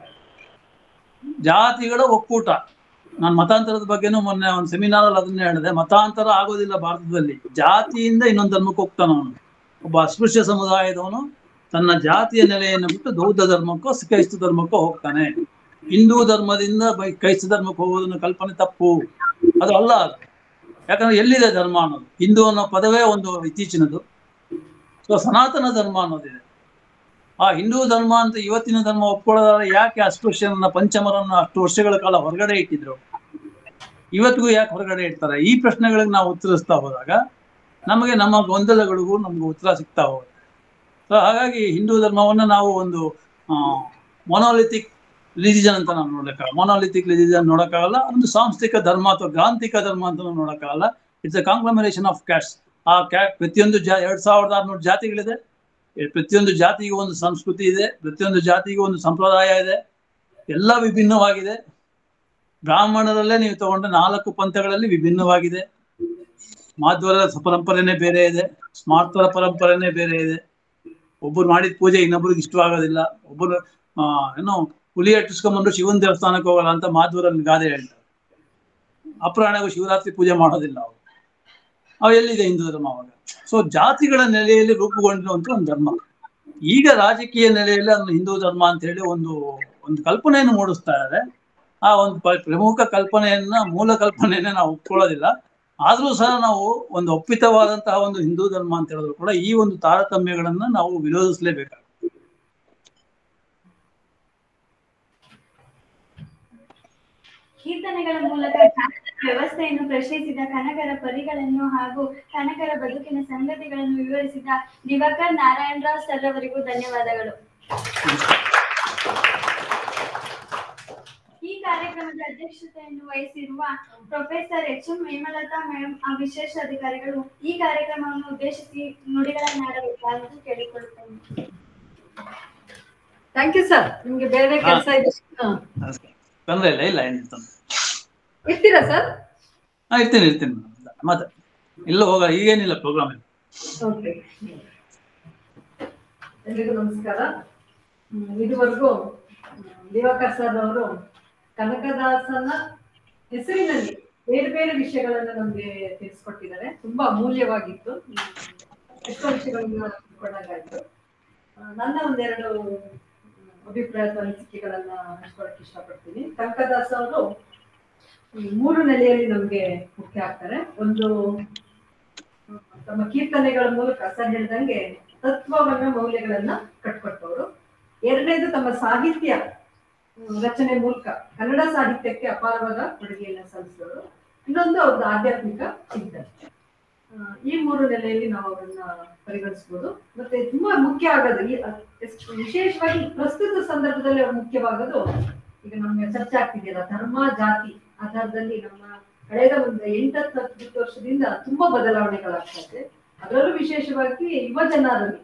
ಜಾತಿಗಳ ಒಕ್ಕೂಟ ನಾನು ಮತಾಂತರದ ಬಗ್ಗೆನೂ ಮೊನ್ನೆ ಒಂದು ಸೆಮಿನಾರ್ ಅಲ್ಲಿ ಅದನ್ನೇ ಹೇಳಿದೆ ಮತಾಂತರ ಆಗೋದಿಲ್ಲ ಭಾರತದಲ್ಲಿ ಜಾತಿಯಿಂದ ಇನ್ನೊಂದು ಧರ್ಮಕ್ಕೆ ಹೋಗ್ತಾನೆ ಅವನು ಒಬ್ಬ ಅಸ್ಪೃಶ್ಯ ಸಮುದಾಯದವನು ತನ್ನ ಜಾತಿಯ ನೆಲೆಯನ್ನು ಬಿಟ್ಟು ಬೌದ್ಧ ಧರ್ಮಕ್ಕೋ ಕ್ರೈಸ್ತ ಧರ್ಮಕ್ಕೋ ಹೋಗ್ತಾನೆ ಹಿಂದೂ ಧರ್ಮದಿಂದ ಬೈ- ಕ್ರೈಸ್ತ ಧರ್ಮಕ್ಕೆ ಹೋಗೋದನ್ನ ಕಲ್ಪನೆ ತಪ್ಪು ಅದು ಅಲ್ಲ ಅದು ಯಾಕಂದ್ರೆ ಎಲ್ಲಿದೆ ಧರ್ಮ ಅನ್ನೋದು ಹಿಂದೂ ಅನ್ನೋ ಪದವೇ ಒಂದು ಇತ್ತೀಚಿನದು ಸೊ ಸನಾತನ ಧರ್ಮ ಅನ್ನೋದಿದೆ ಆ ಹಿಂದೂ ಧರ್ಮ ಅಂತ ಇವತ್ತಿನ ಧರ್ಮ ಒಪ್ಕೊಳ್ಳೋದಾದ್ರೆ ಯಾಕೆ ಅಸ್ಪೃಶ್ಯರನ್ನ ಪಂಚಮರನ್ನ ಅಷ್ಟು ವರ್ಷಗಳ ಕಾಲ ಹೊರಗಡೆ ಇಟ್ಟಿದ್ರು ಇವತ್ತಿಗೂ ಯಾಕೆ ಹೊರಗಡೆ ಇಡ್ತಾರೆ ಈ ಪ್ರಶ್ನೆಗಳಿಗೆ ನಾವು ಉತ್ತರಿಸ್ತಾ ಹೋದಾಗ ನಮಗೆ ನಮ್ಮ ಗೊಂದಲಗಳಿಗೂ ನಮ್ಗೆ ಉತ್ತರ ಸಿಗ್ತಾ ಹೋಗುತ್ತೆ ಸೊ ಹಾಗಾಗಿ ಹಿಂದೂ ಧರ್ಮವನ್ನ ನಾವು ಒಂದು ಮೊನೋಲಿಥಿಕ್ ರಿಲಿಜನ್ ಅಂತ ನಾವು ನೋಡಕ್ಕಾಗಲ್ಲ ಮೊನೋಲಿಥಿಕ್ ರಿಲಿಜನ್ ನೋಡಕ್ಕಾಗಲ್ಲ ಒಂದು ಸಾಂಸ್ಥಿಕ ಧರ್ಮ ಅಥವಾ ಗ್ರಾಂಥಿಕ ಧರ್ಮ ಅಂತ ನೋಡಕ್ಕಾಗಲ್ಲ it's a conglomeration of caste ಆ ಕ್ಯಾ ಪ್ರತಿಯೊಂದು ಜಾ ಎರಡ್ ಸಾವಿರದ ಆರ್ನೂರು ಜಾತಿಗಳಿದೆ ಎ- ಪ್ರತಿಯೊಂದು ಜಾತಿಗೂ ಒಂದು ಸಂಸ್ಕೃತಿ ಇದೆ ಪ್ರತಿಯೊಂದು ಜಾತಿಗೂ ಒಂದು ಸಂಪ್ರದಾಯ ಇದೆ ಎಲ್ಲ ವಿಭಿನ್ನವಾಗಿದೆ ಬ್ರಾಹ್ಮಣರಲ್ಲೇ ನೀವು ತಗೊಂಡ್ರೆ ನಾಲ್ಕು ಪಂಥಗಳಲ್ಲಿ ವಿಭಿನ್ನವಾಗಿದೆ ಮಾಧ್ವರ ಪರಂಪರೆನೇ ಬೇರೆ ಇದೆ ಸ್ಮಾರ್ತರ ಪರಂಪರೆನೇ ಬೇರೆ ಇದೆ ಒಬ್ಬರು ಮಾಡಿದ ಪೂಜೆ ಇನ್ನೊಬ್ರಿಗೆ ಇಷ್ಟವಾಗೋದಿಲ್ಲ ಒಬ್ಬರು ಆ ಏನೋ ಹುಲಿ ಅಟ್ಟಿಸ್ಕೊಂಡ್ಬಂದು ಶಿವನ ದೇವಸ್ಥಾನಕ್ಕೆ ಹೋಗಲ್ಲ ಅಂತ ಮಾಧ್ವರಲ್ಲಿ ಗಾದೆ ಹೇಳ್ತಾರೆ ಅಪರಾಣಗೂ ಶಿವರಾತ್ರಿ ಪೂಜೆ ಮಾಡೋದಿಲ್ಲ ಅವರು ಅವು ಎಲ್ಲಿದೆ ಹಿಂದೂ ಧರ್ಮ ಅವಾಗ ಸೊ ಜಾತಿಗಳ ನೆಲೆಯಲ್ಲಿ ರೂಪುಗೊಂಡಿರುವಂತ ಒಂದು ಧರ್ಮ ಈಗ ರಾಜಕೀಯ ನೆಲೆಯಲ್ಲಿ ಅದನ್ನು ಹಿಂದೂ ಧರ್ಮ ಅಂತ ಹೇಳಿ ಒಂದು ಒಂದು ಕಲ್ಪನೆಯನ್ನು ಮೂಡಿಸ್ತಾ ಇದ್ದಾರೆ ಆ ಒಂದು ಪ- ಪ್ರಮುಖ ಕಲ್ಪನೆಯನ್ನ ಮೂಲ ಕಲ್ಪನೆಯನ್ನ ನಾವು ಒಪ್ಕೊಳ್ಳೋದಿಲ್ಲ ಆದ್ರೂ ಸಹ ನಾವು ಒಂದು ಒಪ್ಪಿತವಾದಂತಹ ಒಂದು ಹಿಂದೂ ಧರ್ಮ ಅಂತ ಹೇಳಿದ್ರು ಕೂಡ ಈ ಒಂದು ತಾರತಮ್ಯಗಳನ್ನ ನಾವು ವಿರೋಧಿಸಲೇಬೇಕಾಗ್ತದೆ ಕೀರ್ತನೆಗಳ ಮೂಲಕ ಜ್ಞಾನದ ವ್ಯವಸ್ಥೆಯನ್ನು ಪ್ರಶ್ನಿಸಿದ ಕನಕರ ಪರಿಗಳನ್ನು ಹಾಗೂ ಕನಕರ ಬದುಕಿನ ಸಂಗತಿಗಳನ್ನು ವಿವರಿಸಿದ ದಿವಾಕರ್ ನಾರಾಯಣರಾವ್ ಸರ್ ಅವರಿಗೂ ಧನ್ಯವಾದಗಳು ಈ ಕಾರ್ಯಕ್ರಮದ ಅಧ್ಯಕ್ಷತೆಯನ್ನು ವಹಿಸಿರುವ professor H M Hemalatha madam ಆ ವಿಶೇಷ ಅಧಿಕಾರಿಗಳು ಈ ಕಾರ್ಯಕ್ರಮವನ್ನು ಉದ್ದೇಶಿಸಿ ನುಡಿಗಳನ್ನಾಡಬೇಕಾಗಿ ಕೇಳಿಕೊಳ್ಳುತ್ತೇನೆ ಥ್ಯಾಂಕ್ ಯು ಸರ್ ನಿಮ್ಗೆ ಬೇರೆ ಹಾ. ಕೆಲಸ ಇದೆ ಹಾ. ತೊಂದ್ರೆ ಇಲ್ಲ ಇಲ್ಲ ಏನಿಲ್ಲ ತೊಂದ್ರೆ ಇರ್ತೀರಾ ಸರ್ ಹಾ ಇರ್ತೀನಿ ಇರ್ತೀನಿ madam. ಮತ್ತೆ ಇಲ್ಲ ಹೋಗ ಈಗೇನಿಲ್ಲ ಪ್ರೋಗ್ರಾಮ್ ಇಲ್ಲ ಓಕೆ ಎಲ್ರಿಗೂ ನಮಸ್ಕಾರ ಹ್ಮ್, ಇದುವರೆಗೂ ಹ್ಮ್, ದಿವಾಕರ್ ಸರ್ ಅವರು ಕನಕದಾಸನ ಹೆಸರಿನಲ್ಲಿ ಬೇರೆ ಬೇರೆ ವಿಷಯಗಳನ್ನ ನಮ್ಗೆ ತಿಳಿಸ್ಕೊಟ್ಟಿದ್ದಾರೆ ತುಂಬಾ ಅಮೂಲ್ಯವಾಗಿತ್ತು ಹ್ಮ್, ಎಷ್ಟೋ ವಿಷಯಗಳನ್ನ ತಿಳ್ಕೊಂಡಾಗಾಯ್ತು ಆ, ನನ್ನ ಒಂದೆರಡು ಹ್ಮ್, ಅಭಿಪ್ರಾಯ ಅಥವಾ ಅನಿಸಿಕೆಗಳನ್ನ ಹಂಚ್ಕೊಳಕ್ ಇಷ್ಟಪಡ್ತೀನಿ ಕನಕದಾಸ ಅವರು ಹ್ಮ್, ಮೂರು ನೆಲೆಯಲ್ಲಿ ನಮ್ಗೆ ಮುಖ್ಯ ಆಗ್ತಾರೆ ಒಂದು ಹ್ಮ್, ತಮ್ಮ ಕೀರ್ತನೆಗಳ ಮೂಲಕ ಸರ್ ಹೇಳ್ದಂಗೆ ತತ್ವವನ್ನ ಮೌಲ್ಯಗಳನ್ನ ಕಟ್ಕೊಟ್ಟವರು ಎರಡನೇದು ತಮ್ಮ ಸಾಹಿತ್ಯ ಹ್ಮ್, ರಚನೆ ಮೂಲಕ ಕನ್ನಡ ಸಾಹಿತ್ಯಕ್ಕೆ ಅಪಾರವಾದ ಕೊಡುಗೆಯನ್ನ ಸಲ್ಲಿಸಿದವರು ಇನ್ನೊಂದು ಅವ್ರದ್ದು ಆಧ್ಯಾತ್ಮಿಕ ಚಿಂತನೆ ಆ, ಈ ಮೂರು ನೆಲೆಯಲ್ಲಿ ನಾವು ಅವರನ್ನ ಪರಿಗಣಿಸಬಹುದು ಮತ್ತೆ ತುಂಬಾ ಮುಖ್ಯ ಆಗೋದು ಈ ಎಷ್ಟು ವಿಶೇಷವಾಗಿ ಪ್ರಸ್ತುತ ಸಂದರ್ಭದಲ್ಲಿ ಅವ್ರು ಮುಖ್ಯವಾಗೋದು ಈಗ ನಮ್ಗೆ ಚರ್ಚೆ ಆಗ್ತಿದೆಯಲ್ಲ ಧರ್ಮ ಜಾತಿ ಆಧಾರದಲ್ಲಿ ನಮ್ಮ ಕಳೆದ ಒಂದು ಎಂಟತ್ತು ಹತ್ತು ವರ್ಷದಿಂದ ತುಂಬಾ ಬದಲಾವಣೆಗಳಾಗ್ತಾ ಇದೆ ಅದರಲ್ಲೂ ವಿಶೇಷವಾಗಿ ಯುವ ಜನರಲ್ಲಿ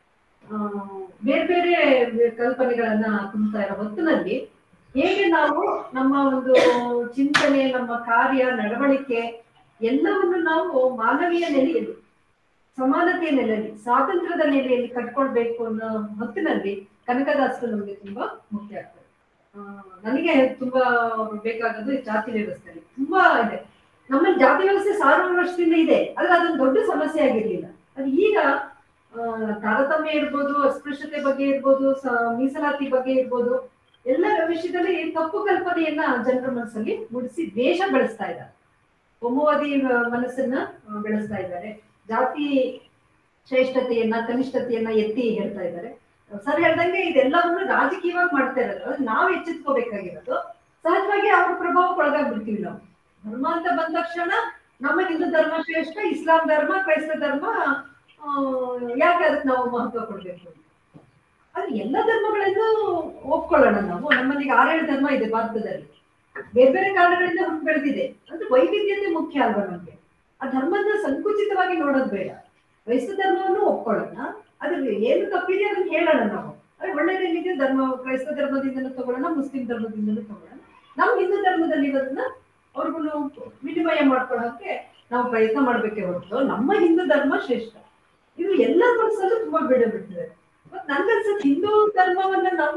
ಆ, ಬೇರೆ ಬೇರೆ ಕಲ್ಪನೆಗಳನ್ನ ತುಂಬುತ್ತಾ ಇರೋ ಹೊತ್ತಿನಲ್ಲಿ ಹೇಗೆ ನಾವು ನಮ್ಮ ಒಂದು ಚಿಂತನೆ ನಮ್ಮ ಕಾರ್ಯ ನಡವಳಿಕೆ ಎಲ್ಲವನ್ನು ನಾವು ಮಾನವೀಯ ನೆಲೆಯಲ್ಲಿ ಸಮಾನತೆಯ ನೆಲೆಯಲ್ಲಿ ಸ್ವಾತಂತ್ರ್ಯದ ನೆಲೆಯಲ್ಲಿ ಕಟ್ಕೊಳ್ಬೇಕು ಅನ್ನೋ ಹೊತ್ತಿನಲ್ಲಿ ಕನಕದಾಸರು ನಮಗೆ ತುಂಬಾ ಮುಖ್ಯ ಆಗ್ತದೆ ಆ, ನನಗೆ ತುಂಬಾ ಬೇಕಾಗೋದು ಈ ಜಾತಿ ವ್ಯವಸ್ಥೆಯಲ್ಲಿ ತುಂಬಾ ಇದೆ ನಮ್ಮಲ್ಲಿ ಜಾತಿ ವ್ಯವಸ್ಥೆ ಸಾವಿರಾರು ವರ್ಷದಿಂದ ಇದೆ ಆದ್ರೆ ಅದೊಂದು ದೊಡ್ಡ ಸಮಸ್ಯೆ ಆಗಿರ್ಲಿಲ್ಲ ಅದು ಈಗ ಆ, ತಾರತಮ್ಯ ಇರ್ಬೋದು ಅಸ್ಪೃಶ್ಯತೆ ಬಗ್ಗೆ ಇರ್ಬೋದು ಸ- ಮೀಸಲಾತಿ ಬಗ್ಗೆ ಇರ್ಬೋದು ಎಲ್ಲ ವಿಷಯದಲ್ಲಿ ತಪ್ಪು ಕಲ್ಪನೆಯನ್ನ ಜನರ ಮನಸ್ಸಲ್ಲಿ ಮೂಡಿಸಿ ದ್ವೇಷ ಬೆಳೆಸ್ತಾ ಇದ್ದಾರೆ ಕೋಮುವಾದಿ ಮ- ಮನಸ್ಸನ್ನ ಆ, ಬೆಳೆಸ್ತಾ ಇದ್ದಾರೆ ಜಾತಿ ಶ್ರೇಷ್ಠತೆಯನ್ನ ಕನಿಷ್ಠತೆಯನ್ನ ಎತ್ತಿ ಹೇಳ್ತಾ ಇದ್ದಾರೆ ಸರ್ ಹೇಳ್ದಂಗೆ ಇದೆಲ್ಲವನ್ನು ರಾಜಕೀಯವಾಗಿ ಮಾಡ್ತಾ ಇರೋದು ಅದು ನಾವು ಎಚ್ಚೆತ್ಕೋಬೇಕಾಗಿರೋದು ಸಹಜವಾಗಿ ಅವ್ರ ಪ್ರಭಾವಕ್ಕೆ ಒಳಗಾಗ್ಬಿಡ್ತೀವಿ ನಾವು ಧರ್ಮ ಅಂತ ಬಂದ ತಕ್ಷಣ ನಮ್ಮ ಹಿಂದೂ ಧರ್ಮ ಶ್ರೇಷ್ಠ ಇಸ್ಲಾಂ ಧರ್ಮ ಕ್ರೈಸ್ತ ಧರ್ಮ ಆ, ಯಾಕೆ ಅದಕ್ಕೆ ನಾವು ಮಹತ್ವ ಕೊಡ್ಬೇಕು ಆದ್ರೆ ಎಲ್ಲ ಧರ್ಮಗಳನ್ನು ಒಪ್ಕೊಳ್ಳೋಣ ನಾವು ನಮ್ಮಲ್ಲಿ ಆರೇಳು ಧರ್ಮ ಇದೆ ಭಾರತದಲ್ಲಿ ಬೇರೆ ಬೇರೆ ಕಾರಣಗಳಿಂದ ಹುಟ್ಟು ಬೆಳೆದಿದೆ ಅಂದ್ರೆ ವೈವಿಧ್ಯತೆ ಮುಖ್ಯ ಅಲ್ವಾ ನಮ್ಗೆ ಆ ಧರ್ಮನ ಸಂಕುಚಿತವಾಗಿ ನೋಡೋದು ಬೇಡ ಕ್ರೈಸ್ತ ಧರ್ಮವನ್ನು ಒಪ್ಕೊಳ್ಳೋಣ ಅದ್ರಲ್ಲಿ ಏನು ತಪ್ಪಿದೆ ಅದನ್ನ ಹೇಳೋಣ ನಾವು ಅದೇ ಒಳ್ಳೇದೇನಿದೆ ಧರ್ಮ ಕ್ರೈಸ್ತ ಧರ್ಮದಿಂದಲೂ ತಗೊಳ್ಳೋಣ ಮುಸ್ಲಿಂ ಧರ್ಮದಿಂದಲೂ ತಗೊಳ್ಳೋಣ ನಮ್ಮ ಹಿಂದೂ ಧರ್ಮದಲ್ಲಿ ಇರೋದನ್ನ ಅವ್ರಿಗೂ ವಿನಿಮಯ ಮಾಡ್ಕೊಳ್ಳೋಕೆ ನಾವು ಪ್ರಯತ್ನ ಮಾಡ್ಬೇಕೇ ಹೊರತು ನಮ್ಮ ಹಿಂದೂ ಧರ್ಮ ಶ್ರೇಷ್ಠ ಇದು ಎಲ್ಲ ಮನಸ್ಸಲ್ಲೂ ತುಂಬಾ ಬೇಡ ಬಿಡ್ತದೆ ಮತ್ ನನ್ಗನ್ಸುತ್ತೆ ಹಿಂದೂ ಧರ್ಮವನ್ನ ನಾವು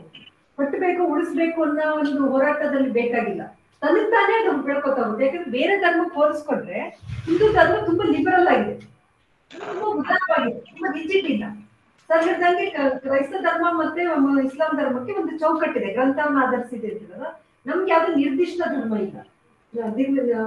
ಕಟ್ಟಬೇಕು ಉಳಿಸ್ಬೇಕು ಅನ್ನೋ ಒಂದು ಹೋರಾಟದಲ್ಲಿ ಬೇಕಾಗಿಲ್ಲ ತನಗ್ ತಾನೇ ಅದು ಬೆಳ್ಕೊತಾ ಹೋಗುತ್ತೆ ಯಾಕಂದ್ರೆ ಬೇರೆ ಧರ್ಮಕ್ಕೆ ಹೋಲಿಸ್ಕೊಂಡ್ರೆ ಹಿಂದೂ ಧರ್ಮ ತುಂಬಾ ಲಿಬರಲ್ ಆಗಿದೆ ತುಂಬಾ ಉದಾರವಾಗಿದೆ ತುಂಬಾ ರಿಜಿಡ್ ಇಲ್ಲ ಸರ್ ಹೇಳ್ದಂಗೆ ಕ- ಕ್ರೈಸ್ತ ಧರ್ಮ ಮತ್ತೆ ಮ- ಇಸ್ಲಾಂ ಧರ್ಮಕ್ಕೆ ಒಂದು ಚೌಕಟ್ಟಿದೆ ಗ್ರಂಥವನ್ನ ಆಧರಿಸಿದೆ ಅಂತೀರಲ್ಲ ನಮ್ಗೆ ಯಾವ್ದು ನಿರ್ದಿಷ್ಟ ಧರ್ಮ ಇಲ್ಲ ಆ, ದಿವ್- ಆ,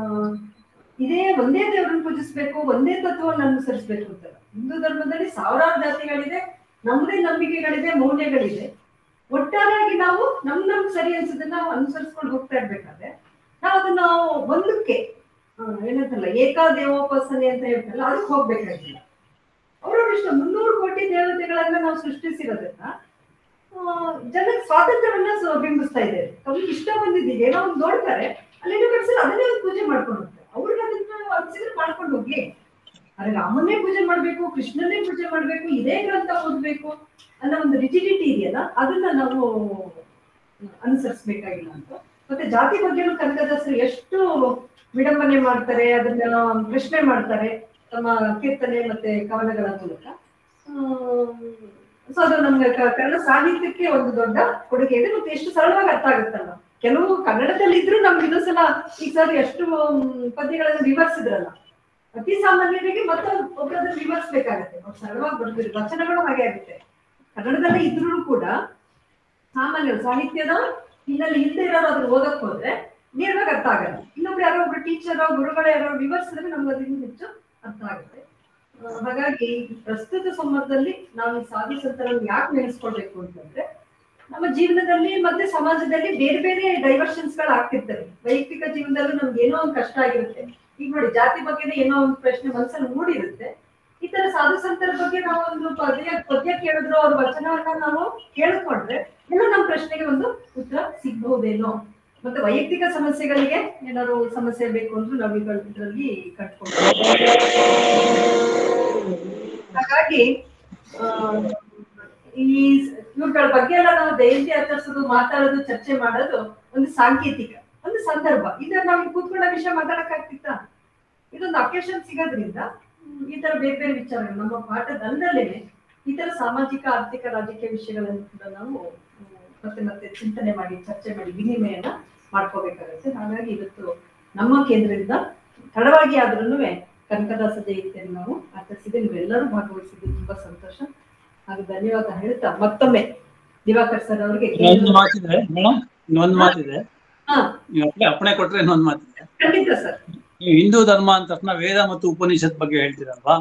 ಇದೇ ಒಂದೇ ದೇವರನ್ನು ಪೂಜಿಸ್ಬೇಕು ಒಂದೇ ತತ್ವವನ್ನು ಅನುಸರಿಸಬೇಕು ಅಂತಲ್ಲ ಹಿಂದೂ ಧರ್ಮದಲ್ಲಿ ಸಾವಿರಾರು ಜಾತಿಗಳಿದೆ ನಮ್ಮದೇ ನಂಬಿಕೆಗಳಿದೆ ಮೌಲ್ಯಗಳಿದೆ ಒಟ್ಟಾರೆಯಾಗಿ ನಾವು ನಮ್ ನಮ್ ಸರಿ ಅನ್ಸೋದನ್ನ ನಾವು ಅನುಸರಿಸ್ಕೊಂಡು ಹೋಗ್ತಾ ಇರ್ಬೇಕಾದ್ರೆ ನಾವು ಅದನ್ನ ಒಂದಕ್ಕೆ ಆ, ಏನಂತಲ್ಲ ಏಕಾದೇವೋಪಾಸನೆ ಅಂತ ಹೇಳ್ತಲ್ಲ ಅದಕ್ಕೆ ಹೋಗ್ಬೇಕಾಗಿಲ್ಲ ಅವ್ರವ್ರ ಇಷ್ಟ ಮುನ್ನೂರು ಕೋಟಿ ದೇವತೆಗಳನ್ನ ನಾವು ಸೃಷ್ಟಿಸಿರೋದ್ರಿಂದ ಆ, ಜನಕ್ಕೆ ಸ್ವಾತಂತ್ರ್ಯವನ್ನ ಸ- ಬಿಂಬಿಸ್ತಾ ಇದ್ದೇವೆ ಅವ್ರಿಗೆ ಇಷ್ಟ ಬಂದಿದ್ದೀವಿ ಏನೋ ಒಂದು ನೋಡ್ತಾರೆ ಅಲ್ಲೇನೋ ಕಳ್ಸಿದ್ರೆ ಅದನ್ನೇ ಒಂದು ಪೂಜೆ ಮಾಡ್ಕೊಂಡು ಹೋಗ್ತಾರೆ ಅವ್ರಿಗೆ ಅದನ್ನ ಅನ್ಸಿದ್ರೆ ಮಾಡ್ಕೊಂಡು ಹೋಗ್ಲಿ ಆದ್ರೆ ರಾಮನ್ನೇ ಪೂಜೆ ಮಾಡ್ಬೇಕು ಕೃಷ್ಣನ್ನೇ ಪೂಜೆ ಮಾಡ್ಬೇಕು ಇದೇ ಗ್ರಂಥ ಓದ್ಬೇಕು ಅನ್ನೋ ಒಂದು ರಿಜಿಡಿಟಿ ಇದೆಯಲ್ಲ ಅದನ್ನ ನಾವು ಅನುಸರಿಸ್ಬೇಕಾಗಿಲ್ಲ ಅಂತ ಮತ್ತೆ ಜಾತಿ ಬಗ್ಗೆನೂ ಕನಕದಾಸರು ಎಷ್ಟು ವಿಡಂಬನೆ ಮಾಡ್ತಾರೆ ಅದನ್ನ ಪ್ರಶ್ನೆ ಮಾಡ್ತಾರೆ ತಮ್ಮ ಕೀರ್ತನೆ ಮತ್ತೆ ಕವನಗಳ ಮೂಲಕ ಸೊ ಅದು ನಮ್ಗೆ ಕ- ಕನ್ನಡ ಸಾಹಿತ್ಯಕ್ಕೆ ಒಂದು ದೊಡ್ಡ ಕೊಡುಗೆ ಇದೆ ಮತ್ತೆ ಎಷ್ಟು ಸರಳವಾಗಿ ಅರ್ಥ ಆಗುತ್ತಲ್ಲ ಕೆಲವು ಕನ್ನಡದಲ್ಲಿ ಇದ್ರೂ ನಮ್ಗೆ ಇನ್ನೊಂದ್ಸಲ ಈಗ ಸರ್ ಎಷ್ಟು ಮ್, ಪದ್ಯಗಳನ್ನು ವಿವರಿಸಿದ್ರಲ್ಲ ಅತಿ ಸಾಮಾನ್ಯರಿಗೆ ಮತ್ತೆ ಒಬ್ಬರನ್ನ ವಿವರಿಸ್ಬೇಕಾಗತ್ತೆ ಅವ್ರು ಸರಳವಾಗಿ ಬರ್ತಾರೆ ವಚನಗಳು ಹಾಗೆ ಆಗುತ್ತೆ ಕನ್ನಡದಲ್ಲೇ ಇದ್ರೂ ಕೂಡ ಸಾಮಾನ್ಯ ಸಾಹಿತ್ಯದ ಹಿನ್ನೆಲೆ ಇಲ್ಲದೆ ಇರೋರು ಅದನ್ನ ಓದಕ್ ಹೋದ್ರೆ ನೇರವಾಗಿ ಅರ್ಥ ಆಗಲ್ಲ ಇನ್ನೊಬ್ರು ಯಾರೋ ಒಬ್ರು ಟೀಚರ್ ಗುರುಗಳು ಯಾರೋ ವಿವರಿಸಿದ್ರೆ ನಮ್ಗೆ ಅದು ಇನ್ನೂ ಹೆಚ್ಚು ಅರ್ಥ ಆಗುತ್ತೆ ಆ, ಹಾಗಾಗಿ ಪ್ರಸ್ತುತ ಸಂದರ್ಭದಲ್ಲಿ ನಾವು ಈ ಸಾಧು ಸಂತರನ್ನು ಯಾಕೆ ನೆನೆಸ್ಕೊಳ್ಬೇಕು ಅಂತಂದ್ರೆ ನಮ್ಮ ಜೀವನದಲ್ಲಿ ಮತ್ತೆ ಸಮಾಜದಲ್ಲಿ ಬೇರೆ ಬೇರೆ ಡೈವರ್ಷನ್ಸ್ ಗಳು ಆಗ್ತಿರ್ತವೆ ವೈಯಕ್ತಿಕ ಜೀವನದಲ್ಲೂ ನಮ್ಗೆ ಏನೋ ಒಂದು ಕಷ್ಟ ಆಗಿರುತ್ತೆ ಈಗ ನೋಡಿ ಜಾತಿ ಬಗ್ಗೆನೇ ಏನೋ ಒಂದು ಪ್ರಶ್ನೆ ಮನಸ್ಸಲ್ಲಿ ಮೂಡಿರುತ್ತೆ ಈ ತರ ಸಾಧು ಸಂತರ ಬಗ್ಗೆ ನಾವು ಒಂದು ಪದ್ಯ ಪದ್ಯ ಕೇಳಿದ್ರು ಅವ್ರ ವಚನವನ್ನ ನಾವು ಕೇಳಿಕೊಂಡ್ರೆ ಎಲ್ಲೋ ನಮ್ಮ ಪ್ರಶ್ನೆಗೆ ಒಂದು ಉತ್ತರ ಸಿಗ್ಬಹುದೇನೋ ಮತ್ತೆ ವೈಯಕ್ತಿಕ ಸಮಸ್ಯೆಗಳಿಗೆ ಏನಾದ್ರು ಸಮಸ್ಯೆ ಬೇಕು ಅಂದ್ರೂ ನಾವು ಇದ್ರಲ್ಲಿ- ಇದ್ರಲ್ಲಿ ಕಟ್ಕೊಂಡು ಹಾಗಾಗಿ ಆ, ಈ ಇವುಗಳ ಬಗ್ಗೆ ಎಲ್ಲ ನಾವು ಜಯಂತಿ ಆಚರಿಸೋದು ಮಾತಾಡೋದು ಚರ್ಚೆ ಮಾಡೋದು ಒಂದು ಸಾಂಕೇತಿಕ ಒಂದು ಸಂದರ್ಭ ಇದನ್ನ ನಾವು ಕೂತ್ಕೊಂಡ ವಿಷಯ ಮಾತಾಡಕ್ ಆಗ್ತಿತ್ತಾ ಇದೊಂದು ಅಕೇಶನ್ ಸಿಗೋದ್ರಿಂದ ಹ್ಮ್, ಈ ತರ ಬೇರೆ ಬೇರೆ ವಿಚಾರಗಳು ನಮ್ಮ ಪಾಠದಲ್ಲೇ ಈ ತರ ಸಾಮಾಜಿಕ ಆರ್ಥಿಕ ರಾಜಕೀಯ ವಿಷಯಗಳನ್ನು ಕೂಡ ನಾವು ಹ್ಮ್, ಮತ್ತೆ ಮತ್ತೆ ಚಿಂತನೆ ಮಾಡಿ ಚರ್ಚೆ ಮಾಡಿ ವಿನಿಮಯನ ಮಾಡ್ಕೋಬೇಕಾಗುತ್ತೆ ಹಾಗಾಗಿ ಇವತ್ತು ನಮ್ಮ ಕೇಂದ್ರದಿಂದ ತಡವಾಗಿ ಆದ್ರೂ ಕನಕದಾಸ ಜಯಂತಿಯನ್ನು ನಾವು ಆಚರಿಸಿದ್ದೆ ನೀವೆಲ್ಲರೂ ಭಾಗವಹಿಸಿದ್ದು ತುಂಬಾ ಸಂತೋಷ ಹಾಗೂ ಧನ್ಯವಾದ ಹೇಳ್ತಾ ಮತ್ತೊಮ್ಮೆ ದಿವಾಕರ್ ಸರ್ ಅವರಿಗೆ ಇನ್ನೊಂದು ಮಾತಿದೆ ಮೇಡಮ್ ಇನ್ನೊಂದು ಮಾತಿದೆ ಹಾ ನೀವು ಅಪ್ಪಣೆ ಅಪ್ಪಣೆ ಕೊಟ್ರೆ ಇನ್ನೊಂದು ಮಾತಿದೆ ಖಂಡಿತ ಸರ್ ನೀವು ಹಿಂದೂ ಧರ್ಮ ಅಂದ ತಕ್ಷಣ ವೇದ ಮತ್ತು ಉಪನಿಷತ್ ಬಗ್ಗೆ ಹೇಳ್ತೀರಲ್ವಾ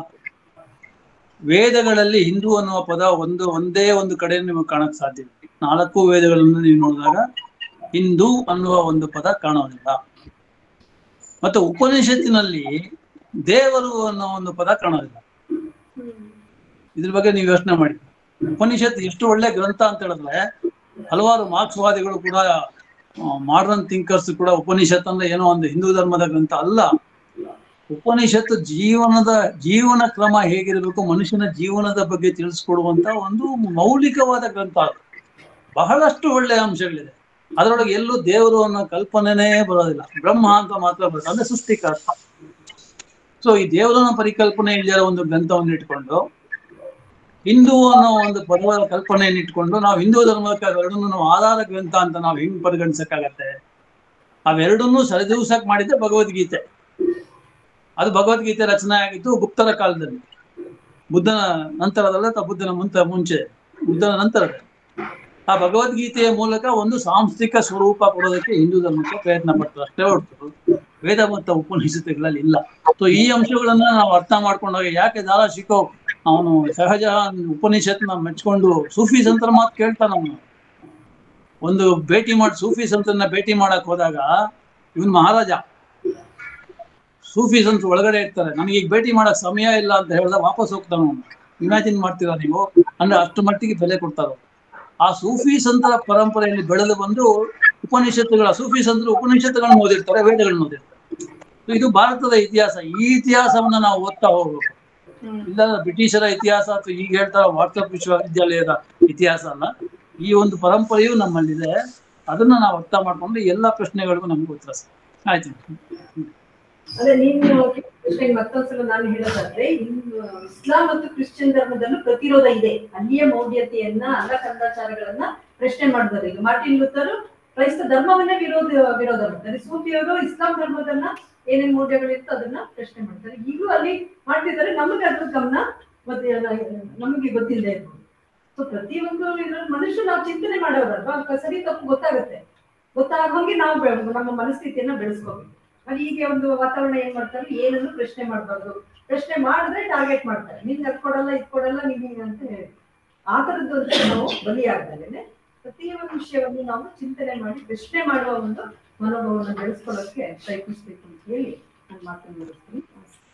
ವೇದಗಳಲ್ಲಿ ಹಿಂದೂ ಅನ್ನುವ ಪದ ಒಂದು ಒಂದೇ ಒಂದು ಕಡೆ ನಿಮಗೆ ಕಾಣಕ್ ಸಾಧ್ಯ ಇಲ್ಲ. ನಾಲ್ಕು ವೇದಗಳನ್ನು ನೀವು ನೋಡಿದಾಗ ಹಿಂದೂ ಅನ್ನುವ ಒಂದು ಪದ ಕಾಣೋದಿಲ್ಲ ಮತ್ತು ಉಪನಿಷತ್ತಿನಲ್ಲಿ ದೇವರು ಅನ್ನೋ ಒಂದು ಪದ ಕಾಣೋದಿಲ್ಲ ಇದ್ರ ಬಗ್ಗೆ ನೀವು ಯೋಚನೆ ಮಾಡಿ ಉಪನಿಷತ್ ಎಷ್ಟು ಒಳ್ಳೆ ಗ್ರಂಥ ಅಂತ ಹೇಳಿದ್ರೆ ಹಲವಾರು ಮಾರ್ಕ್ಸ್ವಾದಿಗಳು ಕೂಡ ಮಾಡರ್ನ್ ಥಿಂಕರ್ಸ್ ಕೂಡ ಉಪನಿಷತ್ ಅಂದ್ರೆ ಏನೋ ಒಂದು ಹಿಂದೂ ಧರ್ಮದ ಗ್ರಂಥ ಅಲ್ಲ ಉಪನಿಷತ್ತು ಜೀವನದ ಜೀವನ ಕ್ರಮ ಹೇಗಿರಬೇಕು ಮನುಷ್ಯನ ಜೀವನದ ಬಗ್ಗೆ ತಿಳಿಸ್ಕೊಡುವಂತ ಒಂದು ಮೌಲಿಕವಾದ ಗ್ರಂಥ ಅದು ಬಹಳಷ್ಟು ಒಳ್ಳೆಯ ಅಂಶಗಳಿದೆ ಅದರೊಳಗೆ ಎಲ್ಲೂ ದೇವರು ಅನ್ನೋ ಕಲ್ಪನೆನೇ ಬರೋದಿಲ್ಲ ಬ್ರಹ್ಮ ಅಂತ ಮಾತ್ರ ಬರುತ್ತೆ ಅಂದ್ರೆ ಸೃಷ್ಟಿಕರ್ತ ಸೊ ಈ ದೇವರನ್ನ ಪರಿಕಲ್ಪನೆ ಇಲ್ಲದಿರೋ ಒಂದು ಗ್ರಂಥವನ್ನು ಇಟ್ಕೊಂಡು ಹಿಂದೂ ಅನ್ನೋ ಒಂದು ಪದದ ಕಲ್ಪನೆಯನ್ನು ಇಟ್ಕೊಂಡು ನಾವು ಹಿಂದೂ ಧರ್ಮಕ್ಕೆ ಅವೆರಡನ್ನು ನಾವು ಆಧಾರ ಗ್ರಂಥ ಅಂತ ನಾವು ಹೆಂಗ್ ಪರಿಗಣಿಸಕ್ಕಾಗತ್ತೆ ಅವೆರಡನ್ನೂ ಸರಿದೂಸಕ್ ಮಾಡಿದ್ದೆ ಭಗವದ್ಗೀತೆ ಅದು ಭಗವದ್ಗೀತೆ ರಚನೆ ಆಗಿದ್ದು ಗುಪ್ತರ ಕಾಲದಲ್ಲಿ ಬುದ್ಧನ ನಂತರದಲ್ಲ ಅಥವಾ ಬುದ್ಧನ ಮುಂತ ಮುಂಚೆ ಬುದ್ಧನ ನಂತರದಲ್ಲಿ ಆ ಭಗವದ್ಗೀತೆಯ ಮೂಲಕ ಒಂದು ಸಾಂಸ್ಥಿಕ ಸ್ವರೂಪ ಕೊಡೋದಕ್ಕೆ ಹಿಂದೂ ಧರ್ಮಕ್ಕೆ ಪ್ರಯತ್ನ ಪಡ್ತಾರೆ ಅಷ್ಟೇ ಹೊರತು ವೇದ ಮತ್ತು ಉಪನಿಷತ್ತುಗಳಲ್ಲಿ ಇಲ್ಲ ಸೊ ಈ ಅಂಶಗಳನ್ನ ನಾವು ಅರ್ಥ ಮಾಡ್ಕೊಂಡಾಗ ಯಾಕೆ ದಾರಾ ಶಿಕೋ ಅವನು ಸಹಜ ಉಪನಿಷತ್ನ ಮೆಚ್ಕೊಂಡು ಸೂಫಿ ಸಂತರ ಮಾತು ಕೇಳ್ತಾನ ಅವನು ಒಂದು ಭೇಟಿ ಮಾಡಿ ಸೂಫಿ ಸಂತರನ್ನ ಭೇಟಿ ಮಾಡಕ್ ಹೋದಾಗ ಇವನ್ ಮಹಾರಾಜ ಸೂಫಿ ಸಂತರು ಒಳಗಡೆ ಇರ್ತಾರೆ ನನಗೆ ಈಗ ಭೇಟಿ ಮಾಡಕ್ ಸಮಯ ಇಲ್ಲ ಅಂತ ಹೇಳ್ದ ವಾಪಸ್ ಹೋಗ್ತಾನ ಅವನು ಇಮ್ಯಾಜಿನ್ ಮಾಡ್ತೀರಾ ನೀವು ಅಂದ್ರೆ ಅಷ್ಟು ಮಟ್ಟಿಗೆ ಬೆಲೆ ಕೊಡ್ತಾರ ಆ ಸೂಫಿ ಸಂತರ ಪರಂಪರೆಯಲ್ಲಿ ಬೆಳೆದು ಬಂದು ಉಪನಿಷತ್ತುಗಳ ಸೂಫಿ ಸಂತರು ಉಪನಿಷತ್ತುಗಳನ್ನ ಓದಿರ್ತಾರೆ ವೇದಗಳನ್ನ ಓದಿರ್ತಾರೆ So ಇದು ಭಾರತದ ಇತಿಹಾಸ ಈ ಇತಿಹಾಸವನ್ನ ನಾವು ಓದ್ತಾ ಹೋಗ್ಬೇಕು ಇಲ್ಲ ಬ್ರಿಟಿಷರ ಇತಿಹಾಸ ಅಥವಾ ಈಗ ಹೇಳ್ತಾರ ವಾಟ್ಸಪ್ ವಿಶ್ವವಿದ್ಯಾಲಯದ ಇತಿಹಾಸ ಅಲ್ಲ ಈ ಒಂದು ಪರಂಪರೆಯು ನಮ್ಮಲ್ಲಿದೆ ಅದನ್ನ ನಾವು ಅರ್ಥ ಮಾಡ್ಕೊಂಡು ಎಲ್ಲ ಪ್ರಶ್ನೆಗಳಿಗೂ ನಮ್ಗೆ ಉತ್ತರ ಸಿಗುತ್ತೆ. ಆಯ್ತು ಅದೇ ನೀನು ಪ್ರಶ್ನೆಗೆ ಮತ್ತೊಂದ್ಸಲ ನಾನು ಹೇಳೋದಾದ್ರೆ ಇನ್ನು ಇಸ್ಲಾಂ ಮತ್ತು ಕ್ರಿಶ್ಚಿಯನ್ ಧರ್ಮದಲ್ಲೂ ಪ್ರತಿರೋಧ ಇದೆ ಅಲ್ಲಿಯ ಮೌಢ್ಯತೆಯನ್ನ ಅಲ್ಲ ಕಂದಾಚಾರಗಳನ್ನ ಪ್ರಶ್ನೆ ಮಾಡಿದ್ದಾರೆ ಈಗ ಮಾರ್ಟಿನ್ ಲೂಥರ್ ಕ್ರೈಸ್ತ ಧರ್ಮವನ್ನೇ ವಿರೋಧ ವಿರೋಧ ಮಾಡ್ತಾರೆ ಸೂಫಿಯವರು ಇಸ್ಲಾಂ ಧರ್ಮದನ್ನ ಏನೇನ್ ಮೌಢ್ಯಗಳಿತ್ತು ಅದನ್ನ ಪ್ರಶ್ನೆ ಮಾಡ್ತಾರೆ ಈಗಲೂ ಅಲ್ಲಿ ಮಾಡ್ತಿದ್ದಾರೆ ನಮಗೆ ಅದ್ರ ಗಮನ ಮತ್ತೆ ನಮಗೆ ಗೊತ್ತಿಲ್ಲದೆ ಇರ್ಬೋದು ಸೊ ಪ್ರತಿಯೊಂದು ಇದ್ರಲ್ಲಿ ಮನುಷ್ಯ ನಾವು ಚಿಂತನೆ ಮಾಡೋರಲ್ವಾ ಅದ್ಕೆ ಸರಿ ತಪ್ಪು ಗೊತ್ತಾಗುತ್ತೆ ಗೊತ್ತಾಗೋಂಗೆ ನಾವು ಬೆಳ್- ನಮ್ಮ ಮನಸ್ಥಿತಿಯನ್ನ ಬೆಳೆಸ್ಕೋಬೇಕು ಅದು ಈಗ ಒಂದು ವಾತಾವರಣ ಏನ್ ಮಾಡ್ತಾರೆ ಏನನ್ನು ಪ್ರಶ್ನೆ ಮಾಡಬಾರ್ದು ಪ್ರಶ್ನೆ ಮಾಡಿದ್ರೆ ಟಾರ್ಗೆಟ್ ಮಾಡ್ತಾರೆ ನಿಂಗೆ ಅದ್ ಕೊಡಲ್ಲ ಇದ್ ಕೊಡಲ್ಲ ನೀನ್ ಹಿಂಗ್ ಅಂತ ಹೇಳಿ ಆ ತರದ್ದು ಒಂದು ನಾವು ಬಲಿಯಾಗ್ದಲೇನೆ ಪ್ರತಿಯೊಂದು ವಿಷಯವನ್ನು ನಾವು ಚಿಂತನೆ ಮಾಡಿ ಪ್ರಶ್ನೆ ಮಾಡುವ ಒಂದು ಮನೋಭಾವವನ್ನು ಬೆಳೆಸ್ಕೊಳ್ಳೋಕೆ ಪ್ರಯತ್ನಿಸ್ಬೇಕು ಅಂತ ಹೇಳಿ ನಾನು ಮಾತನ್ನು ಮುಗಿಸ್ತೀನಿ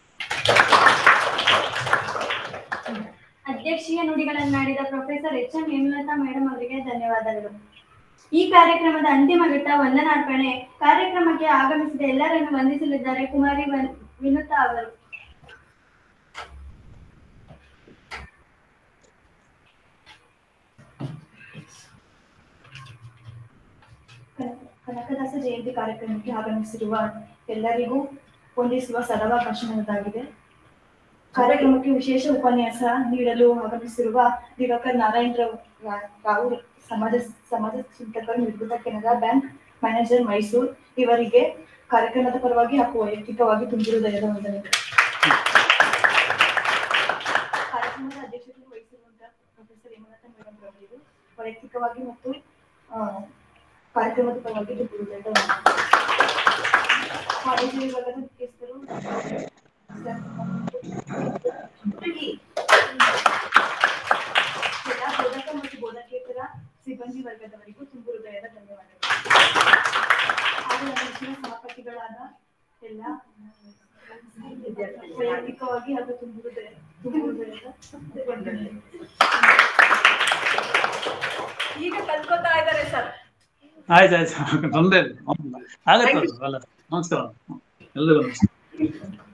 ಅಧ್ಯಕ್ಷೀಯ ನುಡಿಗಳನ್ನಾಡಿದ professor H M Hemalatha madam ಅವರಿಗೆ ಧನ್ಯವಾದಗಳು ಈ ಕಾರ್ಯಕ್ರಮದ ಅಂತಿಮ ಘಟ್ಟ ವಂದನಾರ್ಪಣೆ ಕಾರ್ಯಕ್ರಮಕ್ಕೆ ಆಗಮಿಸಿದ ಎಲ್ಲರನ್ನು ವಂದಿಸಲಿದ್ದಾರೆ ಕುಮಾರಿ ವನ್- ವಿನುತಾ ಅವರು ಕನ- ಕನಕದಾಸ ಜಯಂತಿ ಕಾರ್ಯಕ್ರಮಕ್ಕೆ ಆಗಮಿಸಿರುವ ಎಲ್ಲರಿಗೂ ವಂದಿಸುವ ಸದವಕಾಶ ನನ್ನದಾಗಿದೆ ಕಾರ್ಯಕ್ರಮಕ್ಕೆ ವಿಶೇಷ ಉಪನ್ಯಾಸ ನೀಡಲು ಆಗಮಿಸಿರುವ ದಿವಾಕರ್ ನಾರಾಯಣ ರಾವ್ ರಾವ್ ಸಮಾಜ ಸಮಾಜ ಚಿಂತಕರು ನಿರ್ಭುತ ಕೆನರಾ ಬ್ಯಾಂಕ್ ಮ್ಯಾನೇಜರ್ ಮೈಸೂರು ಇವರಿಗೆ ಕಾರ್ಯಕ್ರಮದ ಪರವಾಗಿ ಹಾಗೂ ವೈಯಕ್ತಿಕವಾಗಿ ತುಂಬಿರುವ ದಯದ ವಂದನೆಗಳು ಕಾರ್ಯಕ್ರಮದ ಅಧ್ಯಕ್ಷತೆ ವಹಿಸಿರುವಂತಹ ಪ್ರೊಫೆಸರ್ ಹೇಮಲತಾ ಮೇಡಮ್ ರವರಿಗೂ ವೈಯಕ್ತಿಕವಾಗಿ ಮತ್ತು ಆ, ಕಾರ್ಯಕ್ರಮದ ಪರವಾಗಿ ತುಂಬಿರುವ ದಯದ ವಂದನೆಗಳು ಕಾಲೇಜು ವಿಭಾಗದ ಮುಖ್ಯಸ್ಥರು ಹುಡುಗಿ ಎಲ್ಲ ಬೋಧಕ ಮತ್ತು ಬೋಧಕೇತರ ಸಿಬ್ಬಂದಿ ಸಿಬ್ಬಂದಿ ವರ್ಗದವರಿಗೂ ತುಂಬು ಹೃದಯದ ಧನ್ಯವಾದಗಳು ಹಾಗೂ ನನ್ನ ಹೆಚ್ಚಿನ ಸಹಪಾಠಿಗಳಾದ ಎಲ್ಲ ವೈಯಕ್ತಿಕವಾಗಿ ಹಾಗೂ ತುಂಬು ಹೃದಯ ತುಂಬು ಹೃದಯದ ವಂದನೆಗಳು. ಈಗ ಕಲ್ತ್ಕೋತಾ ಇದ್ದಾರೆ ಸರ್ ಆಯ್ತು ಆಯ್ತು ತೊಂದರೆ ಇಲ್ಲ ಆಗತ್ತೆ ಅದು, ಅಲ್ಲ ನಮಸ್ಕಾರ ಎಲ್ಲರಿಗೂ ನಮಸ್ಕಾರ